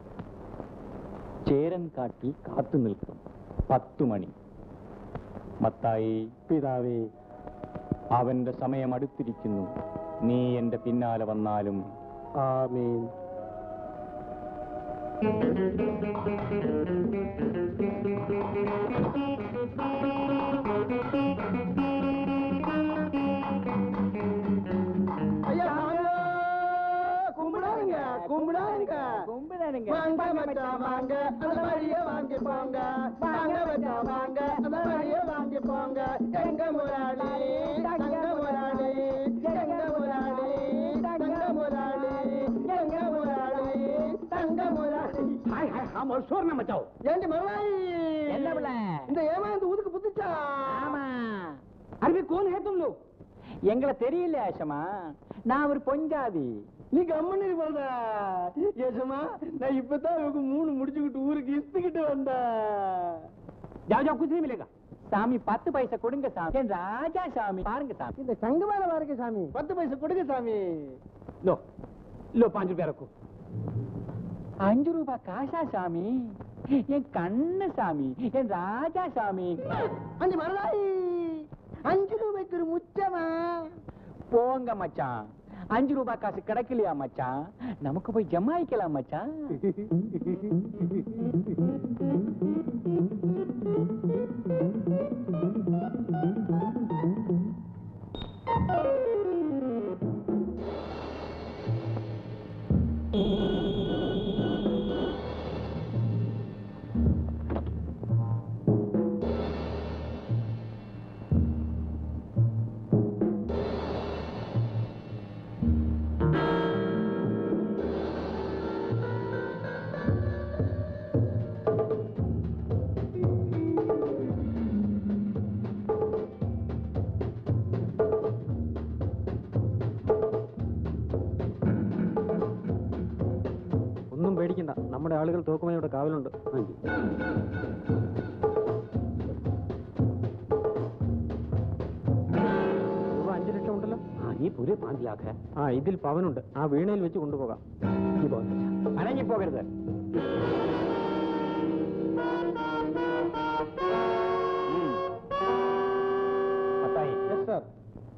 S7: ചേരൻ കാട്ടിൽ കാത്തു നിൽക്കും പത്തു മണി മത്തായി
S2: പിതാവേ
S7: അവന്റെ സമയം അടുത്തിരിക്കുന്നു നീ എന്റെ പിന്നാലെ വന്നാലും
S2: ആമീൻ ஐயா கும்பிடாருங்க கும்பிடாருங்க கும்பிடாருங்க வாங்க மச்சான் வாங்க அந்த வழிய வாங்கி போங்க வாங்க மச்சான் வாங்க அந்த வழிய வாங்கி போங்க எங்க முராளி தங்க முராளி எங்க முராளி தங்க முராளி எங்க முராளி தங்க முராளி
S5: हाय हाय हम और शोर न मचाओ
S2: ஏண்டி மருளாய்
S5: என்ன பிள்ளை?
S2: இந்த ஏமாந்து ஊதுக்கு புத்துச்சா
S5: अरे कौन है तुम लोग
S7: எங்களை தெரியல ஆஷமா நான் ஒரு பொஞ்சாதி
S2: நீ கம்மனி போத யேசுமா நான் இப்பதான் இவங்க மூணு முடிச்சுக்கிட்டு ஊருக்கு இஸ்துக்கிட்டு வந்தேன்
S5: जाओ जाओ कुछ नहीं मिलेगा
S7: சாமி பத்து பைசா கொடுங்க சாமி என் ராஜா சாமி பாருங்க சாமி
S2: இந்த சங்க மேல பாருங்க சாமி பத்து பைசா கொடுங்க சாமி
S5: लो लो पाँच रुपया रखो
S7: அஞ்சு ரூபாய் காசா சாமி என் கண்ணு சாமி என் ராஜா சாமி
S2: அஞ்சு மரலாய் அஞ்சு ரூபாய்க்கு ஒரு முச்சமா
S7: போங்க மச்சான்
S5: അഞ്ചു രൂപ കാശ് കിടക്കില്ല മച്ചാ നമുക്ക് പോയി ജമായിക്കലാം മച്ചാ
S2: ഒന്നും പേടിക്കണ്ട നമ്മുടെ ആളുകൾ തോക്കുമതിയുടെ കാവലുണ്ട് രൂപ അഞ്ചു ലക്ഷം ഉണ്ടല്ലോ
S5: ആ നീ പുതിയ പാണ്ടിലാക്ക
S2: ആ ഇതിൽ പവനുണ്ട് ആ വീണയിൽ വെച്ച് കൊണ്ടുപോകാം
S5: നീ പോ അനങ്ങി പോകരുത് ഉം. പത്തായി
S2: yes sir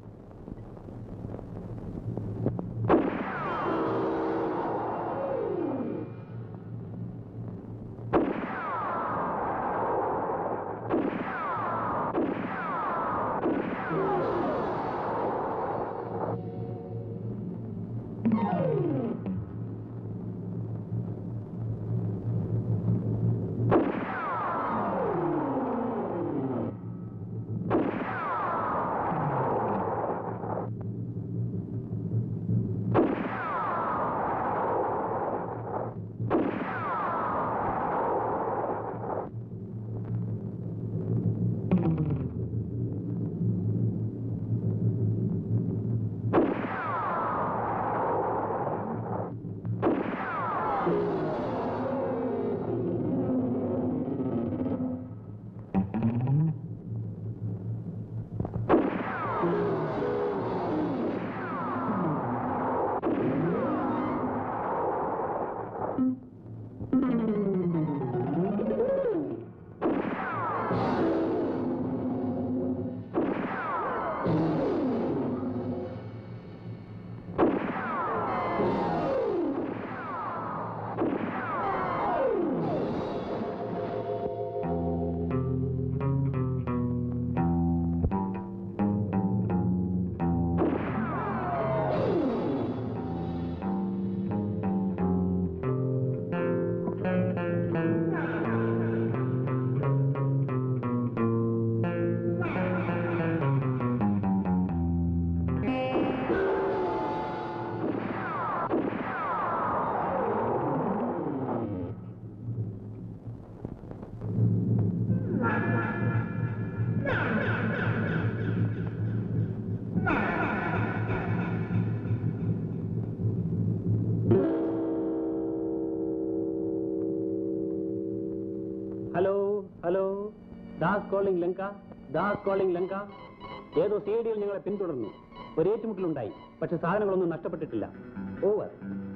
S5: hello hello Das calling Lanka Das calling Lanka ഏതോ സി ഡിയിൽ ഞങ്ങളെ പിന്തുടർന്നു ഒരു ഏറ്റുമുട്ടലുണ്ടായി പക്ഷെ സാധനങ്ങളൊന്നും നഷ്ടപ്പെട്ടിട്ടില്ല over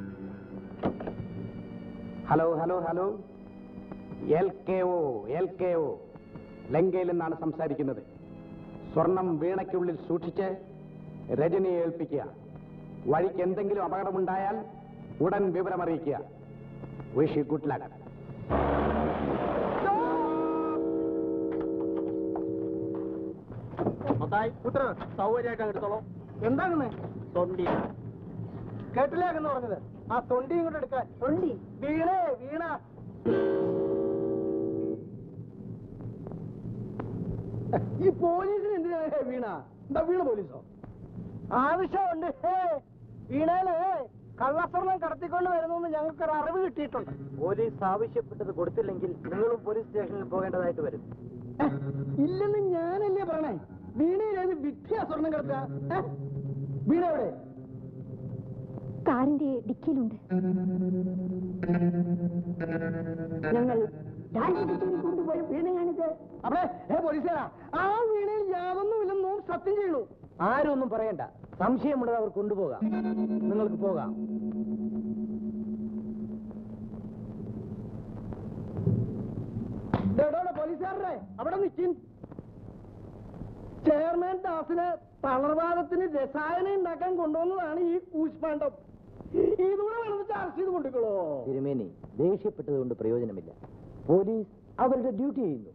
S9: hello hello hello L K O L K O ലങ്കയിൽ നിന്നാണ് സംസാരിക്കുന്നത് സ്വർണം വീണയ്ക്കുള്ളിൽ സൂക്ഷിച്ച് രജനിയെ ഏൽപ്പിക്കുക വഴിക്ക് എന്തെങ്കിലും അപകടമുണ്ടായാൽ ഉടൻ വിവരമറിയിക്കുക wish you good luck
S4: Mathai കുട്ടർ സൗകര്യമായിട്ട് എടുത്തോളൂ
S2: എന്താണെന്ന്
S4: തൊണ്ടി
S2: കേട്ടില്ലേക്കെന്ന് പറഞ്ഞത് ആ തൊണ്ടിയും കൂടെ എടുക്കാൻ തൊണ്ടി വീണേ വീണ ഈ പോലീസിന് എന്തിനാ ഹേ വീണ എന്താ വീണ പോലീസോ ആവശ്യമുണ്ട് ഹേ വീണേല് കള്ളസ്വർണം കടത്തിക്കൊണ്ട് വരുന്നു ഞങ്ങൾക്കൊരു അറിവ് കിട്ടിയിട്ടുണ്ട്
S4: പോലീസ് ആവശ്യപ്പെട്ടത് കൊടുത്തില്ലെങ്കിൽ നിങ്ങളും പോലീസ് സ്റ്റേഷനിൽ പോകേണ്ടതായിട്ട് വരും
S2: ഏ, ഇല്ലെന്ന് ഞാനല്ലേ പറഞ്ഞേ വീണയിലേത് വിദ്യാ സ്വർണം കിടത്തുക ഏ? വീണ എവിടെ
S1: കാറിന്റെ ഡിക്കിയിലുണ്ട് ഞങ്ങൾ കൊണ്ടുപോയ വീണയാണിത്
S2: അവിടെ ഏ പോലീസുകാരാ ആ വീണയിൽ യാതൊന്നുമില്ലെന്ന് സത്യം ചെയ്യണു
S4: ആരും ഒന്നും പറയണ്ട സംശയമുള്ളത് അവർ കൊണ്ടുപോകാം നിങ്ങൾക്ക് പോകാം
S2: പോലീസുകാരനെ അവിടെ നിൽക്കും ചെയർമാൻ ദാസിന് തളർവാദത്തിന് രസായനം ഉണ്ടാക്കാൻ കൊണ്ടുവന്നതാണ് ഈ കൂശ്പാണ്ഡം ഇതുകൂടെ വേണമെന്ന് ചാർജ് ചെയ്ത് കൊണ്ടുക്കളോ
S7: തിരുമേനി ദേഷ്യപ്പെട്ടതുകൊണ്ട് പ്രയോജനമില്ല പോലീസ് അവരുടെ ഡ്യൂട്ടി ചെയ്യുന്നു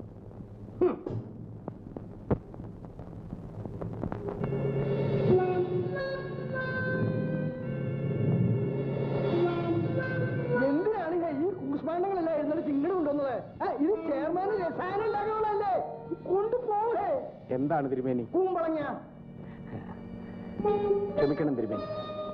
S2: എന്തിനാണ് ഞാൻ ഈ കൂശ്പാണ്ഡങ്ങളെല്ലാം എഴുന്നേറ്റ് ഇങ്ങോട്ട് കൊണ്ടുവന്നത് ഏ, ഇത് ചെയർമാന് രസായനം ഉണ്ടാക്കാനുള്ളതല്ലേ കൊണ്ടുപോകേ
S9: എന്താണ് തിരുമേനി
S2: കൂമ്പളങ്ങ
S9: ക്ഷമിക്കണം തിരുമേനി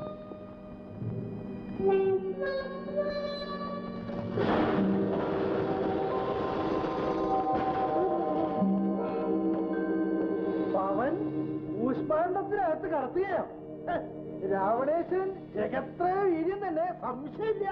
S2: പവൻ കൂശ്പാണ്ഡത്തിനകത്ത് കടത്തുകയോ ഹെ, രാവണേശൻ ജഗത്ര വീര്യം തന്നെ സംശയമില്ല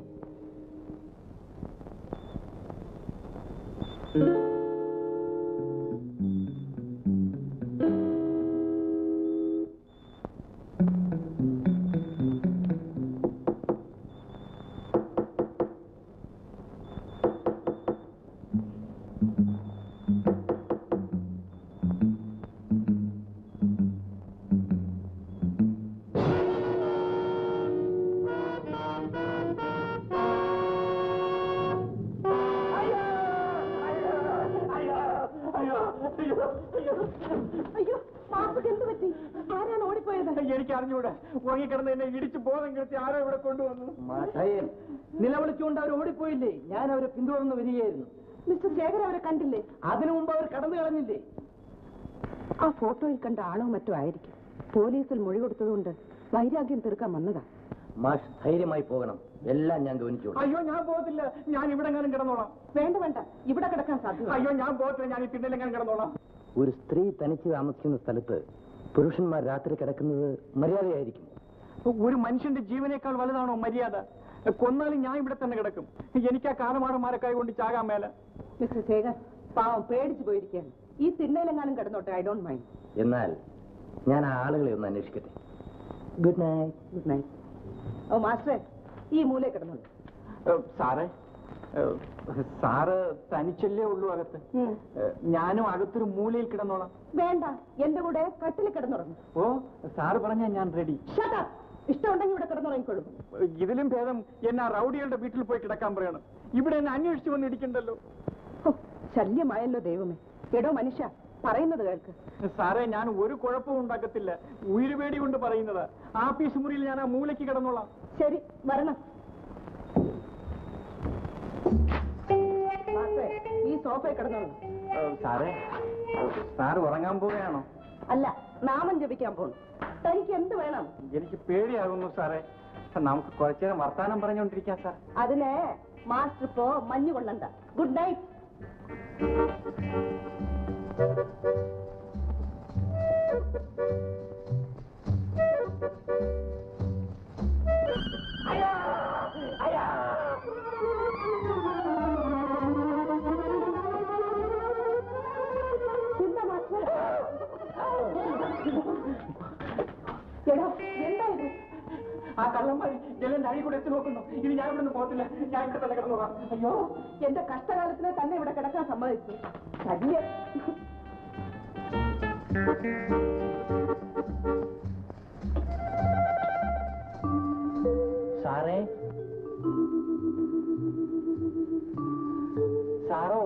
S3: അയ്യോ മാപ്പക്ക് എന്ത് പറ്റി ആരാണ് ഓടിപ്പോയത്
S4: എനിക്ക് അറിഞ്ഞൂടെ ഉറങ്ങിക്കിടന്ന് എന്നെ ഇടിച്ചു ബോധം കെടുത്തി ആരോ ഇവിടെ കൊണ്ടുവന്നു
S2: മഠയൻ നിലവിളിച്ചുകൊണ്ട് അവർ ഓടിപ്പോയില്ലേ ഞാൻ അവരെ പിന്തുടർന്ന് വരികയായിരുന്നു
S3: മിസ്റ്റർ ശേഖർ അവരെ കണ്ടില്ലേ
S2: അതിനു മുമ്പ് അവർ കടന്നു കളഞ്ഞില്ലേ
S3: ആ ഫോട്ടോയിൽ കണ്ട ആളോ മറ്റോ ആയിരിക്കും പോലീസിൽ മൊഴി കൊടുത്തതുകൊണ്ട് വൈരാഗ്യം തീർക്കാൻ വന്നതാ
S7: മാഷ് ധൈര്യമായി പോകണം എല്ലാം ഞാൻ ഗവനിച്ചോളൂ
S4: അയ്യോ ഞാൻ പോകത്തില്ല ഞാൻ ഇവിടെ എങ്ങാനും കിടന്നോളാം
S3: വേണ്ട വേണ്ട ഇവിടെ കിടക്കാൻ സാധ്യത
S4: അയ്യോ ഞാൻ പോകത്തില്ല ഞാൻ ഈ പിന്നിലെങ്ങാനും കിടന്നോളാം
S7: ഒരു സ്ത്രീ തനിച്ച് താമസിക്കുന്ന സ്ഥലത്ത് പുരുഷന്മാർ രാത്രി കിടക്കുന്നത് മര്യാദയായിരിക്കും
S4: ഒരു മനുഷ്യന്റെ ജീവനേക്കാൾ വലുതാണോ മര്യാദ കൊന്നാലും ഞാൻ ഇവിടെ തന്നെ കിടക്കും എനിക്ക് ആ കാലമാടന്മാരെ കൈ കൊണ്ട് ചാകാൻ മേലെ
S3: മിസ്റ്റർ ശേഖർ പാവം പേടിച്ചു പോയിരിക്കുകയാണ് ഈ തിണ്ണയിലെങ്ങാനും കിടന്നോട്ടെ ഐ ഡോണ്ട് മൈൻഡ്
S7: എന്നാൽ ഞാൻ ആ ആളുകളെ ഒന്ന് അന്വേഷിക്കട്ടെ ഗുഡ് നൈറ്റ്
S3: ഗുഡ് നൈറ്റ് ഓ മാസ്റ്ററെ ഈ മൂലയിൽ കിടന്നോളൂ
S4: ഏഹ്, സാറേ ഏഹ്, സാറ് തനിച്ചല്ലേ ഉള്ളൂ അകത്ത്
S3: ഉം.
S4: ഏഹ്, ഞാനും അകത്തൊരു മൂലയിൽ കിടന്നോളാം
S3: വേണ്ട എന്റെ കൂടെ കട്ടിൽ കിടന്നുറങ്ങും
S4: ഓ സാറ് പറഞ്ഞാൽ ഞാൻ റെഡി
S3: ഷട്ടാ ഇഷ്ടമുണ്ടെങ്കിൽ ഇവിടെ കിടന്നുറങ്ങിക്കൊള്ളും
S4: ഇതിലും ഭേദം എന്നെ ആ റൗഡികളുടെ വീട്ടിൽ പോയി കിടക്കാൻ പറയണം ഇവിടെ എന്നെ അന്വേഷിച്ചു വന്ന് ഇരിക്കണ്ടല്ലോ
S3: ഹോ, ശല്യമായല്ലോ ദൈവമേ എടോ മനുഷ്യ പറയുന്നത് കേൾക്ക്
S4: സാറേ ഞാൻ ഒരു കുഴപ്പവും ഉണ്ടാക്കത്തില്ല ഉയരുപേടി കൊണ്ട് പറയുന്നത് ആഫീസ് മുറിയിൽ ഞാൻ ആ മൂലയ്ക്ക് കിടന്നോളാം
S3: ശരി വരണം മാസ്റ്ററെ, ഈ സോഫയിൽ കിടന്നോളൂ
S4: ഏഹ്, സാറേ സാറ് ഉറങ്ങാൻ പോവുകയാണോ
S3: അല്ല നാമം ജപിക്കാൻ പോണു തനിക്ക് എന്ത് വേണം
S4: എനിക്ക് പേടിയാകുന്നു സാറേ നമുക്ക് കുറച്ചേരം വർത്താനം പറഞ്ഞുകൊണ്ടിരിക്കാം സാർ
S3: അതിന് മാസ്റ്റർ ഇപ്പോ മഞ്ഞു കൊള്ളണ്ട ഗുഡ് നൈറ്റ് എന്താ മാസ്റ്റർ എടോ എന്താ ഇത്
S4: ആ കള്ളന്മാരി ജലന്റെ അഴി കൂടെ എത്തി നോക്കുന്നു ഇത് ഞാൻ ഇവിടെ നിന്ന് പോകത്തില്ല ഞാൻ ഇവിടെ തന്നെ കിടന്നോളാം
S3: അയ്യോ എന്റെ കഷ്ടകാലത്തിന് തന്നെ ഇവിടെ കിടക്കാൻ സമ്മതിച്ചു ശല്യം
S7: സാറേ
S4: സാറോ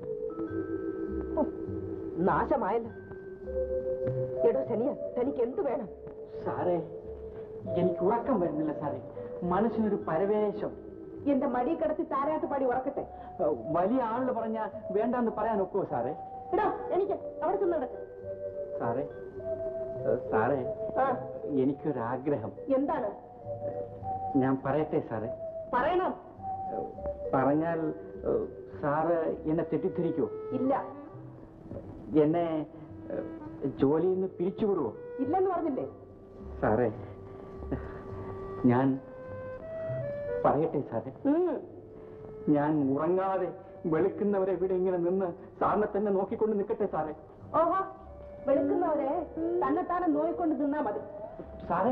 S3: നാശമായല്ലോ എടോ ശനിയ തനിക്ക് എന്ത് വേണം
S4: സാറേ എനിക്ക് ഉറക്കം വരുന്നില്ല സാറേ മനസ്സിനൊരു പരവേശം
S3: എന്റെ മടി കിടത്തി താരാട്ട് പാടി ഉറക്കട്ടെ
S4: ഏഹ്, വലിയ ആളുകൾ പറഞ്ഞാൽ വേണ്ടാന്ന് പറയാൻ ഒക്കുമോ സാറേ
S3: എടോ എനിക്ക് അവിടെ ചെന്ന് കിടക്ക്
S4: സാറേ ഏഹ്, സാറേ എനിക്കൊരാഗ്രഹം
S3: എന്താണ്
S4: ഞാൻ പറയട്ടെ സാറേ
S3: പറയണം
S4: ഏഹ്, പറഞ്ഞാൽ ഏഹ്, സാറ് എന്നെ തെറ്റിദ്ധരിക്കുമോ
S3: ഇല്ല
S4: എന്നെ ഏഹ്, ജോലിയിൽ നിന്ന് പിരിച്ചുവിടുവോ
S3: ഇല്ലെന്ന് പറഞ്ഞില്ലേ
S4: സാറേ ഞാൻ പറയട്ടെ സാറേ
S3: ഉം.
S4: ഞാൻ ഉറങ്ങാതെ വെളുക്കുന്നവരെ ഇവിടെ ഇങ്ങനെ നിന്ന് സാറിനെ തന്നെ നോക്കിക്കൊണ്ട് നിൽക്കട്ടെ സാറേ
S3: ഓഹോ വെളുക്കുന്നവരെ തന്നെത്താനെ നോയിക്കൊണ്ട് നിന്നാ മതി
S4: സാറേ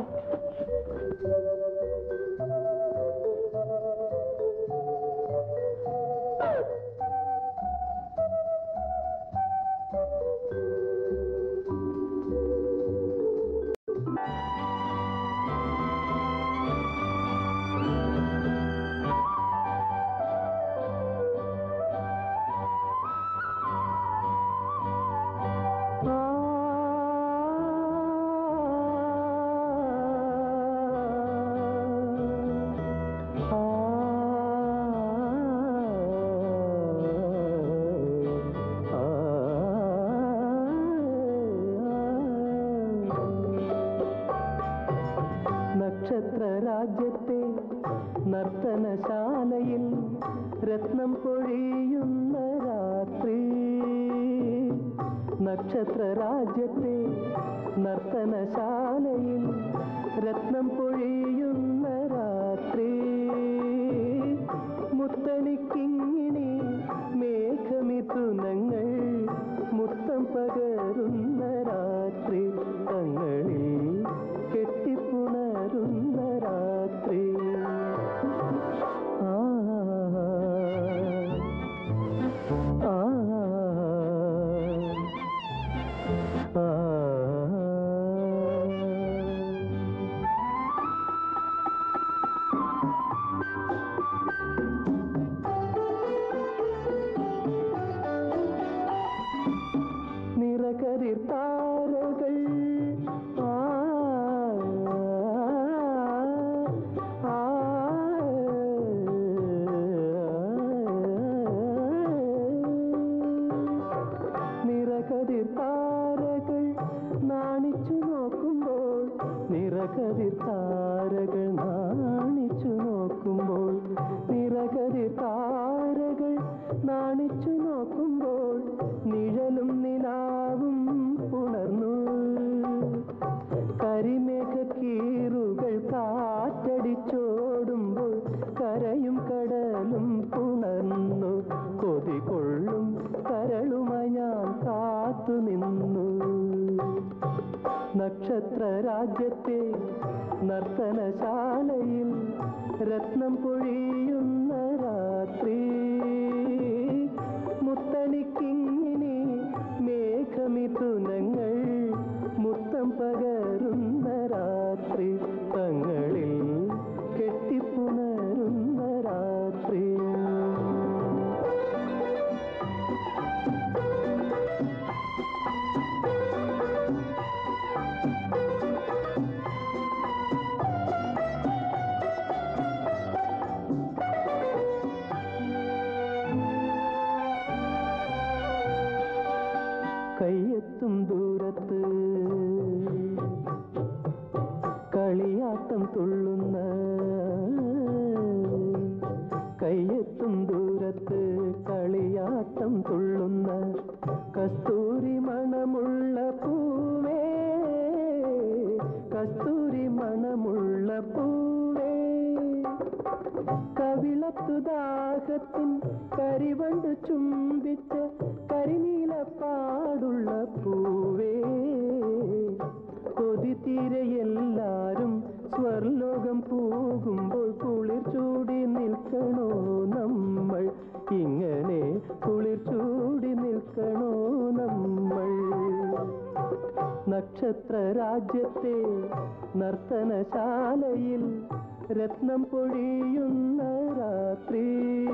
S8: നർത്തനശാലയിൽ രത്നം പൊഴിയുന്ന രാത്രി നക്ഷത്ര രാജ്യത്തെ നർത്തനശാലയിൽ രത്നം പൊഴിയുന്ന രാത്രി മുത്തണിക്കിങ്ങിണി മേഘമിഥുനങ്ങൾ മുത്തം പകരുന്ന രാത്രി തങ്ങളിൽ കെട്ടിപ്പുണരുന്ന രാത്രി ആ ആ ആ നിറകരിർ താരകൾ ആ, ആ, നിറകതിർ താരകൾ നാണിച്ചു നോക്കുമ്പോൾ നിറകതിർ താരകൾ നാണിച്ചു നോക്കുമ്പോൾ നിറകതിർ താരകൾ നാണിച്ചു നോക്കുമ്പോൾ നിഴലും നിലാവും പുണർന്നു കരിമേഘ കീറുകൾ കാറ്റടിച്ചോടുമ്പോൾ കരയും കടലും പുണർന്നു കൊതി കൊള്ളും കരളുമായി ഞാൻ കാത്തു നിന്നു നക്ഷത്ര രാജ്യത്തെ നർത്തനശാലയിൽ രത്നം പൊഴിയുന്ന രാത്രി മുത്തണിക്കിങ്ങിനി മേഘമിഥുനങ്ങൾ മുത്തം പകരുന്ന രാത്രി തങ്ങളിൽ കെട്ടിപ്പുണരുന്ന രാത്രി കയ്യെത്തും ദൂരത്ത് കളിയാട്ടം തുള്ളുന്ന കയ്യെത്തും ദൂരത്ത് കളിയാട്ടം തുള്ളുന്ന കസ്തൂരി മണമുള്ള പൂവേ കസ്തൂരി മണമുള്ള പൂവേ കവിളത്തു ദാഹത്തിൻ കരിവണ്ട് ചുംബിച്ച കരിനീല പാടുള്ള പൂവേ കൊതി തീരെ എല്ലാരും സ്വർലോകം പോകുമ്പോൾ കുളിർ ചൂടി നിൽക്കണോ നമ്മൾ ഇങ്ങനെ കുളിർ ചൂടി നിൽക്കണോ നമ്മൾ നക്ഷത്ര രാജ്യത്തെ നർത്തനശാലയിൽ രത്നം പൊഴിയുന്ന രാത്രി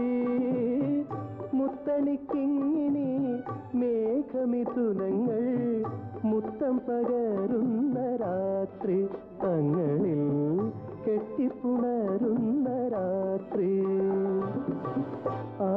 S8: മുത്തണിക്കിങ്ങിനി മേഘമിഥുനങ്ങൾ മുത്തം പകരുന്ന രാത്രി തങ്ങളിൽ കെട്ടിപ്പുണരുന്ന രാത്രി ആ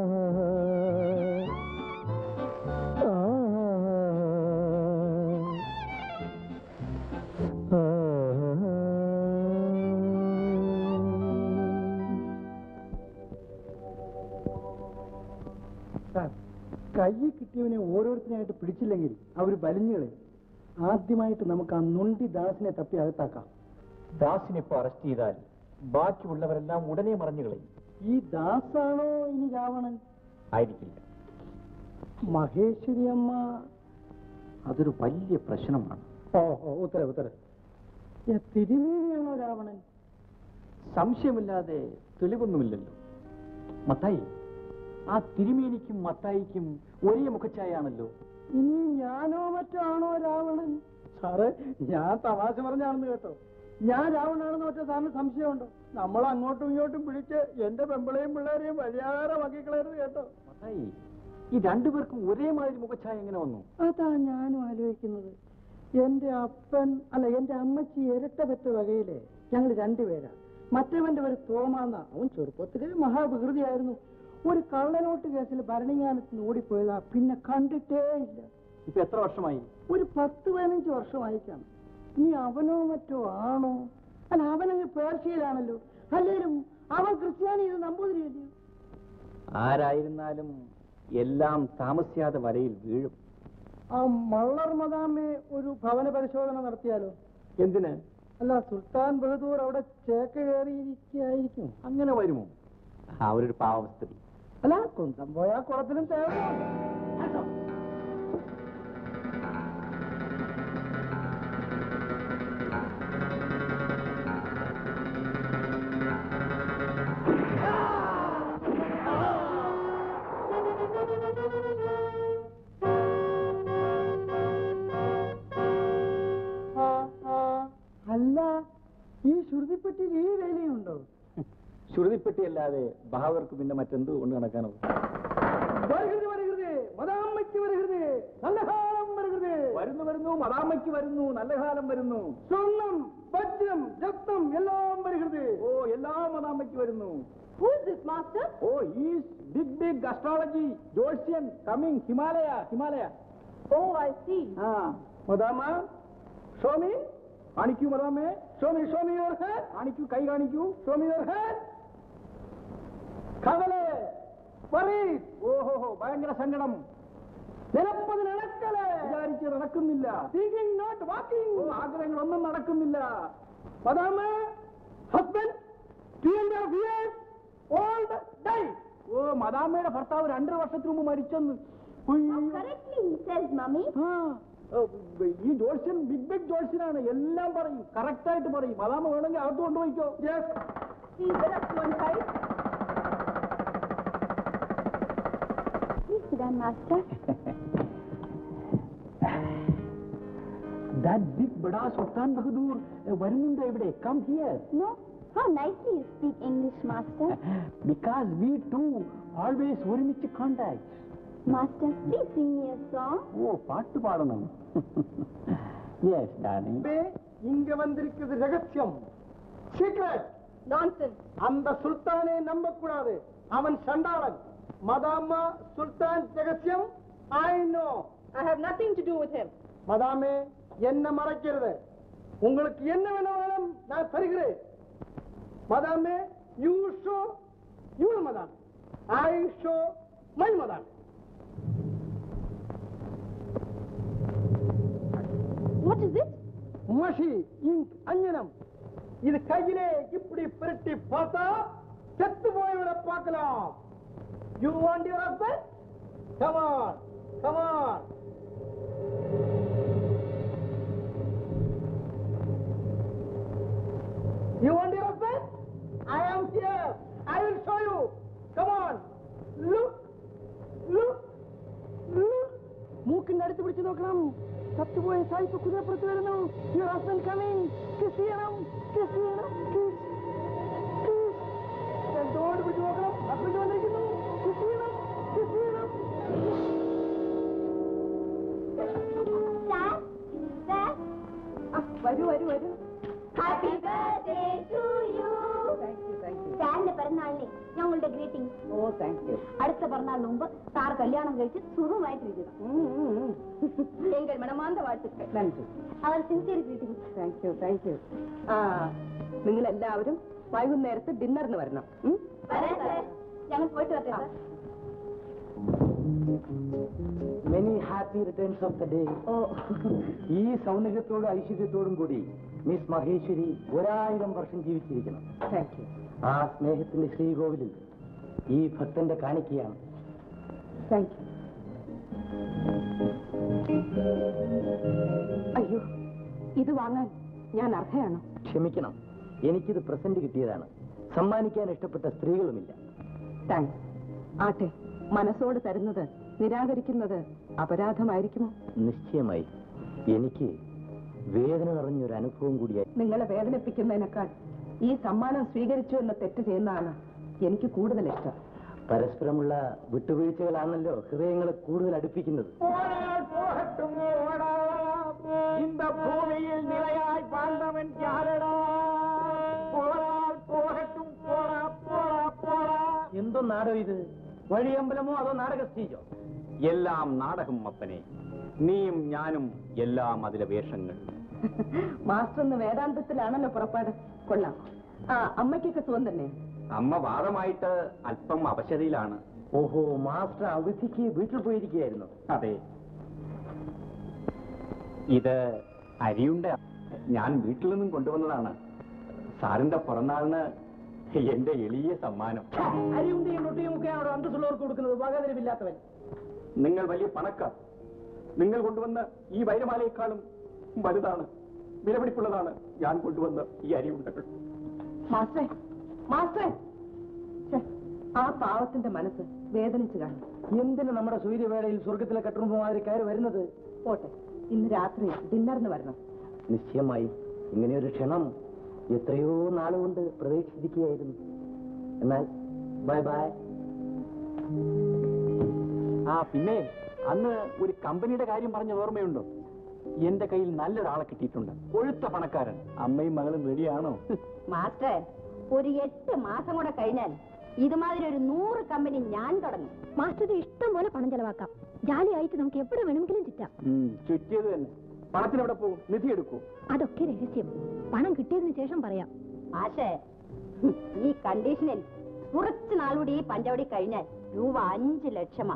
S2: സാർ കൈ കിട്ടിയവനെ ഓരോരുത്തരായിട്ട് പിടിച്ചില്ലെങ്കിൽ അവർ വലിഞ്ഞുകളെ ആദ്യമായിട്ട് നമുക്ക് ആ നൊണ്ടി ദാസിനെ തപ്പി അകത്താക്കാം
S5: ദാസിനിപ്പോ അറസ്റ്റ് ചെയ്താൽ ബാക്കിയുള്ളവരെല്ലാം ഉടനെ മറഞ്ഞു കളയും
S2: ഈ ദാസാണോ ഇനി രാവണൻ
S5: ആയിരിക്കില്ല
S2: മഹേശ്വരി അമ്മ
S5: അതൊരു വലിയ പ്രശ്നമാണ്
S2: ഓ ഓ ഉത്തരവ് ഉത്തരവ് ഏ, തിരുമേനിയാണോ രാവണൻ
S5: സംശയമില്ലാതെ തെളിവൊന്നുമില്ലല്ലോ മത്തായി ആ തിരുമേനിക്കും മത്തായിക്കും ഒരേ മുഖച്ഛായാണല്ലോ
S2: ഇനി ഞാനോ മറ്റോ ആണോ രാവണൻ സാറേ ഞാൻ തമാശ പറഞ്ഞാണെന്ന് കേട്ടോ ഞാൻ രാവണാണെന്ന് ഒറ്റ സാറിന് സംശയമുണ്ടോ നമ്മൾ അങ്ങോട്ടും ഇങ്ങോട്ടും പിടിച്ച് എന്റെ പെമ്പിളെയും പിള്ളേരെയും വഴിയാകാരെ വക്കിക്കളയരുത് കേട്ടോ
S5: മത്തായി ഈ രണ്ടുപേർക്കും ഒരേ മാതിരി മുഖച്ഛായ എങ്ങനെ വന്നു
S2: അതാ ഞാനും ആലോചിക്കുന്നത് എന്റെ അപ്പൻ അല്ല എന്റെ അമ്മച്ചി ഇരട്ട പെറ്റ വകയിലെ ഞങ്ങൾ രണ്ടുപേരാ മറ്റവന്റെ ഒരു തോമാന്ന അവൻ ചെറുപ്പത്തിലെ മഹാവികൃതിയായിരുന്നു ഒരു കള്ളനോട്ട് കേസിൽ ഭരണിങ്ങാനത്ത് നിന്ന് ഓടിപ്പോയതാ പിന്നെ കണ്ടിട്ടേ ഇല്ല
S5: ഇപ്പൊ എത്ര വർഷമായി
S2: ഒരു പത്ത് പതിനഞ്ച് വർഷമായി കാണും ഇനി അവനോ മറ്റോ ആണോ അല്ല അവനങ്ങ് പേർഷ്യയിലാണല്ലോ അല്ലേലും അവൻ ക്രിസ്ത്യാനി ഇത് നമ്പൂതിരിയല്ലേ
S5: ആരായിരുന്നാലും എല്ലാം താമസിയാതെ വലയിൽ വീഴും
S2: ആ മള്ളർ മദാമെ ഒരു ഭവന പരിശോധന നടത്തിയാലോ
S5: എന്തിന്
S2: അല്ല സുൽത്താൻ ബഹദൂർ അവിടെ ചേക്ക് കയറിയിരിക്കായിരിക്കും
S5: അങ്ങനെ വരുമോ അവരൊരു പാവം സ്ത്രീ
S2: അല്ല കുന്തം പോയാ കുളത്തിലും തേവ അല്ല ഈ ശ്രുതിപ്പറ്റിയിൽ ഈ വേലയുണ്ടോ
S5: ശ്രുതിപ്പെട്ടിയല്ലാതെ ബഹാദർക്ക് പിന്നെ മറ്റെന്ത് കൊണ്ട് നടക്കാനോ
S2: வருகிறது வருகிறது மதாமைக்கு வருகிறது நல்ல காலம் வருகிறது
S5: വരുന്നു വരുന്നു മദാമയ്ക്ക് വരുന്നു നല്ല കാലം വരുന്നു
S2: சொன்னம் வஜ்ரம் ரத்தம் எல்லாம் வருகிறது
S5: ഓ എല്ലാം മദാമയ്ക്ക് വരുന്നു
S6: Who is this, master?
S5: Oh is big big astrology ജോൾഷ്യൻ coming Himalaya Himalaya
S6: Oh, I see.
S5: ആ
S2: மதாமா ஷோமி
S5: കാണിക്കൂ മദാമേ
S2: ஷோமி ஷோமி யுவர் ஹேட்
S5: കാണിക്കൂ കൈ കാണിക്കൂ
S2: ஷோமி யுவர் ஹேட் கவலை வரி
S5: ഓഹോ ഭയങ്കര സങ്കടം
S2: நினைப்பது நடக்கல
S5: വിചാരിച്ച് നടക്കുന്നില്ല
S2: திங்கிங் நாட் வாக்கிங்
S5: ഓ, ആഗ്രഹങ്ങളൊന്നും നടക്കുന്നില്ല
S2: மதாமா husband three and half years old die
S5: ഓ മദാമയുടെ ഭർത്താവ് രണ്ടര വർഷത്തിന് മുമ്പ് മരിച്ചെന്ന്
S6: How
S5: ഉയ്യോ.
S6: correctly he says, mummy.
S5: ആ, ഓ, ഈ ജോൾഷ്യൻ ബിഗ് ബിഗ് ജോൾഷ്യനാണ് എല്ലാം പറയും കറക്റ്റ് ആയിട്ട് പറയും മദാമ വേണമെങ്കിൽ അകത്ത് കൊണ്ടുപോയിക്കോ
S6: Please let us go inside. Please sit down, master.
S5: That big ബഡാ സുൽത്താൻ ബഹദൂർ വരുന്നുണ്ട് ഇവിടെ come here
S6: No? How nicely you speak English, master.
S5: Because we two always ഒരുമിച്ച് contact
S6: Master, please sing me a song.
S5: ഓ പാട്ട് പാടണം yes darling
S2: இங்க வந்திருக்கிறது ரகசியம் சீக்ரெட்
S6: Nonsense.
S2: அந்த சுல்தானை நம்ப கூடாது அவன் சண்டாளன் மதாமா சுல்தான் ரகசியம் I know
S6: I have nothing to do with him.
S2: மதாமே என்ன மறைக்கிறது உங்களுக்கு என்ன வேணாலும் நான் தருகிறேன் மதாமே you show you madam I show my madam
S6: What is it?
S2: மஷி இங்க் அஞ்சனம் இது கையிலே இப்படி பிரட்டி பார்த்தா செத்து போய்விட பார்க்கலாம் you want your husband come on come on You want your husband? I am here. I will show you. Come on. Look. Look. Look. മൂക്കിന്റെ അടുത്ത് പിടിച്ചു നോക്കണം ചത്തുപോയ സായിപ്പ് കുതിരപ്പുറത്ത് വരുന്നു യുവർ ഹസ്ബൻഡ് കമ്മിങ് കിസ് ചെയ്യണം കിസ് ചെയ്യണം കിസ് എന്തോട് പിടിച്ചു നോക്കണം ഹസ്ബൻഡ് വന്നിരിക്കുന്നു കിസ് ചെയ്യണം കിസ് ചെയ്യണം
S6: Dad? Dad?
S3: വരൂ വരൂ വരൂ
S6: Happy birthday to you.
S3: Thank you thank you
S6: സാറിന്റെ പിറന്നാളിനെ ഞങ്ങളുടെ ഗ്രീറ്റിംഗ്
S3: ഓ താങ്ക് യു
S6: അടുത്ത പിറന്നാളിന് മുമ്പ് സാർ കല്യാണം കഴിച്ച് സുഖമായിട്ടിരിക്കണം എങ്കിൽ മണമാന്ത വാഴ്ത്തുക്കൾ
S3: നന്ദി
S6: അവർ sincere greeting
S3: thank you thank you ആ നിങ്ങൾ എല്ലാവരും വൈകുന്നേരത്ത് ഡിന്നറിന് വരണം ഉം?
S6: വരാം സാർ ഞങ്ങൾ പോയിട്ട് വരട്ടെ sir
S7: many happy returns of the day
S3: ഓ
S7: ഈ സൗന്ദര്യത്തോടും ഐശ്വര്യത്തോടും കൂടി മിസ് മഹേശ്വരി ഒരായിരം വർഷം ജീവിച്ചിരിക്കണം
S3: താങ്ക് യു
S7: ആ സ്നേഹത്തിന്റെ ശ്രീകോവിലിൽ ഈ ഭക്തന്റെ കാണിക്കയാണ്
S3: താങ്ക് യു അയ്യോ ഇത് വാങ്ങാൻ ഞാൻ അർഹയാണോ
S7: ക്ഷമിക്കണം എനിക്കിത് പ്രസന്റ് കിട്ടിയതാണ് സമ്മാനിക്കാൻ ഇഷ്ടപ്പെട്ട സ്ത്രീകളുമില്ല
S3: താങ്ക്സ് ആട്ടെ മനസ്സോട് തരുന്നത് നിരാകരിക്കുന്നത് അപരാധമായിരിക്കുമോ
S7: നിശ്ചയമായി എനിക്ക് വേദന നിറഞ്ഞൊരു അനുഭവം കൂടിയായി
S3: നിങ്ങളെ വേദനിപ്പിക്കുന്നതിനേക്കാൾ ഈ സമ്മാനം സ്വീകരിച്ചു എന്ന തെറ്റ് ചെയ്യുന്നതാണ് എനിക്ക് കൂടുതൽ ഇഷ്ടം
S7: പരസ്പരമുള്ള വിട്ടുവീഴ്ചകളാണല്ലോ ഹൃദയങ്ങളെ കൂടുതൽ അടുപ്പിക്കുന്നത്
S4: போனால் போகட்டும் ஓடா இந்த பூமியில் நிலையாய் வாழ்ந்தவன் யாரடா போனால் போகட்டும் போடா போடா പോടാ
S5: എന്തൊന്നാടോ ഇത് വഴിയമ്പലമോ അതോ നാടക സ്റ്റേജോ എല്ലാം നാടകം അപ്പനെ നീയും ഞാനും എല്ലാം അതിലെ വേഷങ്ങൾ
S3: മാസ്റ്റർ ഇന്ന് വേദാന്തത്തിലാണല്ലോ പുറപ്പാട് കൊള്ളാം ആ അമ്മയ്ക്കൊക്കെ സുഖം തന്നെ
S5: അമ്മ വാദമായിട്ട് അല്പം അവശതയിലാണ്
S7: ഓഹോ മാസ്റ്റർ അവധിക്ക് വീട്ടിൽ പോയിരിക്കുകയായിരുന്നു
S5: അതെ ഇത് അരിയുണ്ട ഞാൻ വീട്ടിൽ നിന്നും കൊണ്ടുവന്നതാണ് സാറിന്റെ പിറന്നാളിന് എന്റെ എളിയ സമ്മാനം
S2: അരിയുണ്ടിയും റൊട്ടിയും ഒക്കെയാണോ അന്തസ്സുള്ളവർക്ക് കൊടുക്കുന്നത് വകതിരിവില്ലാത്തവൻ
S5: നിങ്ങൾ വലിയ പണക്കാർ നിങ്ങൾ കൊണ്ടുവന്ന ഈ വൈരമാലയെക്കാളും വലുതാണ് വിലപിടിപ്പുള്ളതാണ് ഞാൻ കൊണ്ടുവന്ന ഈ അരിയുണ്ടകൾ
S3: മാസ്റ്ററെ മാസ്റ്ററെ ഛെ, ആ പാവത്തിന്റെ മനസ്സ് വേദനിച്ചു കാണും
S2: എന്തിന് നമ്മുടെ സൂര്യവേളയിൽ സ്വർഗത്തിലെ കട്ടുറുമ്പുമാതിരി കയറി വരുന്നത്
S3: പോട്ടെ ഇന്ന് രാത്രി ഡിന്നറിന് വരണം
S7: നിശ്ചയമായി ഇങ്ങനെയൊരു ക്ഷണം എത്രയോ നാളുകൊണ്ട് പ്രതീക്ഷിച്ചിരിക്കുകയായിരുന്നു എന്നാൽ ബൈ ബൈ
S5: ആ പിന്നെ അന്ന് ഒരു കമ്പനിയുടെ കാര്യം പറഞ്ഞ ഓർമ്മയുണ്ടോ എന്റെ കയ്യിൽ നല്ലൊരാളെ കിട്ടിയിട്ടുണ്ട് കൊഴുത്ത പണക്കാരൻ അമ്മയും മകളും റെഡിയാണോ
S6: മാസ്റ്റർ ഒരു എട്ട് മാസം കൂടെ കഴിഞ്ഞാൽ ഇതുമാതിരി ഒരു നൂറ് കമ്പനി ഞാൻ തുടങ്ങും
S1: മാസ്റ്ററുടെ ഇഷ്ടം പോലെ പണം ചെലവാക്കാം ജാലിയായിട്ട് നമുക്ക് എവിടെ വേണമെങ്കിലും ചുറ്റാം
S5: ഉം, ചുറ്റിയത് തന്നെ പണത്തിന് എവിടെ പോകും നിധി എടുക്കൂ
S1: അതൊക്കെ രഹസ്യം പണം കിട്ടിയതിന് ശേഷം പറയാം
S6: മാഷേ ഹും, ഈ കണ്ടീഷനിൽ കുറച്ച് നാളുകൂടി ഈ പഞ്ചവടി കഴിഞ്ഞാൽ രൂപ അഞ്ച് ലക്ഷമാ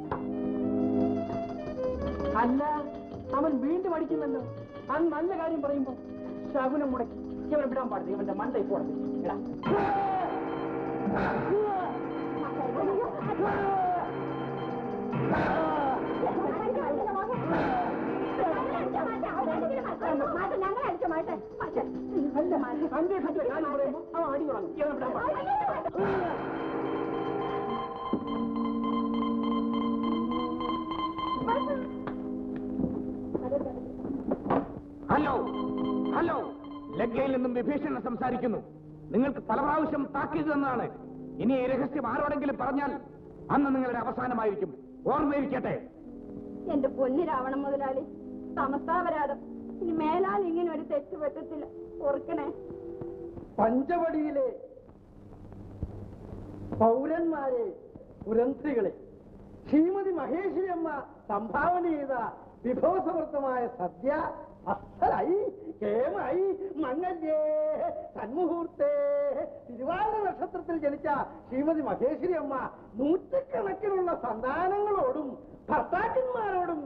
S2: അല്ല അവൻ വീണ്ടും അടിക്കുന്നല്ലോ അന്ന് നല്ല കാര്യം പറയുമ്പോ ശകുനം മുടക്കി ഇവനെ വിടാൻ പാടില്ല ഇവന്റെ മണ്ട ഇപ്പോൾ അന്വേഷിച്ച കാര്യം പറയുമ്പോ അവൻ അടി തുടങ്ങും ഇവനെ വിടാൻ പാടില്ല
S9: ഹലോ ഹലോ ലങ്കയിൽ നിന്നും വിഭീഷണൻ സംസാരിക്കുന്നു നിങ്ങൾക്ക് പല പ്രാവശ്യം താക്കീത് തന്നതാണ് ഇനി ഈ രഹസ്യം ആരോടെങ്കിലും പറഞ്ഞാൽ അന്ന് നിങ്ങളുടെ അവസാനമായിരിക്കും ഓർമ്മയിരിക്കട്ടെ
S6: എന്റെ പൊന്നു രാവണ മുതലാളി സമസ്താപരാധം ഇനി മേലാൽ ഇങ്ങനെ ഒരു തെറ്റ് പറ്റത്തില്ല ഓർക്കണേ
S2: പഞ്ചവടിയിലെ പൗരന്മാരെ പുരന്ത്രികളെ ശ്രീമതി മഹേശ്വരി അമ്മ സംഭാവന ചെയ്ത വിഭവസമൃദ്ധമായ സദ്യ അസ്ഥലായി കേമായി മങ്ങല്ലേ സന്മുഹൂർത്തേ തിരുവാതിര നക്ഷത്രത്തിൽ ജനിച്ച ശ്രീമതി മഹേശ്വരി അമ്മ നൂറ്റുകണക്കിനുള്ള സന്താനങ്ങളോടും ഭർത്താക്കന്മാരോടും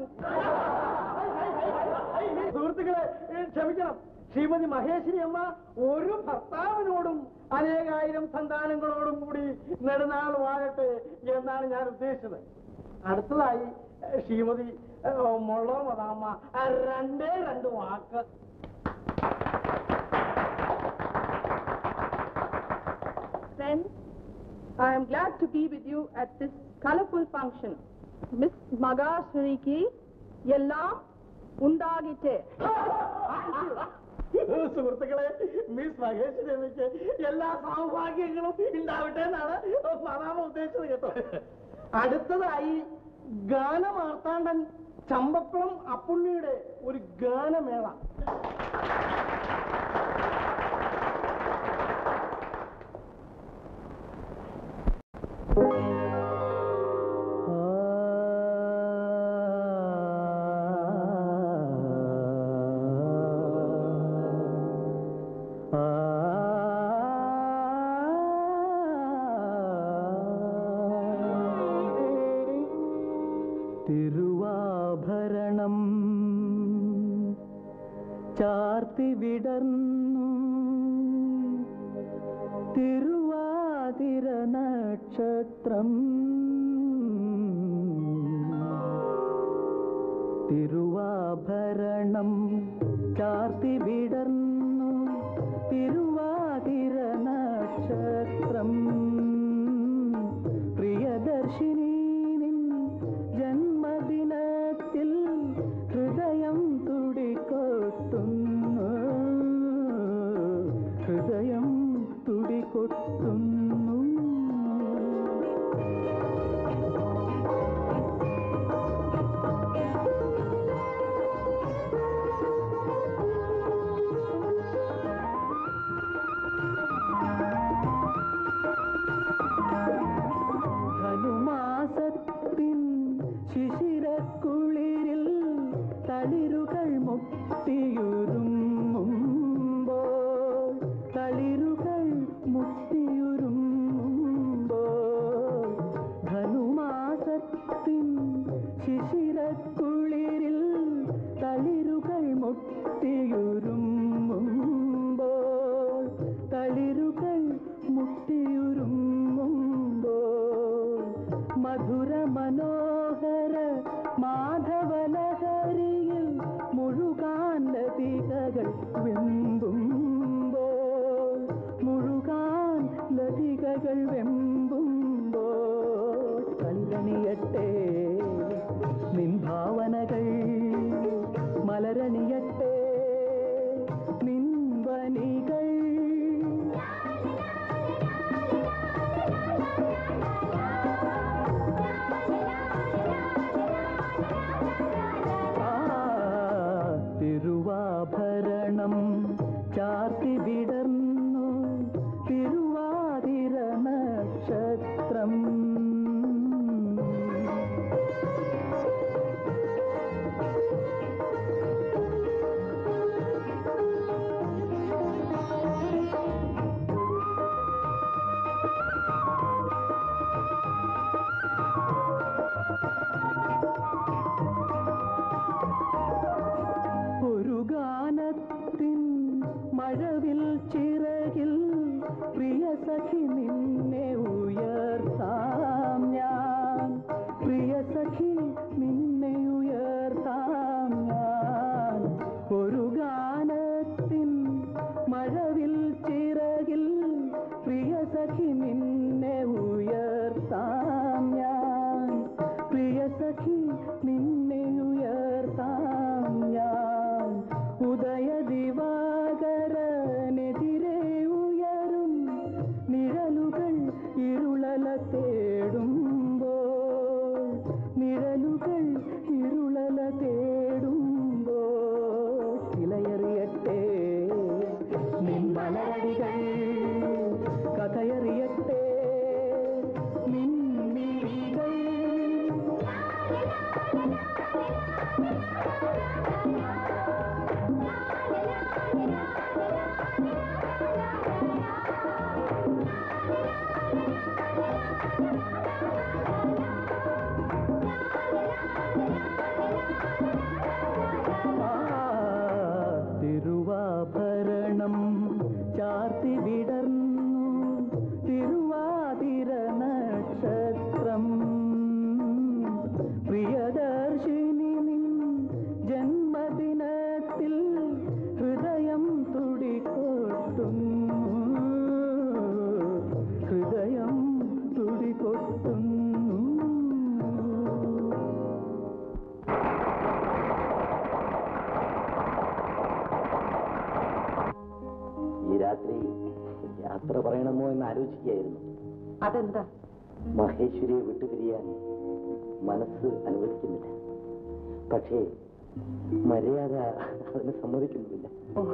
S2: സുഹൃത്തുക്കളെ ഏ, ക്ഷമിക്കണം ശ്രീമതി മഹേശ്വരി അമ്മ ഒരു ഭർത്താവിനോടും അനേകായിരം സന്താനങ്ങളോടും കൂടി നെടുനാൾ വാഴട്ടെ എന്നാണ് ഞാൻ ഉദ്ദേശിച്ചത് അടുത്തതായി ഏ, ശ്രീമതി ഏ, മൊള്ളോ മതാമ്മ ആ രണ്ടേ രണ്ട് വാക്ക്
S3: Friends, I am glad to be with you at this colorful function. Miss Magashwariki, എല്ലാം ഉണ്ടാകിട്ടേ
S2: സുഹൃത്തുക്കളെ മിസ് മഹേശ്വരി അമ്മയ്ക്ക് എല്ലാ സൗഭാഗ്യങ്ങളും ഉണ്ടാവട്ടെ എന്നാണ് മതാമ ഉദ്ദേശിച്ചത് കേട്ടോ അടുത്തതായി ഗാനമാർത്താണ്ടൻ ചമ്പക്കുളം അപ്പുണ്ണിയുടെ ഒരു ഗാനമേള
S8: തിരുവാഭരണം ചാർത്തി വിടർന്നു തിരുവാതിര നക്ഷത്രം തിരുവാഭരണം ചാർത്തി വിടർന്നു തിരുവാതിര നക്ഷത്രം പ്രിയദർശിനി നിൻ ജന്മദിനത്തിൽ ഹൃദയം തുടികൊട്ടുന്നു ഹൃദയം തുടികൊട്ടുന്നു ധനുമാസത്തിൻ മധുര മനോഹര മാധവലഹരിയിൽ മുഴുകാൻ ലതികകൾ വെമ്പുമ്പോൾ മുഴുകാൻ ലതികകൾ വെമ്പുമ്പോൾ കളിരണിയട്ടെ നിൻ ഭാവനകൾ മലരണിയട്ടെ നിൻ വനികൾ ആ തിരുവാഭരണം ചാർത്തി വിടർന്നു തിരുവാതിര നക്ഷത്രം ഒരു ഗാനത്തിൻ മഴവിൽ ചിറകിൽ പ്രിയ സഖി നിന്നെ ഉയർത്താം ഞാൻ പ്രിയ സഖി നിന്നെ ഉയർത്താം ഞാൻ ഒരു ഗാനത്തിൻ മഴവിൽ ചിറകിൽ പ്രിയ സഖി നിന്നെ ഉയർത്താം ഞാൻ പ്രിയ സഖി നിന്നെ ഉയർത്താം ഞാൻ ഉദയ ദിവാകരനെതിരെ ഉയരും നിഴലുകൾ ഇരുളല തേടുമ്പോൾ നിഴലുകൾ ഇരുളല തേടുമ്പോൾ ഇലയറിയട്ടെ നിൻ മലരടികൾ കഥയറിയട്ടെ നിൻ മിഴികൾ ആ തിരുവാഭരണം ചാർത്തി വിടർന്നു തിരുവാതിര നക്ഷത്രം പ്രിയദർശിനി നിൻ ജന്മദിനത്തിൽ ഹൃദയം തുടികൊട്ടുന്നു ഹൃദയം തുടികൊട്ടുന്നു
S7: ഈ രാത്രി യാത്ര പറയണമോ എന്ന് ആലോചിക്കുകയായിരുന്നു
S3: അതെന്താ
S7: മഹേശ്വരിയെ വിട്ടുപിരിയാൻ മനസ്സ് അനുവദിക്കുന്നില്ല പക്ഷേ മര്യാദ അതിന് സമ്മതിക്കുന്നുമില്ല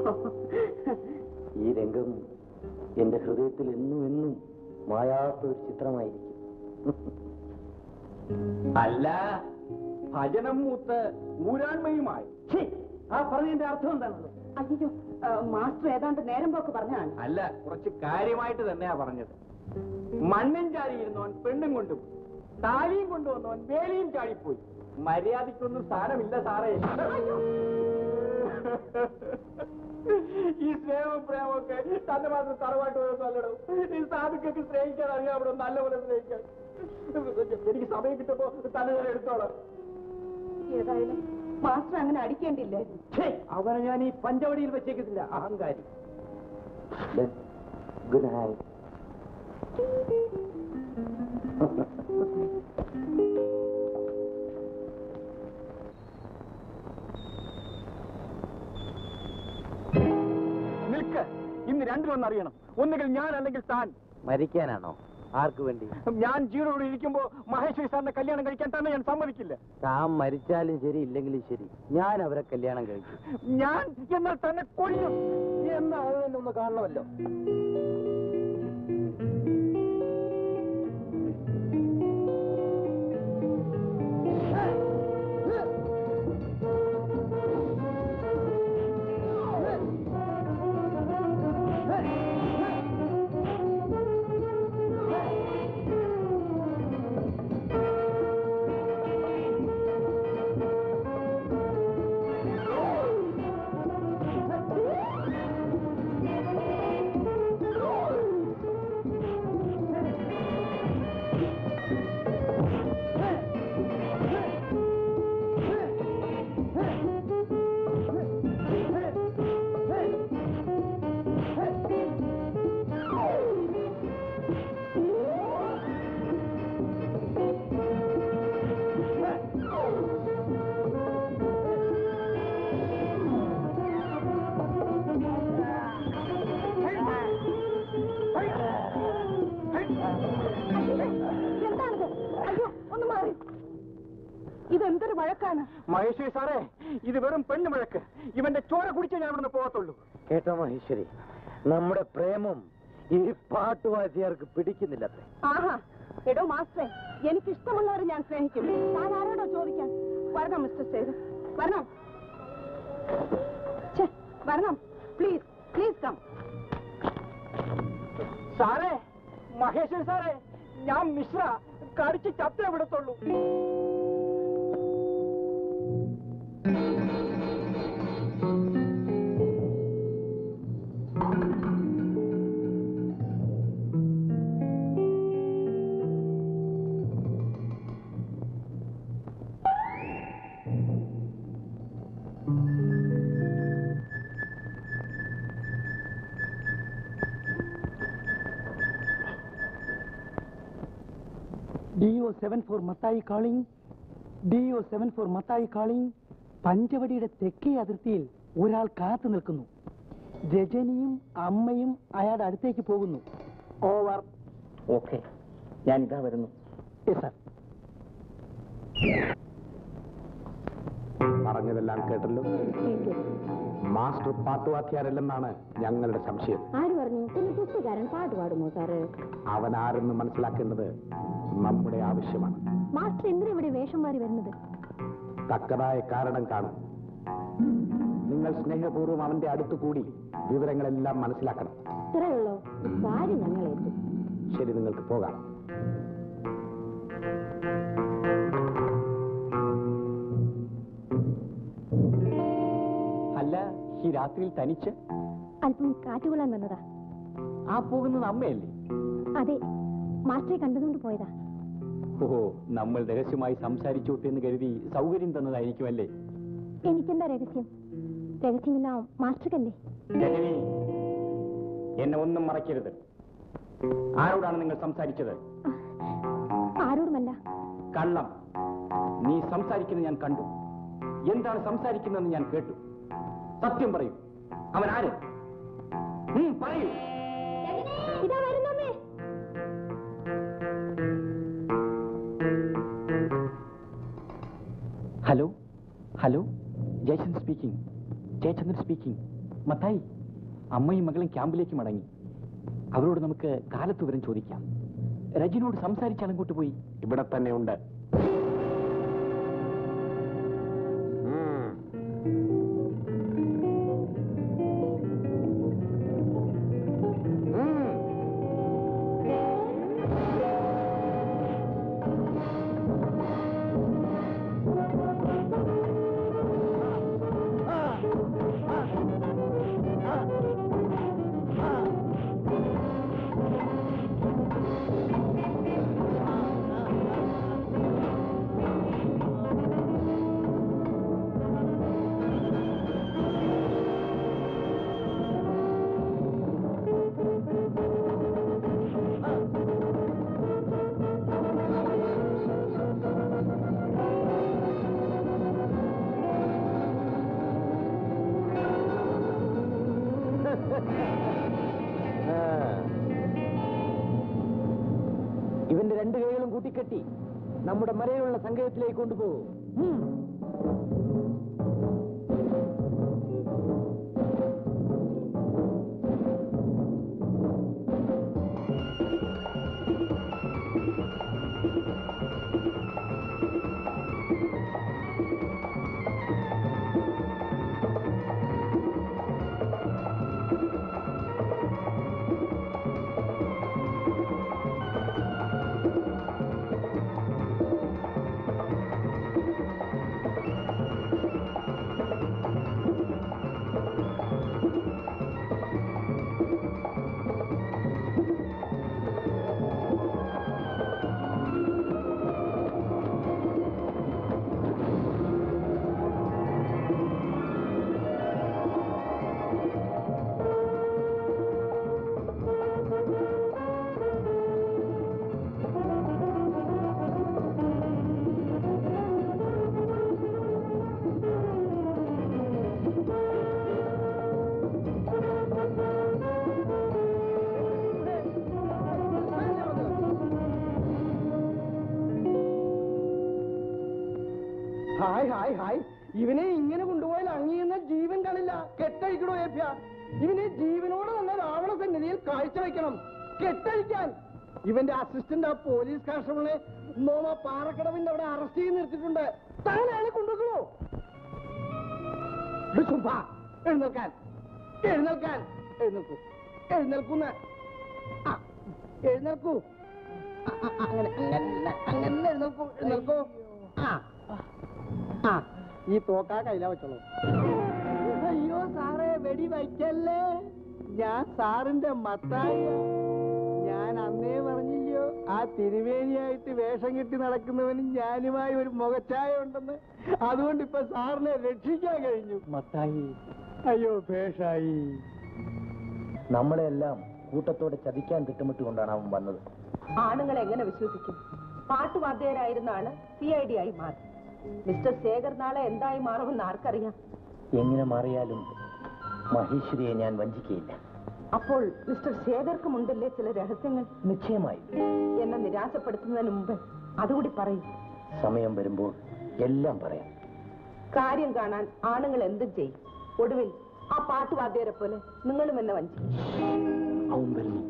S7: ഈ രംഗം എന്റെ ഹൃദയത്തിൽ എന്നും എന്നും മായാത്ത ഒരു ചിത്രമായിരിക്കും
S5: അല്ല ഭജനം മൂത്ത് ഊരാൺമയുമായി
S2: ഛീ, ആ പറഞ്ഞതിന്റെ അർത്ഥം എന്താണത്
S3: അയ്യോ മാസ്റ്റർ ഏതാണ്ട് നേരം പോക്ക് പറഞ്ഞാണ്
S5: അല്ല കുറച്ച് കാര്യമായിട്ട് തന്നെയാ പറഞ്ഞത് മണ്ണും ചാടിയിരുന്നവൻ പെണ്ണും കൊണ്ടുപോയി താലിയും കൊണ്ടുവന്നവൻ വേലിയും ചാടിപ്പോയി മര്യാദയ്ക്കൊന്നും സ്ഥാനമില്ല സാറേ ഈ സ്നേഹവും പ്രേമമൊക്കെ തന്നെ മാത്രം തറവാട്ട് പോയതല്ലടോ ഈ സാധുക്കൊക്കെ സ്നേഹിക്കാൻ അറിയാം അവിടെ നല്ലപോലെ സ്നേഹിക്കാൻ എനിക്ക് സമയം കിട്ടുമ്പോ തന്നെ ഞാൻ എടുത്തോളാം
S3: ഏതായാലും മാസ്റ്റർ അങ്ങനെ അടിക്കേണ്ടില്ലേ
S5: ഛേ, അവനെ ഞാൻ ഈ പഞ്ചവടിയിൽ വെച്ചേക്കത്തില്ല അഹങ്കാരി
S7: ഗുഡ് നൈറ്റ്
S5: നിൽക്ക് ഇന്ന് രണ്ടിലൊന്ന് അറിയണം ഒന്നുകിൽ ഞാൻ അല്ലെങ്കിൽ താൻ
S7: മരിക്കാനാണോ ആർക്ക് വേണ്ടി
S5: ഞാൻ ജീവനോട് ഇരിക്കുമ്പോ മഹേശ്വരി സാറിനെ കല്യാണം കഴിക്കാൻ തന്നെ ഞാൻ സമ്മതിക്കില്ല
S7: താൻ മരിച്ചാലും ശരി ഇല്ലെങ്കിലും ശരി ഞാൻ അവരെ കല്യാണം കഴിക്കും
S5: ഞാൻ എന്നാൽ തന്നെ കൊല്ലും
S2: എന്നാ അത് തന്നെ ഒന്ന് കാണണമല്ലോ
S1: ആ
S3: ഇതെന്തൊരു വഴക്കാണ്
S5: മഹേശ്വരി സാറേ ഇത് വെറും പെണ്ണ് വഴക്ക് ഇവന്റെ ചോര കുടിച്ചേ ഞാൻ ഇവിടുന്ന് പോകത്തുള്ളൂ
S7: കേട്ടോ മഹേശ്വരി നമ്മുടെ പ്രേമം ഈ പാട്ടുവാദ്യർക്ക് പിടിക്കുന്നില്ലത്രേ
S3: ആഹാ എടോ മാസ്റ്ററെ എനിക്ക് ഇഷ്ടമുള്ളവരെ ഞാൻ സ്നേഹിക്കും താൻ ആരോടോ ചോദിക്കാൻ വരണം മിസ്റ്റർ സേതു വരണം ഛെ, വരണം പ്ലീസ് പ്ലീസ് കം
S5: സാറേ മഹേശ്വരി സാറേ ഞാൻ മിശ്ര കടിച്ച് ചത്തേ വിടത്തുള്ളൂ
S2: DO seven four Mathai calling DO seven four Mathai calling പഞ്ചവടിയുടെ തെക്കേ അതിർത്തിയിൽ ഒരാൾ കാത്തു നിൽക്കുന്നു രജനിയും അമ്മയും അയാളുടെ അടുത്തേക്ക് പോകുന്നു ഓവർ
S5: ഓക്കെ ഞാൻ ഇതാ വരുന്നു
S2: സാർ
S9: പറഞ്ഞതെല്ലാം കേട്ടല്ലോ മാസ്റ്റർ പാട്ടുവാക്കിയാരല്ലെന്നാണ് ഞങ്ങളുടെ സംശയം
S6: ആര് പറഞ്ഞു പിന്നെ കുട്ടിക്കാരൻ പാട്ട് പാടുമോ സാറ്
S9: അവൻ ആരെന്ന് മനസ്സിലാക്കേണ്ടത് നമ്മുടെ ആവശ്യമാണ്
S1: മാസ്റ്റർ എന്തിനാ ഇവിടെ വേഷം മാറി വരുന്നത്
S9: തക്കതായ കാരണം കാണും നിങ്ങൾ സ്നേഹപൂർവ്വം അവന്റെ അടുത്ത് കൂടി വിവരങ്ങളെല്ലാം മനസ്സിലാക്കണം
S6: ഇത്രയുള്ളോ കാര്യം ഞങ്ങൾ ഏറ്റു
S9: ശരി നിങ്ങൾക്ക് പോകാം
S5: അല്ല ഈ രാത്രിയിൽ തനിച്ച്
S1: അല്പം കാറ്റുകൊള്ളാൻ വന്നതാ
S5: ആ പോകുന്നത് അമ്മയല്ലേ
S1: അതെ മാസ്റ്ററെ കണ്ടതുകൊണ്ട് പോയതാ
S5: ഓ നമ്മൾ രഹസ്യമായി സംസാരിച്ചോട്ടെ എന്ന് കരുതി സൗകര്യം തന്നതായിരിക്കുമല്ലേ
S1: എനിക്കെന്താ രഹസ്യം രഹസ്യമെല്ലാം മാസ്റ്റർക്കല്ലേ
S5: രജനി എന്നെ ഒന്നും മറക്കരുത് ആരോടാണ് നിങ്ങൾ സംസാരിച്ചത്
S1: ആരോടുമല്ല
S5: കള്ളം നീ സംസാരിക്കുന്നത് ഞാൻ കണ്ടു എന്താണ് സംസാരിക്കുന്നതെന്ന് ഞാൻ കേട്ടു സത്യം പറയൂ അവൻ ആര് ഉം, പറയൂ
S1: ഇതാ വരുന്നമ്മേ
S5: hello hello Jayachandran speaking Jayachandran speaking Mathai അമ്മയും മകളും ക്യാമ്പിലേക്ക് മടങ്ങി അവരോട് നമുക്ക് കാലത്ത് വിവരം ചോദിക്കാം രജനോട് സംസാരിച്ചാൽ അങ്ങോട്ട് പോയി
S9: ഇവിടെ തന്നെ ഉണ്ട്
S2: ഇവന്റെ രണ്ട് കൈകളും കൂട്ടിക്കെട്ടി നമ്മുടെ മലയുള്ള സംഗയത്തിലേക്ക് കൊണ്ടുപോകും ഹായ് ഹായ് ഹായ് ഇവനെ ഇങ്ങനെ കൊണ്ടുപോയാൽ അങ്ങിയുന്ന ജീവൻ കാണില്ല കെട്ടഴിക്കണോ ഏപ്യ ഇവനെ ജീവനോട് തന്നെ രാവണ സന്നിധിയിൽ കാഴ്ചവെക്കണം കെട്ടഴിക്കാൻ ഇവന്റെ അസിസ്റ്റന്റ് ആ പോലീസ് കാൺസ്റ്റബിളിനെ നോമ പാറക്കടവിന്റെ അവിടെ അറസ്റ്റ് ചെയ്ത് നിർത്തിയിട്ടുണ്ട് താൻ അയാളെ കൊണ്ടുവെക്കണോ ഇത് സുബ്ബ, എഴുന്നേൽക്കാൻ എഴുന്നേൽക്കാൻ എഴുന്നേൽക്കൂ എഴുന്നേൽക്കുന്ന ആ, എഴുന്നേൽക്കൂ ആ, ആ, ആ, അങ്ങനെ അങ്ങനെ അങ്ങനെ എഴുന്നേൽക്കൂ എഴുന്നേൽക്കൂ ആ ആ ഈ തോക്കാ കയ്യിലാ വെച്ചോളൂ അയ്യോ സാറേ വെടി വയ്ക്കല്ലേ ഞാൻ സാറിന്റെ മത്തായ ഞാൻ അന്നേ പറഞ്ഞില്ലയോ ആ തിരുവേനിയായിട്ട് വേഷം കെട്ടി നടക്കുന്നവനും ഞാനുമായി ഒരു മുഖച്ചായ ഉണ്ടെന്ന് അതുകൊണ്ട് ഇപ്പൊ സാറിനെ രക്ഷിക്കാൻ കഴിഞ്ഞു
S7: മത്തായി
S2: അയ്യോ ഭേഷായി
S7: നമ്മളെല്ലാം കൂട്ടത്തോടെ ചതിക്കാൻ തിട്ടമിട്ടുകൊണ്ടാണ് അവൻ വന്നത്
S3: ആണുങ്ങളെ എങ്ങനെ വിശ്വസിക്കും പാട്ടുവാദ്യരായിരുന്ന ആള് സി ഐ ഡി ആയി മാറി മിസ്റ്റർ ശേഖർ നാളെ എന്തായി മാറുമെന്ന് ആർക്കറിയാം
S7: എങ്ങനെ മാറിയാലും മഹേശ്വരിയെ ഞാൻ വഞ്ചിക്കയില്ല
S3: അപ്പോൾ മിസ്റ്റർ ശേഖർക്കും ഉണ്ടല്ലേ ചില രഹസ്യങ്ങൾ
S7: നിശ്ചയമായും
S3: എന്നെ നിരാശപ്പെടുത്തുന്നതിന് മുമ്പ് അതുകൂടി പറയും
S7: സമയം വരുമ്പോൾ എല്ലാം പറയാം
S3: കാര്യം കാണാൻ ആണുങ്ങൾ എന്തും ചെയ്യും ഒടുവിൽ ആ പാട്ടുവാദ്യരെ പോലെ നിങ്ങളും എന്നെ വഞ്ചിക്കും
S7: അവൻ വരുന്നു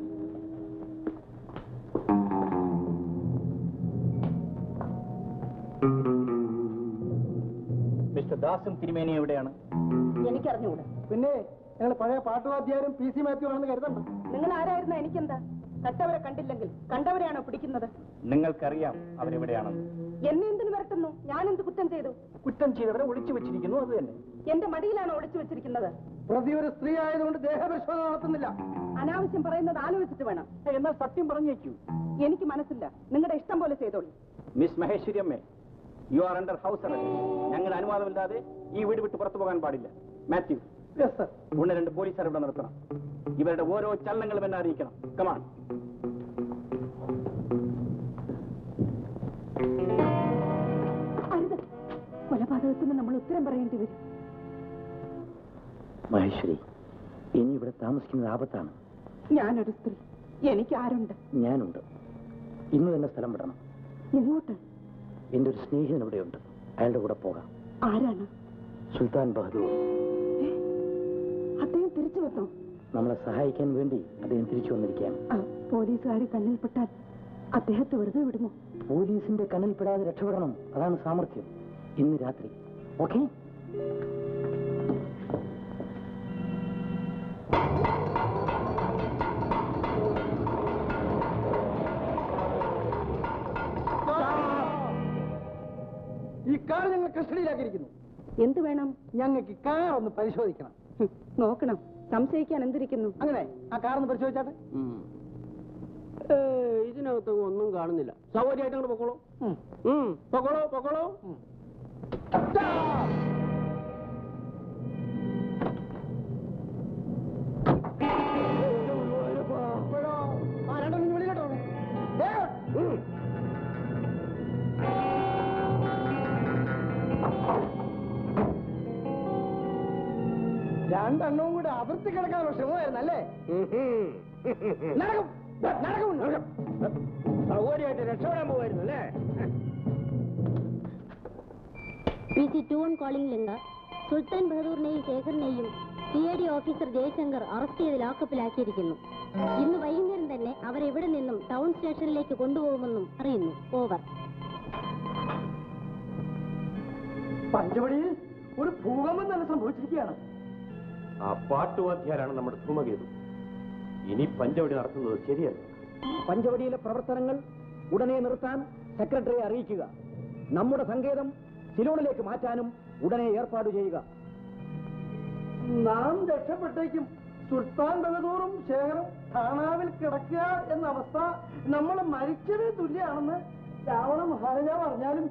S5: മിസ്റ്റർ ദാസും തിരുമേനി എവിടെയാണ്
S3: എനിക്കറിഞ്ഞുകൂടാ
S2: പിന്നെ ഞങ്ങൾ പഴയ പാട്ടുവാദ്യാരും പി സി മാത്യു ആണെന്ന് കരുതണ്ട
S3: നിങ്ങൾ ആരായിരുന്ന എനിക്കെന്താ കണ്ടവരെ കണ്ടില്ലെങ്കിൽ കണ്ടവരെയാണോ പിടിക്കുന്നത്
S5: നിങ്ങൾക്കറിയാം അവരെവിടെയാണെന്ന്
S3: എന്നെ എന്തിനു വരട്ടുന്നു ഞാൻ എന്ത് കുറ്റം ചെയ്തു
S5: കുറ്റം ചെയ്തവരെ ഒളിച്ചു വെച്ചിരിക്കുന്നു അത് തന്നെ
S3: എന്റെ മടിയിലാണോ ഒളിച്ചു വെച്ചിരിക്കുന്നത്
S2: പ്രതി ഒരു സ്ത്രീ ആയതുകൊണ്ട് ദേഹപരിശോധന നടത്തുന്നില്ല
S3: അനാവശ്യം പറയുന്നത് ആലോചിച്ചിട്ട് വേണം
S5: എന്നാൽ സത്യം പറഞ്ഞേക്കൂ
S3: എനിക്ക് മനസ്സില്ല നിങ്ങളുടെ ഇഷ്ടം പോലെ ചെയ്തോളൂ
S5: മിസ് മഹേശ്വരി അമ്മേ you are under house arrest ഞങ്ങളുടെ അനുവാദമില്ലാതെ ഈ വീട് വിട്ട് പുറത്തു പോകാൻ പാടില്ല മാത്യു
S2: യെസ് സർ
S5: ഒന്ന് രണ്ട് പോലീസുകാർ ഇവിടെ നിർത്തണം ഇവരുടെ ഓരോ ചലനങ്ങളും എന്നെ അറിയിക്കണം കമാൺ
S3: അരുത് കൊലപാതകത്തിന് നമ്മൾ ഉത്തരം പറയേണ്ടി വരും
S7: മഹേശ്വരി ഇനി ഇവിടെ താമസിക്കുന്നത് ആപത്താണ്
S3: ഞാനൊരു സ്ത്രീ എനിക്ക് ആരുണ്ട്
S7: ഞാനുണ്ട് ഇന്ന് തന്നെ സ്ഥലം വിടണം
S3: എങ്ങോട്ട്
S7: എന്റെ ഒരു സ്നേഹിതൻ ഇവിടെയുണ്ട് അയാളുടെ കൂടെ പോകാം
S3: ആരാണ്
S7: സുൽത്താൻ ബഹദൂർ
S3: അദ്ദേഹം തിരിച്ചു വന്നോ
S7: നമ്മളെ സഹായിക്കാൻ വേണ്ടി അദ്ദേഹം തിരിച്ചു വന്നിരിക്കുകയാണ്
S3: ആ, പോലീസുകാർ കണ്ണിൽപ്പെട്ടാൽ അദ്ദേഹത്തെ വെറുതെ വിടുമോ
S7: പോലീസിന്റെ കണ്ണിൽപ്പെടാതെ രക്ഷപ്പെടണം അതാണ് സാമർഥ്യം ഇന്ന് രാത്രി ഓക്കെ
S2: ഈ കാർ ഞങ്ങൾ കസ്റ്റഡിയിലാക്കിയിരിക്കുന്നു
S3: എന്ത് വേണം
S2: ഞങ്ങൾക്ക് ഈ കാർ ഒന്ന് പരിശോധിക്കണം
S3: ഹും, നോക്കണം സംശയിക്കാൻ എന്തിരിക്കുന്നു
S2: അങ്ങനെ ആ കാർ ഒന്ന് പരിശോധിച്ചാട്ടെ
S4: ഇതിനകത്ത് ഒന്നും കാണുന്നില്ല സൗകര്യമായിട്ട് അങ്ങോട്ട് പൊക്കോളൂ ഉം, പൊക്കോളൂ പൊക്കോളൂ
S2: ഇപ്പോഴോ? ആ രണ്ടെണ്ണം വെളിയിലോട്ടോ വേഗം. രണ്ടെണ്ണവും കൂടെ അതിർത്തി കിടക്കാനുള്ള ശ്രമമായിരുന്നു അല്ലേ നടക്കും നടക്കും നടക്കും
S4: സൗകര്യമായിട്ട് രക്ഷപ്പെടാൻ പോവായിരുന്നു അല്ലേ
S10: P C two one calling link Sultan ബഹദൂറിനെയും ശേഖറിനെയും C I D officer Jayashankar arrest ചെയ്ത് ലോക്കപ്പിലാക്കിയിരിക്കുന്നു ഇന്ന് വൈകുന്നേരം തന്നെ അവരെവിടെ നിന്നും ടൗൺ സ്റ്റേഷനിലേക്ക് കൊണ്ടുപോകുമെന്നും അറിയുന്നു ഓവർ
S2: പഞ്ചവടിയിൽ ഒരു ഭൂകമ്പം തന്നെ സംഭവിച്ചിരിക്കുകയാണ്
S4: ആ പാട്ടുവാദ്യാരാണ് നമ്മുടെ ധൂമകേതു ഇനി പഞ്ചവടി നടത്തുന്നത് ശരിയല്ല
S2: പഞ്ചവടിയിലെ പ്രവർത്തനങ്ങൾ ഉടനെ നിർത്താൻ സെക്രട്ടറിയെ അറിയിക്കുക നമ്മുടെ സങ്കേതം സിലോണിലേക്ക് മാറ്റാനും ഉടനെ ഏർപ്പാട് ചെയ്യുക നാം രക്ഷപ്പെട്ടേക്കും സുൽത്താൻ ബഹദൂറും ശേഖറും ഖാനാവിൽ കിടക്കുക എന്ന അവസ്ഥ നമ്മൾ മരിച്ചത് തുല്യാണെന്ന് രാവണ മഹാരാജാവ് പറഞ്ഞാലും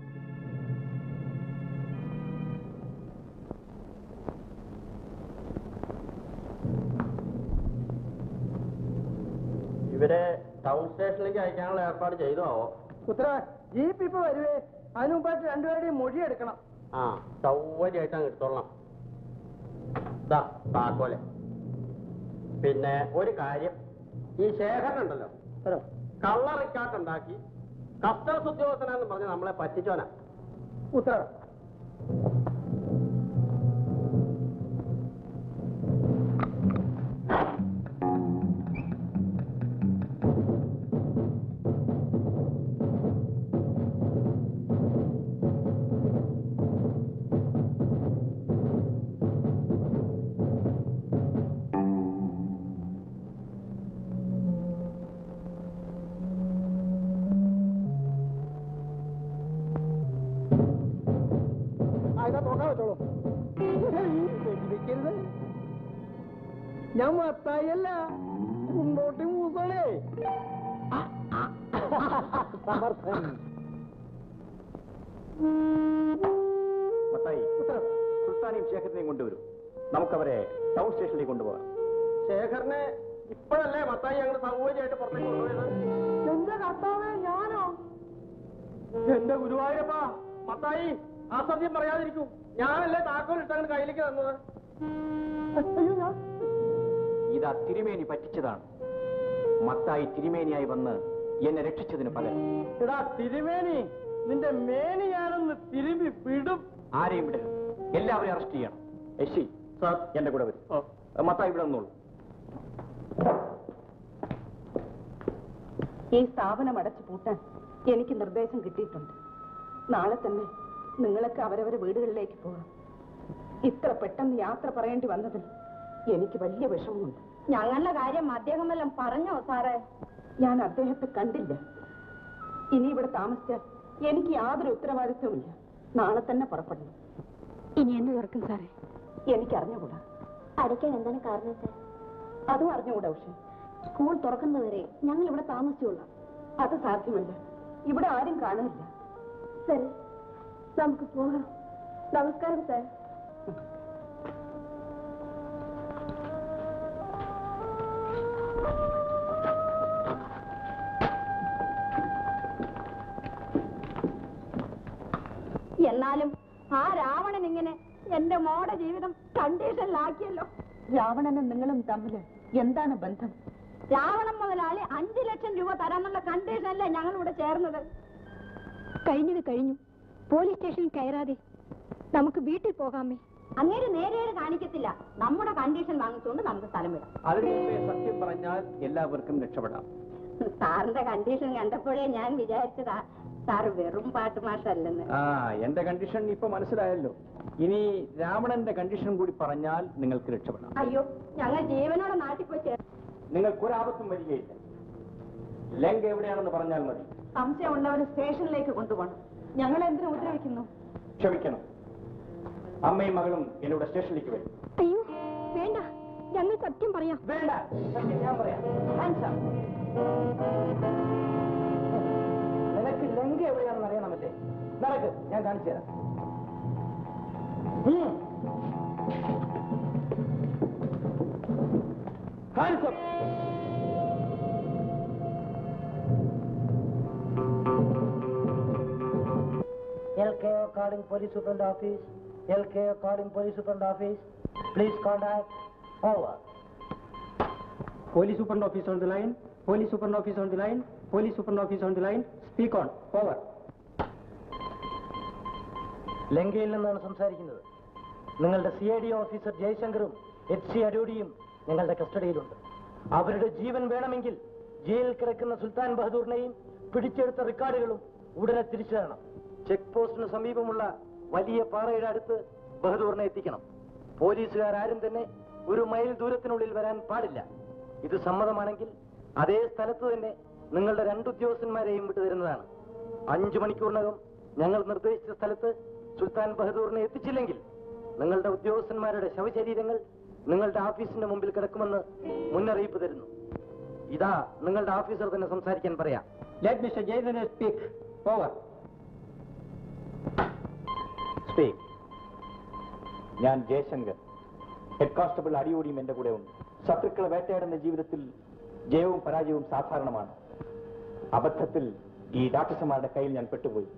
S4: ഇവരെ ടൗൺ സ്റ്റേഷനിലേക്ക് അയക്കാനുള്ള ഏർപ്പാട് ചെയ്തോ
S2: ഉത്തര ജീപ്പ് ഇപ്പൊ വരുവേ അതിനു മുമ്പായിട്ട് രണ്ടുപേരുടെയും മൊഴി എടുക്കണം
S4: ആ സൗകര്യമായിട്ട് അങ്ങ് എടുത്തോളാം ദാ താക്കോലെ പിന്നെ ഒരു കാര്യം ഈ ശേഖരനുണ്ടല്ലോ കള്ളറിക്കാട്ടുണ്ടാക്കി കസ്റ്റംസ് ഉദ്യോഗസ്ഥനാന്ന് പറഞ്ഞ് നമ്മളെ പറ്റിച്ചോനാ
S2: ഉത്തര വെച്ചോളൂ വെടിവെക്കരുത് ഞാൻ മത്തായല്ല മുന്നോട്ട് മൂസാണേ സമർത്ഥൻ
S5: മത്തായി സുൽത്താനെയും ശേഖരനെയും കൊണ്ടുവരൂ നമുക്കവരെ ടൗൺ സ്റ്റേഷനിലേക്ക് കൊണ്ടുപോകാം
S4: ശേഖരനെ ഇപ്പോഴല്ലേ മത്തായി ഞങ്ങൾ സൗകര്യമായിട്ട് പുറത്തേക്ക് കൊണ്ടുപോയത്
S2: എന്റെ കർത്താവേ ഞാനോ
S4: എന്റെ ഗുരുവായൂരപ്പാ മത്തായി ആ സത്യം പറയാതിരിക്കൂ ഞാനല്ലേ താക്കോൽ ഇട്ടങ്ങനെ കയ്യിലേക്ക് തന്നത്
S2: അയ്യോ ഞാൻ
S5: ഇതാ തിരുമേനി പറ്റിച്ചതാണ് മത്തായി തിരുമേനിയായി വന്ന് എന്നെ രക്ഷിച്ചതിന് പകരം
S2: എടാ തിരുമേനി നിന്റെ മേനി ഞാനൊന്ന് തിരുമ്പി വിടും
S5: ആരെയും വിടരുത് എല്ലാവരെയും അറസ്റ്റ് ചെയ്യണം യശി സാർ എന്റെ കൂടെ വരും മത്തായി ഇവിടെ വന്നോളൂ
S3: ഈ സ്ഥാപനം അടച്ചു പൂട്ടാൻ എനിക്ക് നിർദ്ദേശം കിട്ടിയിട്ടുണ്ട് നാളെ തന്നെ നിങ്ങളൊക്കെ അവരവരെ വീടുകളിലേക്ക് പോകാം ഇത്ര പെട്ടെന്ന് യാത്ര പറയേണ്ടി വന്നതിൽ എനിക്ക് വലിയ വിഷമമുണ്ട്
S6: ഞങ്ങളുടെ കാര്യം അദ്ദേഹം വല്ലതും പറഞ്ഞോ സാറേ
S3: ഞാൻ അദ്ദേഹത്തെ കണ്ടില്ല ഇനി ഇവിടെ താമസിച്ചാൽ എനിക്ക് യാതൊരു ഉത്തരവാദിത്വമില്ല നാളെ തന്നെ പുറപ്പെടണം
S1: ഇനി എന്ന് തുറക്കും സാറേ
S3: എനിക്ക് അറിഞ്ഞുകൂടാ
S10: അടയ്ക്കാൻ എന്താണ് കാരണം സാർ
S3: അതും അറിഞ്ഞുകൂടാ പക്ഷെ
S10: സ്കൂൾ തുറക്കുന്നതുവരെ ഞങ്ങൾ ഇവിടെ താമസിച്ചുകൊള്ളാം
S3: അത് സാധ്യമല്ല ഇവിടെ ആരും കാണില്ല
S10: സരി നമുക്ക് പോകാം നമസ്കാരം സാർ
S6: എന്നാലും ആ രാവണൻ ഇങ്ങനെ എന്റെ മോടെ ജീവിതം കണ്ടീഷനിലാക്കിയല്ലോ
S3: രാവണനും നിങ്ങളും തമ്മിൽ എന്താണ് ബന്ധം
S6: രാവണൻ മുതലാളി അഞ്ചു ലക്ഷം രൂപ തരാന്നുള്ള കണ്ടീഷനല്ലേ ഞങ്ങൾ ഇവിടെ ചേർന്നത്
S1: കഴിഞ്ഞത് കഴിഞ്ഞു പോലീസ് സ്റ്റേഷനിൽ കയറാതെ നമുക്ക് വീട്ടിൽ പോകാമേ
S6: അങ്ങേര് നേരെ കാണിക്കത്തില്ല നമ്മുടെ കണ്ടീഷൻ വാങ്ങിച്ചുകൊണ്ട് നമുക്ക് സ്ഥലം വിടാം
S5: അതിനു മുമ്പേ സത്യം പറഞ്ഞാൽ എല്ലാവർക്കും രക്ഷപ്പെടാം
S6: സാറിന്റെ കണ്ടീഷൻ കണ്ടപ്പോഴേ ഞാൻ വിചാരിച്ചതാ സാറ് വെറും പാട്ട് മാഷല്ലെന്ന്
S5: ആ എന്റെ കണ്ടീഷൻ ഇപ്പൊ മനസ്സിലായല്ലോ ഇനി രാവണന്റെ കണ്ടീഷൻ കൂടി പറഞ്ഞാൽ നിങ്ങൾക്ക് രക്ഷപ്പെടാം
S6: അയ്യോ ഞങ്ങൾ ജീവനോടെ നാട്ടിൽ പോയി ചേർ
S5: നിങ്ങൾക്കൊരാപത്തും വരികയില്ല ലങ്ക എവിടെയാണെന്ന് പറഞ്ഞാൽ മതി
S3: സംശയമുള്ളവരെ സ്റ്റേഷനിലേക്ക് കൊണ്ടുപോകണം ഞങ്ങൾ എന്തിനു ഉപദ്രവിക്കുന്നു
S5: ക്ഷമിക്കണം അമ്മയും മകളും എന്നോട് സ്റ്റേഷനിലേക്ക് വരും
S1: അയ്യോ വേണ്ട ഞങ്ങൾ സത്യം പറയാം
S5: വേണ്ട സത്യം ഞാൻ പറയാം
S2: നിനക്ക് ലങ്ക എവിടെയാണെന്ന് അറിയണമല്ലേ നടക്ക് ഞാൻ കാണിച്ചു തരാം ഉം. കാണിച്ചോ
S11: LKO calling police superintendent office. LKO calling police superintendent office. Please contact. Over.
S8: Police Superintendent Office on the line. Police Superintendent Office on the line. Police Superintendent Office on the line. Speak on. Over.
S11: ലങ്കയിൽ നിന്നാണ് സംസാരിക്കുന്നത് നിങ്ങളുടെ C I D officer ജയശങ്കറും H C അരൂഡിയും ഞങ്ങളുടെ കസ്റ്റഡിയിലുണ്ട് അവരുടെ ജീവൻ വേണമെങ്കിൽ ജയിലിൽ കിടക്കുന്ന സുൽത്താൻ ബഹദൂറിനെയും പിടിച്ചെടുത്ത റെക്കോർഡുകളും ഉടനെ തിരിച്ചു തരണം ചെക്ക് പോസ്റ്റിന് സമീപമുള്ള വലിയ പാറയുടെ അടുത്ത് ബഹദൂറിനെ എത്തിക്കണം പോലീസുകാരും തന്നെ ഒരു മൈൽ ദൂരത്തിനുള്ളിൽ വരാൻ പാടില്ല ഇത് സമ്മതമാണെങ്കിൽ അതേ സ്ഥലത്ത് തന്നെ നിങ്ങളുടെ രണ്ട് ഉദ്യോഗസ്ഥന്മാരെയും വിട്ടുതരുന്നതാണ് അഞ്ചു മണിക്കൂറിനകം ഞങ്ങൾ നിർദ്ദേശിച്ച സ്ഥലത്ത് സുൽത്താൻ ബഹദൂറിനെ എത്തിച്ചില്ലെങ്കിൽ നിങ്ങളുടെ ഉദ്യോഗസ്ഥന്മാരുടെ ശവശരീരങ്ങൾ നിങ്ങളുടെ ഓഫീസിന്റെ മുമ്പിൽ കിടക്കുമെന്ന് മുന്നറിയിപ്പ് തരുന്നു ഇതാ നിങ്ങളുടെ ഓഫീസർ തന്നെ സംസാരിക്കാൻ പറയാം
S8: Let Mr. Jason speak. Over.
S5: Speak ഞാൻ ജയശങ്കർ ഹെഡ് കോൺസ്റ്റബിൾ അടിയോടിയും എന്റെ കൂടെ ഉണ്ട് ശത്രുക്കളെ വേട്ടയാടുന്ന ജീവിതത്തിൽ ജയവും പരാജയവും സാധാരണമാണ് അബദ്ധത്തിൽ ഈ രാക്ഷസന്മാരുടെ കയ്യിൽ ഞാൻ പെട്ടുപോയി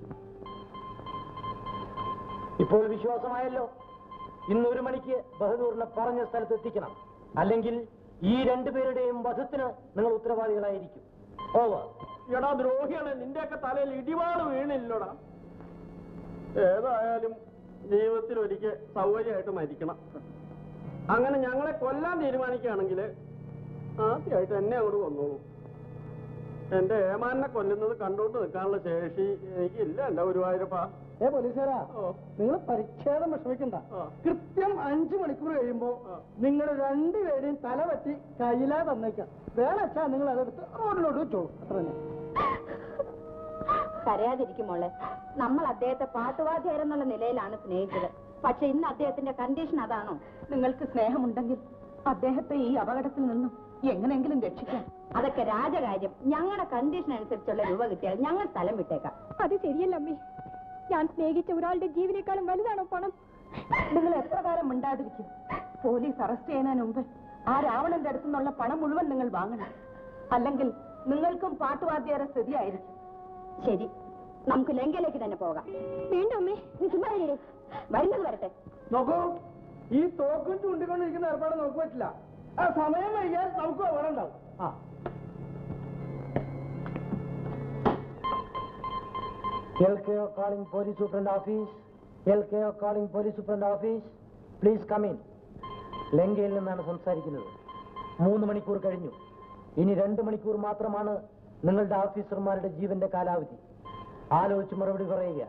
S11: ഇപ്പോൾ വിശ്വാസമായല്ലോ ഇന്ന് ഒരു മണിക്ക് ബഹദൂറിനെ പറഞ്ഞ സ്ഥലത്ത് എത്തിക്കണം അല്ലെങ്കിൽ ഈ രണ്ടുപേരുടെയും വധത്തിന് നിങ്ങൾ ഉത്തരവാദികളായിരിക്കും ഓവർ
S4: എടാ ദ്രോഹിയാണ് നിന്റെയൊക്കെ തലയിൽ ഇടിവാള് വീണില്ലടാ ഏതായാലും ജീവിതത്തിൽ ഒരിക്കൽ സൗകര്യമായിട്ട് മരിക്കണം അങ്ങനെ ഞങ്ങളെ കൊല്ലാൻ തീരുമാനിക്കുകയാണെങ്കിൽ ആദ്യമായിട്ട് എന്നെ അങ്ങോട്ട് കൊന്നോളൂ എന്റെ ഏമാനെ കൊല്ലുന്നത് കണ്ടോണ്ട് നിൽക്കാനുള്ള ശേഷി എനിക്കില്ല എന്റെ ഗുരുവായൂരപ്പാ
S2: ഏ പോലീസുകാരാ
S4: ഓ.
S2: നിങ്ങൾ പരിച്ഛേദം വിഷമിക്കണ്ട
S4: ആ.
S2: കൃത്യം അഞ്ചു മണിക്കൂർ കഴിയുമ്പോ നിങ്ങൾ രണ്ടുപേരെയും തല പറ്റി കയ്യിലാ തന്നേക്കാം വേണച്ചാ നിങ്ങൾ അതെടുത്ത് റോഡിലോട്ട് വെച്ചോളൂ അത്ര തന്നെ
S6: കരയാതിരിക്കുമോളെ നമ്മൾ അദ്ദേഹത്തെ പാട്ടുവാദ്യരെന്നുള്ള നിലയിലാണ് സ്നേഹിച്ചത് പക്ഷെ ഇന്ന് അദ്ദേഹത്തിന്റെ കണ്ടീഷൻ അതാണോ
S3: നിങ്ങൾക്ക് സ്നേഹമുണ്ടെങ്കിൽ അദ്ദേഹത്തെ ഈ അപകടത്തിൽ നിന്നും എങ്ങനെയെങ്കിലും രക്ഷിക്കാം
S6: അതൊക്കെ രാജകാര്യം ഞങ്ങളുടെ കണ്ടീഷൻ അനുസരിച്ചുള്ള രൂപ കിട്ടിയാൽ ഞങ്ങൾ സ്ഥലം വിട്ടേക്കാം
S1: അത് ശരിയല്ല അമ്മേ ഞാൻ സ്നേഹിച്ച ഒരാളുടെ ജീവനേക്കാളും വലുതാണോ പണം
S3: നിങ്ങൾ എത്ര കാലം മിണ്ടാതിരിക്കും പോലീസ് അറസ്റ്റ് ചെയ്യുന്നതിന് മുമ്പ് ആ രാവണന്റെ അടുത്തു നിന്നുള്ള പണം മുഴുവൻ നിങ്ങൾ വാങ്ങണം അല്ലെങ്കിൽ നിങ്ങൾക്കും പാട്ടുവാദ്യാര സ്ഥിതിയായിരിക്കും
S6: ശരി നമുക്ക് ലങ്കയിലേക്ക് തന്നെ പോകാം
S1: വേണ്ട അമ്മേ
S6: നീ ചുമ്മാ ഇരിയെടീ. വരുന്നത് വരട്ടെ
S2: നോക്കൂ ഈ തോക്കും ചൂണ്ടിക്കൊണ്ടിരിക്കുന്ന ഏർപ്പാട് നമുക്ക് പറ്റില്ല ആ സമയം വൈകിയാൽ നമുക്ക് അപകടം ഉണ്ടാവും ആ
S11: LKO calling police superintendent office. LKO calling police superintendent office. Please come in. ലങ്കയിൽ നിന്നാണ് സംസാരിക്കുന്നത് മൂന്ന് മണിക്കൂർ കഴിഞ്ഞു ഇനി രണ്ട് മണിക്കൂർ മാത്രമാണ് നിങ്ങളുടെ ഓഫീസർമാരുടെ ജീവന്റെ കാലാവധി ആലോചിച്ച് മറുപടി പറയുക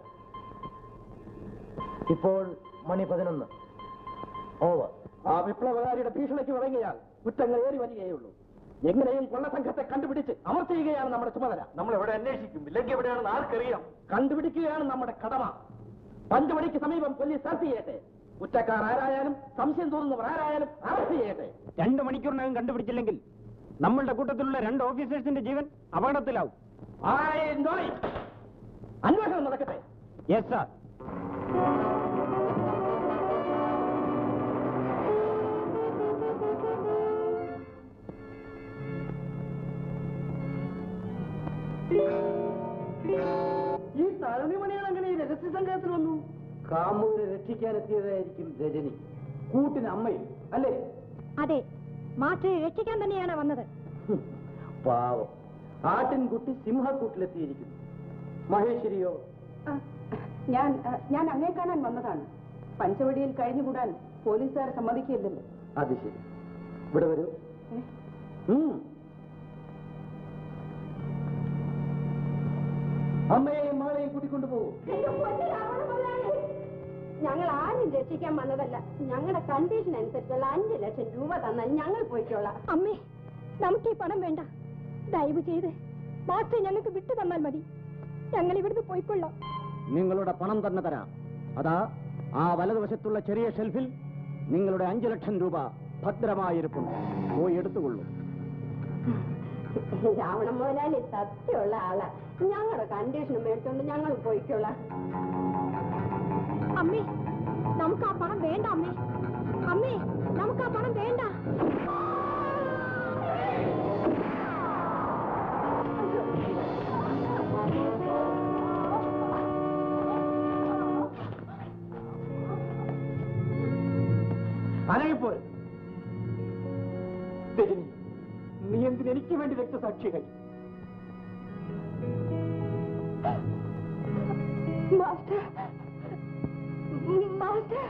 S11: ഇപ്പോൾ മണി പതിനൊന്ന് ഓവർ
S5: ആ വിപ്ലവകാരിയുടെ ഭീഷണിക്ക് വഴങ്ങിയാൽ കുറ്റങ്ങൾ ഏറി വരികയുള്ളൂ എങ്ങനെയും കൊള്ളസംഘത്തെ കണ്ടുപിടിച്ച് അമർ ചെയ്യുകയാണ് നമ്മുടെ ചുമതല നമ്മൾ എവിടെ അന്വേഷിക്കും ഇല്ലെങ്കിൽ എവിടെയാണെന്ന് ആർക്കറിയാം കണ്ടുപിടിക്കുകയാണ് നമ്മുടെ കടമ പഞ്ചു മണിക്ക് സമീപം പോലീസ് സെർച്ച് ചെയ്യട്ടെ കുറ്റക്കാർ ആരായാലും സംശയം തോന്നുന്നവർ ആരായാലും അറസ്റ്റ് ചെയ്യട്ടെ
S12: രണ്ട് മണിക്കൂറിനകം കണ്ടുപിടിച്ചില്ലെങ്കിൽ നമ്മളുടെ കൂട്ടത്തിലുള്ള രണ്ട് ഓഫീസേഴ്സിന്റെ ജീവൻ അപകടത്തിലാവും
S5: I know it. അന്വേഷണം നടക്കട്ടെ
S12: യെസ് സാർ
S2: ഈ തഴണിമണികൾ എങ്ങനെ ഈ രഹസ്യ സംഘത്തിൽ വന്നു
S11: കാമൂരെ രക്ഷിക്കാനെത്തിയതായിരിക്കും രജനി കൂട്ടിന് അമ്മയും അല്ലേ
S1: അതെ മാസ്റ്ററെ രക്ഷിക്കാൻ തന്നെയാണ് വന്നത്
S11: ഹും, പാവം ആട്ടിൻകുട്ടി സിംഹക്കൂട്ടിലെത്തിയിരിക്കുന്നു മഹേശ്വരിയോ
S3: ആ, ഞാൻ ആ, ഞാൻ അങ്ങേ കാണാൻ വന്നതാണ് പഞ്ചവടിയിൽ കഴിഞ്ഞുകൂടാൻ പോലീസുകാർ സമ്മതിക്കില്ലല്ലോ
S11: അത് ശരി ഇവിടെ വരൂ
S3: ഏ?
S11: ഉം.
S2: അമ്മയെയും മകളെയും കൂട്ടിക്കൊണ്ടു പോകും
S6: ഞങ്ങൾ ആരും രക്ഷിക്കാൻ വന്നതല്ല ഞങ്ങളുടെ കണ്ടീഷൻ അനുസരിച്ചുള്ള അഞ്ചു ലക്ഷം രൂപ തന്നാൽ ഞങ്ങൾ പോയിക്കോളാം
S1: അമ്മേ നമുക്ക് ഈ പണം വേണ്ട ദയവ് ചെയ്ത് മാസ്റ്റർ ഞങ്ങൾക്ക് വിട്ടു തന്നാൽ മതി ഞങ്ങൾ ഇവിടുന്ന് പോയിക്കൊള്ളാം
S5: നിങ്ങളുടെ പണം തന്നെ തരാം അതാ ആ വലതുവശത്തുള്ള ചെറിയ ഷെൽഫിൽ നിങ്ങളുടെ അഞ്ചു ലക്ഷം രൂപ ഭദ്രമായിരിപ്പുണ്ട് പോയി എടുത്തുകൊള്ളൂ
S6: രാവണ മുതലാളി സത്യമുള്ള ആളാ ഞങ്ങളുടെ കണ്ടീഷൻ മേടിച്ചോണ്ട് ഞങ്ങൾ പോയിക്കോളാം
S1: അമ്മേ നമുക്ക് ആ പണം വേണ്ട അമ്മേ അമ്മേ നമുക്ക് ആ പണം വേണ്ട
S5: അനങ്ങിപ്പോൾ രജനി നീ എന്തിന് എനിക്ക് വേണ്ടി രക്തസാക്ഷികൾ
S1: master master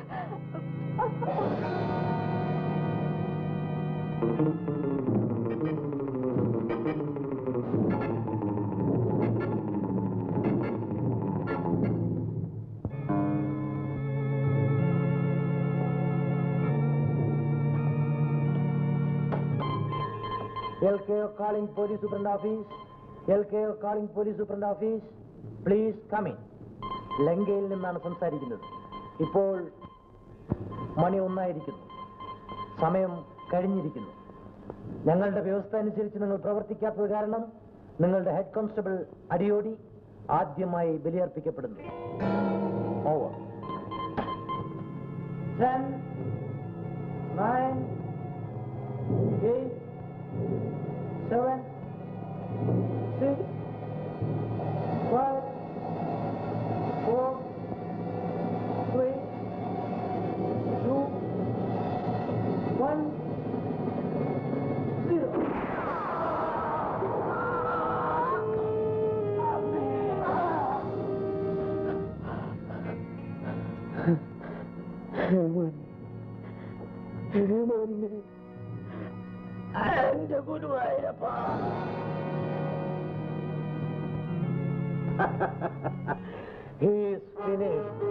S11: LKO calling police superintendent office. LKO calling police superintendent office. Please come in. ലങ്കയിൽ നിന്നാണ് സംസാരിക്കുന്നത് ഇപ്പോൾ മണി ഒന്നായിരിക്കുന്നു സമയം കഴിഞ്ഞിരിക്കുന്നു ഞങ്ങളുടെ വ്യവസ്ഥ അനുസരിച്ച് നിങ്ങൾ പ്രവർത്തിക്കാത്തത് കാരണം നിങ്ങളുടെ ഹെഡ് കോൺസ്റ്റബിൾ അടിയോടി ആദ്യമായി ബലിയർപ്പിക്കപ്പെടുന്നു over ten nine eight seven, six, five, four, three, two, one, zero.
S2: എന്റെ ഗുരുവായൂരപ്പ
S11: He is finished.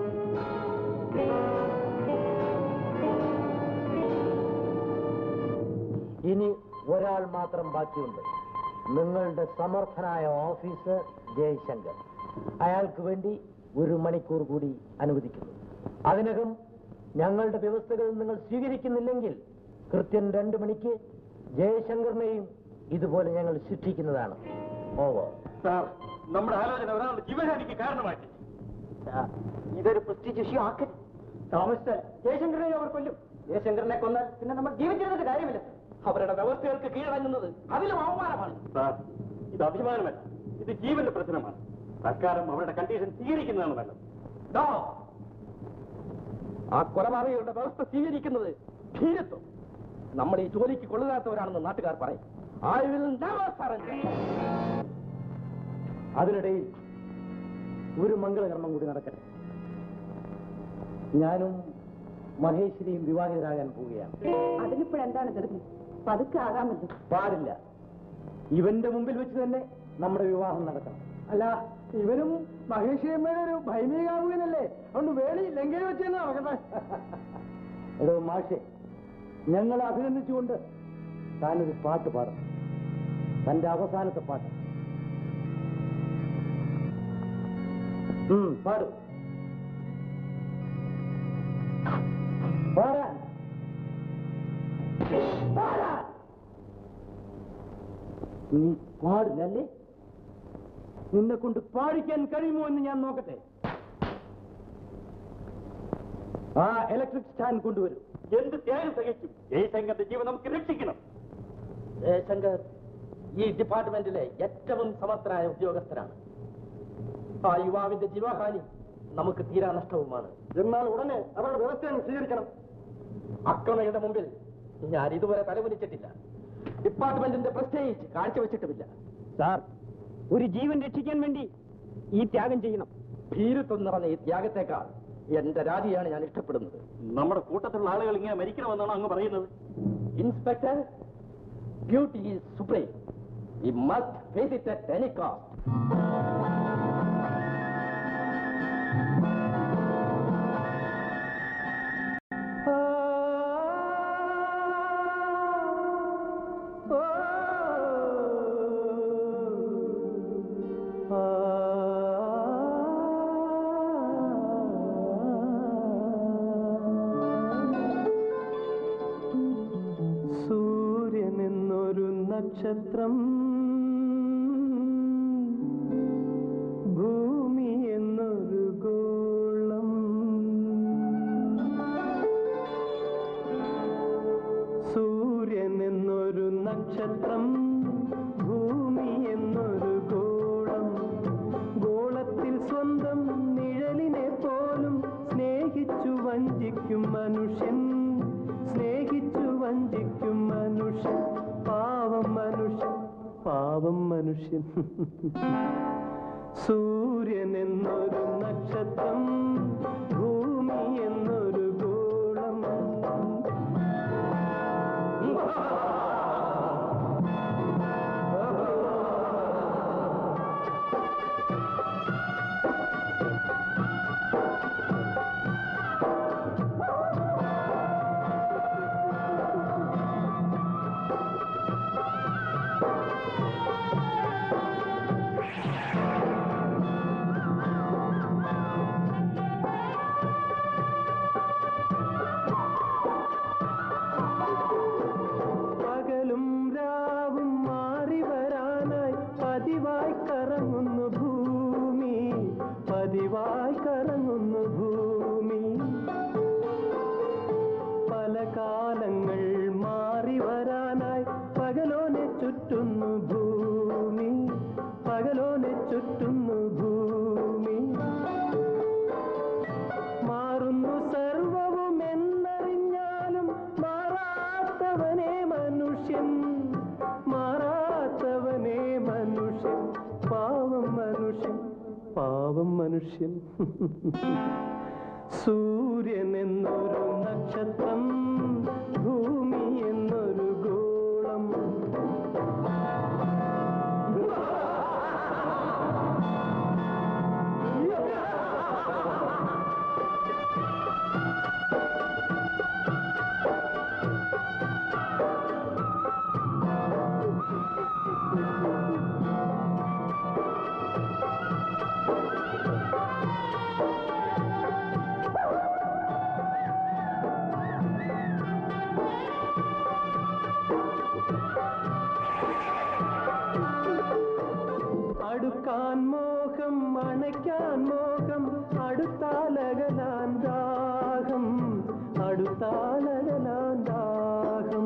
S11: ഇനി ഒരാൾ മാത്രം ബാക്കിയുണ്ട് നിങ്ങളുടെ സമർത്ഥനായ ഓഫീസർ ജയശങ്കർ അയാൾക്ക് വേണ്ടി ഒരു മണിക്കൂർ കൂടി അനുവദിക്കുന്നു അതിനകം ഞങ്ങളുടെ വ്യവസ്ഥകൾ നിങ്ങൾ സ്വീകരിക്കുന്നില്ലെങ്കിൽ കൃത്യം രണ്ടു മണിക്ക് ജയശങ്കറിനെയും ഇതുപോലെ ഞങ്ങൾ ശിക്ഷിക്കുന്നതാണ് ഓവോ
S5: സാർ നമ്മുടെ ആലോചന ഒരാളുടെ ജീവഹാനിക്ക് കാരണമാക്കി
S4: ഇതൊരു പ്രസ്റ്റീജ് ഇഷ്യൂ ആക്കരുത് താമസിച്ചാൽ ജയശങ്കരനെ അവർ കൊല്ലും ജയശങ്കരനെ കൊന്നാൽ പിന്നെ നമ്മൾ ജീവിച്ചിരുന്നിട്ട് കാര്യമില്ല അവരുടെ വ്യവസ്ഥകൾക്ക് കീഴടങ്ങുന്നത് അതിലും അവമാനമാണ്
S5: സാർ ഇത് അഭിമാനമല്ല ഇത് ജീവന്റെ പ്രശ്നമാണ് സർക്കാരും അവരുടെ കണ്ടീഷൻ സ്വീകരിക്കുന്നതാണ് നല്ലത്
S4: ദാ, ആ കൊലപാതകയുടെ വ്യവസ്ഥ സ്വീകരിക്കുന്നത് ധീരത്വം നമ്മൾ ഈ ജോലിക്ക് കൊള്ളുകാത്തവരാണെന്ന് നാട്ടുകാർ പറയും I will never surrender.
S11: അതിനിടയിൽ ഒരു മംഗളകർമ്മം കൂടി നടക്കട്ടെ ഞാനും മഹേശ്വരിയും വിവാഹിതരാകാൻ പോവുകയാണ്
S3: അതിനിപ്പോഴെന്താണ് ധൃതി പതുക്കെ ആകാമല്ലോ
S11: പാടില്ല ഇവന്റെ മുമ്പിൽ വെച്ച് തന്നെ നമ്മുടെ വിവാഹം നടക്കണം
S2: അല്ല ഇവനും മഹേഷിയമ്മയുടെ ഒരു ഭൈമികാവുകനല്ലേ അതുകൊണ്ട് വേളി ലങ്കയിൽ വെച്ച് തന്നെ നടക്കട്ടെ
S11: എടോ മാഷെ ഞങ്ങൾ അഭിനന്ദിച്ചുകൊണ്ട് താനൊരു പാട്ട് പാടും തന്റെ അവസാനത്തെ പാട്ട് ഉം, പാടു പാടാൻ പാടാൻ നീ പാടില്ലല്ലേ നിന്നെ കൊണ്ട് പാടിക്കാൻ കഴിയുമോ എന്ന് ഞാൻ നോക്കട്ടെ ആ ഇലക്ട്രിക് സ്റ്റാൻഡ് കൊണ്ടുവരും
S5: എന്ത് ത്യാഗം സഹിക്കും ജയശങ്കറിന്റെ ജീവൻ നമുക്ക് രക്ഷിക്കണം
S4: ജയശങ്കർ ഈ ഡിപ്പാർട്ട്മെന്റിലെ ഏറ്റവും സമർത്ഥനായ ഉദ്യോഗസ്ഥരാണ് ആ യുവാവിന്റെ ജീവഹാനി നമുക്ക് തീരാ നഷ്ടവുമാണ് എന്നാൽ ഉടനെ അവരുടെ വ്യവസ്ഥകൾ സ്വീകരിക്കണം അക്രമയുടെ മുമ്പിൽ ഞാൻ ഇതുവരെ തലകുനിച്ചിട്ടില്ല ഡിപ്പാർട്ട്മെന്റിന്റെ പ്രസ്റ്റേജ് കാഴ്ചവെച്ചിട്ടുമില്ല
S12: സാർ ഒരു ജീവൻ രക്ഷിക്കാൻ വേണ്ടി ഈ ത്യാഗം ചെയ്യണം
S4: ഭീരുത്വം നിറഞ്ഞ ഈ ത്യാഗത്തെക്കാൾ എന്റെ രാജിയാണ് ഞാൻ ഇഷ്ടപ്പെടുന്നത്
S5: നമ്മുടെ കൂട്ടത്തിലുള്ള ആളുകൾ ഇങ്ങനെ മരിക്കണമെന്നാണ് അങ്ങ് പറയുന്നത്
S4: inspector duty is supreme we must face it at any cost
S8: സൂര്യൻ എന്നൊരു നക്ഷത്രം ഭൂമി എന്നൊരു ഗോളം സൂര്യൻ എന്നൊരു നക്ഷത്രം ഭൂമി എന്നൊരു ഗോളം ഗോളത്തിൽ സ്വന്തം നിഴലിനെ പോലും സ്നേഹിച്ചു വഞ്ചിക്കും മനുഷ്യൻ സ്നേഹിച്ചു വഞ്ചിക്കും മനുഷ്യൻ പാവം മനുഷ്യൻ പാവം മനുഷ്യൻ സൂര്യൻ എന്നൊരു നക്ഷത്രം ഭൂമി എന്നൊരു ഗോളം പകലും രാവും മാറി വരാനായി പതിവായി കറങ്ങുന്നു ഭൂമി പതിവായി കറങ്ങുന്നു ഭൂമി പല കാലങ്ങൾ മാറി വരാനായി പകലോനെ ചുറ്റുന്നു ഭൂമി പകലോനെ ചുറ്റുന്നു ഭൂമി മാറുന്നു സർവവും എന്നറിഞ്ഞാലും മാറാത്തവനെ മനുഷ്യൻ മാറാത്തവനെ മനുഷ്യൻ പാവം മനുഷ്യൻ പാവം മനുഷ്യൻ സൂര്യൻ എന്നൊരു നക്ഷത്രം ഭൂമി എന്നൊരു ഗോളം
S2: ആ
S8: മോഹം അണയ്ക്കാൻ മോഹം അടുത്താലകലാൻ ദാഹം അടുത്താലകലാൻ ദാഹം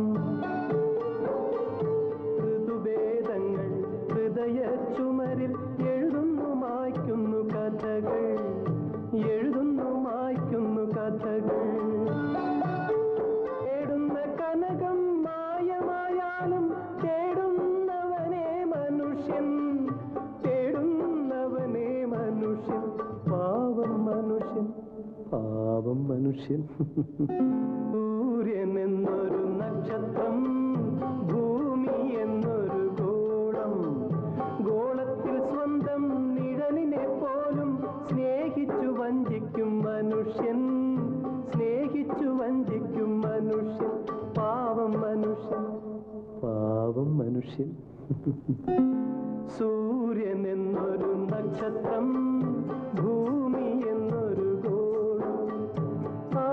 S8: ഋതുഭേദങ്ങൾ ഹൃദയ ചുമരിൽ എഴുതുന്നു മായ്ക്കുന്നു കഥകൾ എഴുതുന്നു മായ്ക്കുന്നു കഥകൾ തേടുന്ന കനകം മായമായാലും തേടുന്നവനെ മനുഷ്യൻ തേടുന്നവനെ മനുഷ്യൻ പാവം മനുഷ്യൻ പാവം മനുഷ്യൻ സൂര്യൻ എന്നൊരു നക്ഷത്രം ഭൂമി എന്നൊരു ഗോളം ഗോളത്തിൽ സ്വന്തം നിഴലിനെ പോലും സ്നേഹിച്ചു വഞ്ചിക്കും മനുഷ്യൻ സ്നേഹിച്ചു വഞ്ചിക്കും മനുഷ്യൻ പാവം മനുഷ്യൻ പാവം മനുഷ്യൻ സൂര്യൻ എന്നൊരു നക്ഷത്രം ഭൂമി എന്നൊരു ഗോളം ആ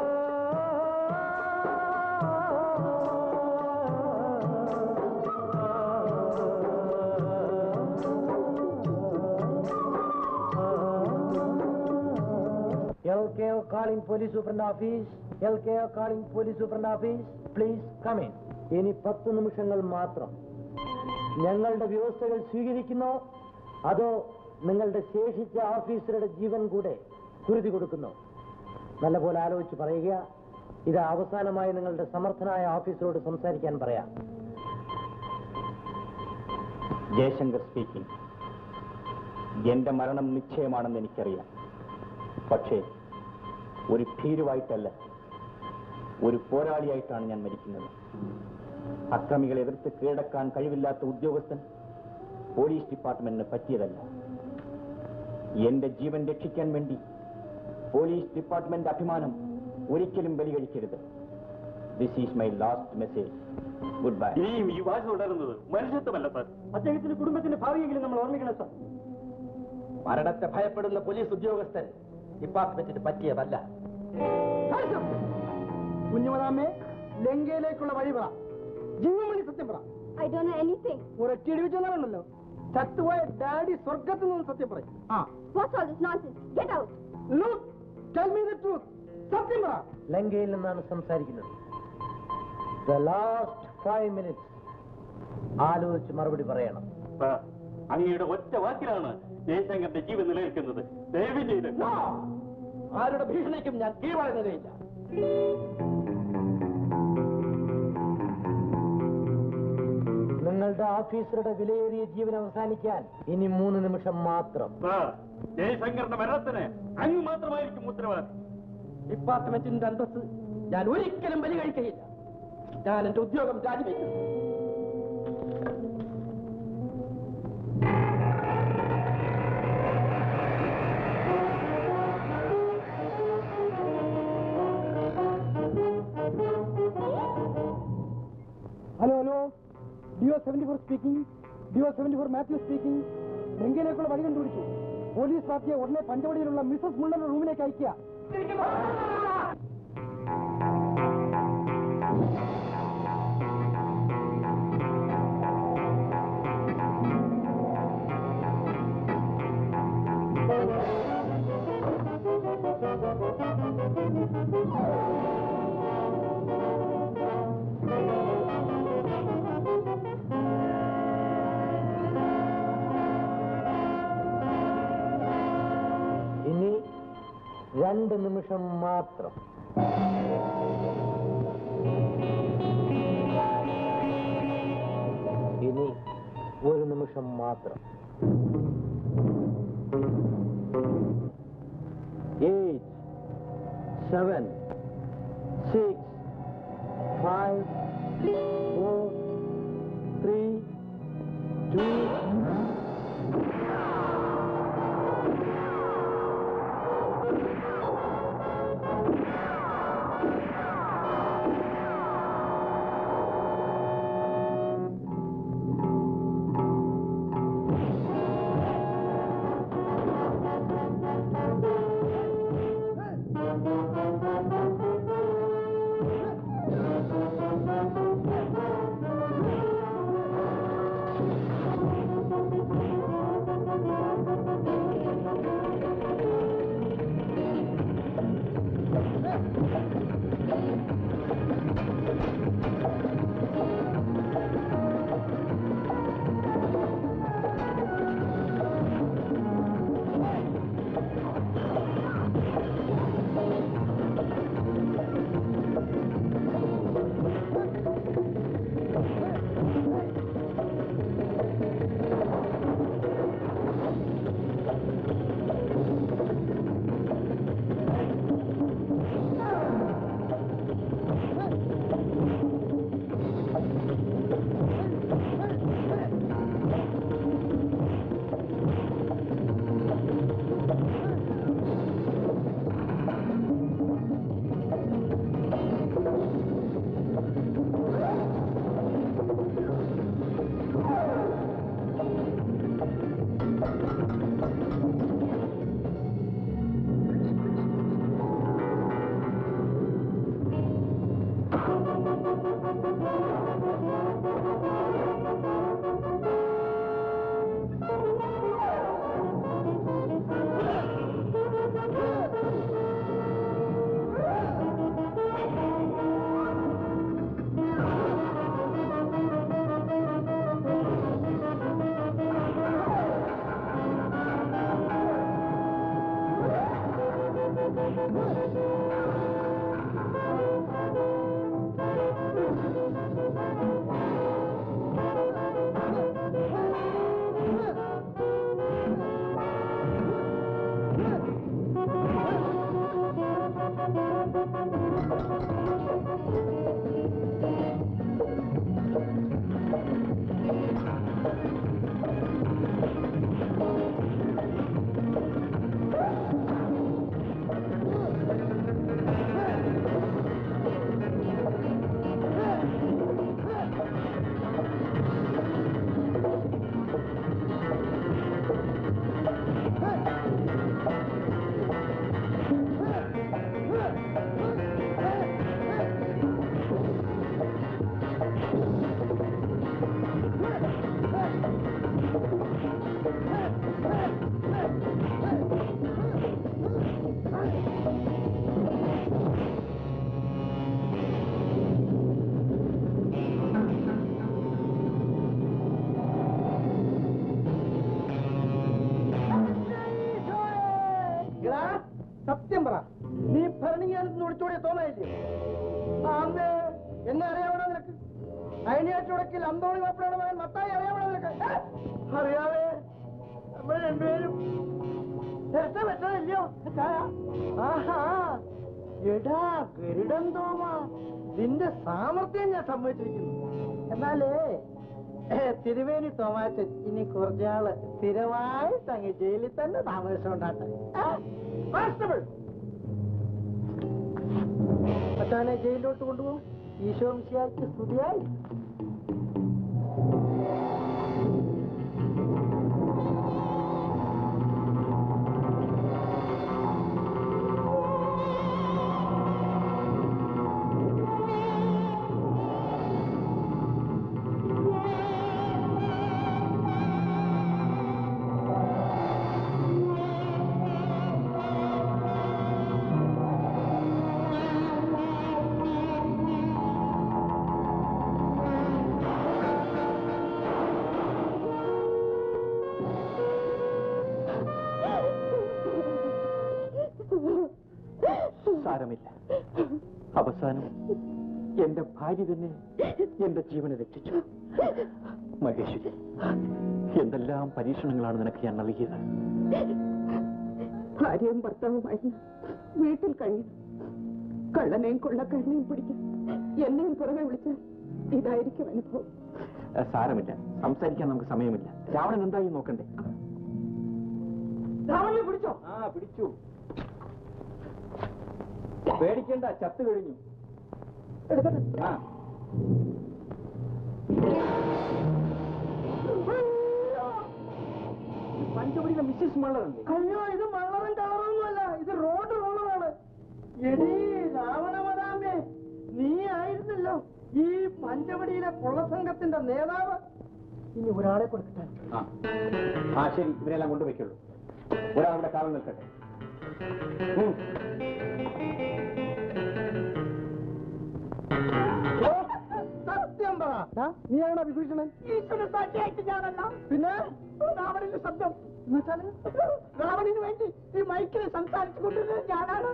S11: LKO calling police superintendent office. LKO calling police superintendent office. Please come in. ഇനി പത്ത് നിമിഷങ്ങൾ മാത്രം ഞങ്ങളുടെ വ്യവസ്ഥകൾ സ്വീകരിക്കുന്നോ അതോ നിങ്ങളുടെ ശേഷിച്ച ഓഫീസറുടെ ജീവൻ കൂടെ കുരുതി കൊടുക്കുന്നോ നല്ലപോലെ ആലോചിച്ച് പറയുക ഇത് അവസാനമായി നിങ്ങളുടെ സമർത്ഥനായ ഓഫീസറോട് സംസാരിക്കാൻ പറയാം
S5: ജയശങ്കർ സ്പീക്കിംഗ് എന്റെ മരണം നിശ്ചയമാണെന്ന് എനിക്കറിയാം പക്ഷേ ഒരു ഭീരുവായിട്ടല്ല ഒരു പോരാളിയായിട്ടാണ് ഞാൻ മരിക്കുന്നത് അക്രമികളെ എതിർത്ത് കീഴടക്കാൻ കഴിവില്ലാത്ത ഉദ്യോഗസ്ഥൻ പോലീസ് ഡിപ്പാർട്ട്മെന്റിന് പറ്റിയതല്ല എന്റെ ജീവൻ രക്ഷിക്കാൻ വേണ്ടി പോലീസ് ഡിപ്പാർട്ട്മെന്റ് അഭിമാനം ഒരിക്കലും ബലികഴിക്കരുത് this is my last message goodbye
S12: ഇനിയും ഈ വാശി തുടരുന്നത് മനുഷ്യത്വമല്ല സാർ അദ്ദേഹത്തിന്റെ കുടുംബത്തിന്റെ ഭാവിയെങ്കിലും നമ്മൾ ഓർമ്മിക്കണം സാർ
S2: മരണത്തെ ഭയപ്പെടുന്ന പോലീസ് ഉദ്യോഗസ്ഥൻ ഡിപ്പാർട്ട്മെന്റിന് പറ്റിയതല്ല കുഞ്ഞുമതാമ്മേ ലങ്കയിലേക്കുള്ള വഴി പറ ജീവമണി സത്യം പറ
S1: ഐ ഡോ നോ എനിത്തിങ്
S2: ഒരൊറ്റ ഇടിവിച്ചെന്നാണല്ലോ ചത്തുപോയ ഡാഡി സ്വർഗത്തിൽ നിന്ന് സത്യം പറയും ആ
S1: what's all this nonsense get out
S2: look tell me the truth സത്യം പറ
S11: ലങ്കയിൽ നിന്നാണ് സംസാരിക്കുന്നത് ദ ലാസ്റ്റ് ഫൈവ് മിനിറ്റ്സ് ആലോചിച്ച് മറുപടി പറയണം
S12: സാർ അങ്ങയുടെ ഒറ്റ വാക്കിലാണ് ജയശങ്കറിന്റെ ജീവൻ നിലനിൽക്കുന്നത് ദയവ് ചെയ്ത്
S2: ആരുടെ ഭീഷണിക്കും ഞാൻ കീഴ്വഴങ്ങുകയില്ല
S11: നിങ്ങളുടെ ഓഫീസറുടെ വിലയേറിയ ജീവൻ അവസാനിക്കാൻ ഇനി മൂന്ന് നിമിഷം മാത്രം
S12: സാർ ജയശങ്കറിന്റെ മരണത്തിന് അങ്ങ് മാത്രമായിരിക്കും ഉത്തരവാദി
S2: ഡിപ്പാർട്ട്മെന്റിന്റെ അന്തസ് ഞാൻ ഒരിക്കലും ബലി കഴിക്കുകയില്ല ഞാൻ എന്റെ ഉദ്യോഗം രാജിവെക്കുന്നു hello hello DO seventy four speaking DO seventy four Mathew speaking ഡെങ്കിയിലേക്കുള്ള വഴി കണ്ടുപിടിച്ചു പോലീസ് പാർട്ടിയെ ഉടനെ പഞ്ചവടിയിലുള്ള മിസസ് മുള്ളന്റെ റൂമിലേക്ക് അയക്കുക
S11: ഇനി രണ്ട് നിമിഷം മാത്രം ഇനി ഒരു നിമിഷം മാത്രം eight seven six five four three two
S2: Hey! എടാ, സത്യം പറ നീ ഭരണിയാനത്തിന് വിളിച്ചോടിയ തോന്നായില്ലേ അന്ന് എന്നെ അറിയാവണോ നിനക്ക് അയനിയാറ്റുടക്കിൽ അന്തോണി മാപ്പിളയുടെ മകൻ മത്തായി അറിയാവണോ നിനക്ക് ഏ? അറിയാവേ നമ്മൾ രണ്ടുപേരും രക്ഷ വെച്ചതല്ലയോ ചായ ആഹാ എടാ ഗരുഡൻ തോമ നിന്റെ സാമർത്ഥ്യം ഞാൻ സമ്മതിച്ചിരിക്കുന്നു എന്നാലേ ഏ, തിരുവേണി തോമാച്ചൻ ഇനി കുറച്ചാള് സ്ഥിരമായിട്ട് അങ്ങ് ജയിലിൽ തന്നെ താമസം ഉണ്ടാട്ടെ കോൺസ്റ്റബിൾ മറ്റാനെ ജയിലിലോട്ട് കൊണ്ടുപോകും ഈശോ മിശിയാക്കി സ്തുതിയായി
S5: സാരമില്ല അവസാനം എന്റെ ഭാര്യ തന്നെ എന്റെ ജീവനെ രക്ഷിച്ചു മഹേശ്വരി എന്തെല്ലാം പരീക്ഷണങ്ങളാണ് നിനക്ക് ഞാൻ നൽകിയത്
S3: ഭാര്യയും ഭർത്താവുമായിരുന്നു വീട്ടിൽ കഴിയും കള്ളനെയും കൊള്ളക്കാരനെയും പിടിക്കും എന്നെയും പുറമെ വിളിച്ചാൽ ഇതായിരിക്കും അനുഭവം
S5: ഏ, സാരമില്ല സംസാരിക്കാൻ നമുക്ക് സമയമില്ല രാവണൻ എന്തായി നോക്കണ്ടേ
S2: രാമനെ പിടിച്ചോ
S5: ആ പിടിച്ചു പേടിക്കണ്ട ചത്തു കഴിഞ്ഞു ആ പഞ്ചവടിയിലെ മിസ്സസ് മള്ളറല്ലേ
S2: അയ്യോ ഇത് മള്ളവൻ കളറൊന്നുമല്ല ഇത് റോഡ് റോളറാണ് എടീ രാവണമതാമ്പേ നീ ആയിരുന്നല്ലോ ഈ പഞ്ചവടിയിലെ കൊള്ളസംഘത്തിന്റെ നേതാവ് ഇനി ഒരാളെ കൊടുക്കട്ടെ
S5: ആ ആ ശരി ഇവരെല്ലാം കൊണ്ടുവയ്ക്കുള്ളൂ ഒരാളുടെ കാവൽ നിൽക്കട്ടെ ഉം.
S2: സത്യം പറ നീയാണോ വിഭീഷണൻ ഈശ്വര സാക്ഷിയായിട്ട് ഞാനല്ല പിന്നെ രാവണന്റെ ശബ്ദം എന്നുവെച്ചാല് രാവണന് വേണ്ടി ഈ മൈക്കിൽ സംസാരിച്ചു കൊണ്ടിരുന്നത് ഞാനാണ്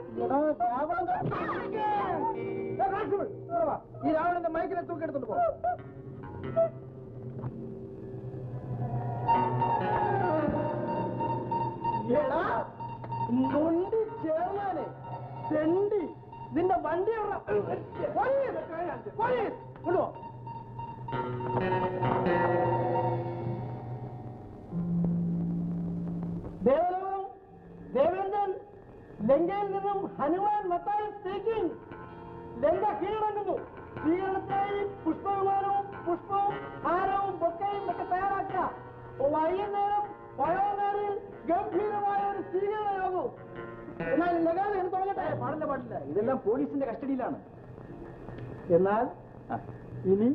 S2: ഈ രാവണന്റെ മൈക്കിനെ തൂക്കിയെടുത്തോണ്ട് പോ എടാ നൊണ്ടി ചേർന്നാനെ തെണ്ടി നിന്റെ വണ്ടി എവിടാ? പോലീസ് പോലീസ് കൊണ്ടുപോ ദേവലോകം ദേവേന്ദ്രൻ ലങ്കയിൽ നിന്നും ഹനുമാൻ മത്തായി സ്പീക്കിംഗ് ലങ്ക കീഴടങ്ങുന്നു സ്വീകരണത്തിനായി പുഷ്പവിമാനവും പുഷ്പവും ഹാരവും ബൊക്കയും ഒക്കെ തയ്യാറാക്കുക വൈകുന്നേരം പഴവങ്ങാടിയിൽ ഗംഭീരമായ ഒരു സ്വീകരണ യോഗവും എന്നാൽ ലഗാൻ എടുത്ത് തുടങ്ങട്ടെ പാടില്ല പാടില്ല
S5: ഇതെല്ലാം പോലീസിന്റെ കസ്റ്റഡിയിലാണ്
S2: എന്നാൽ
S5: ആ,
S2: ഇനി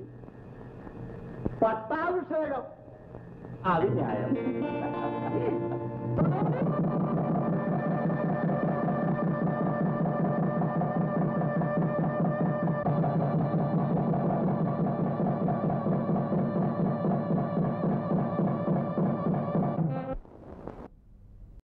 S2: പട്ടാഭിഷേകം
S5: അത് ന്യായം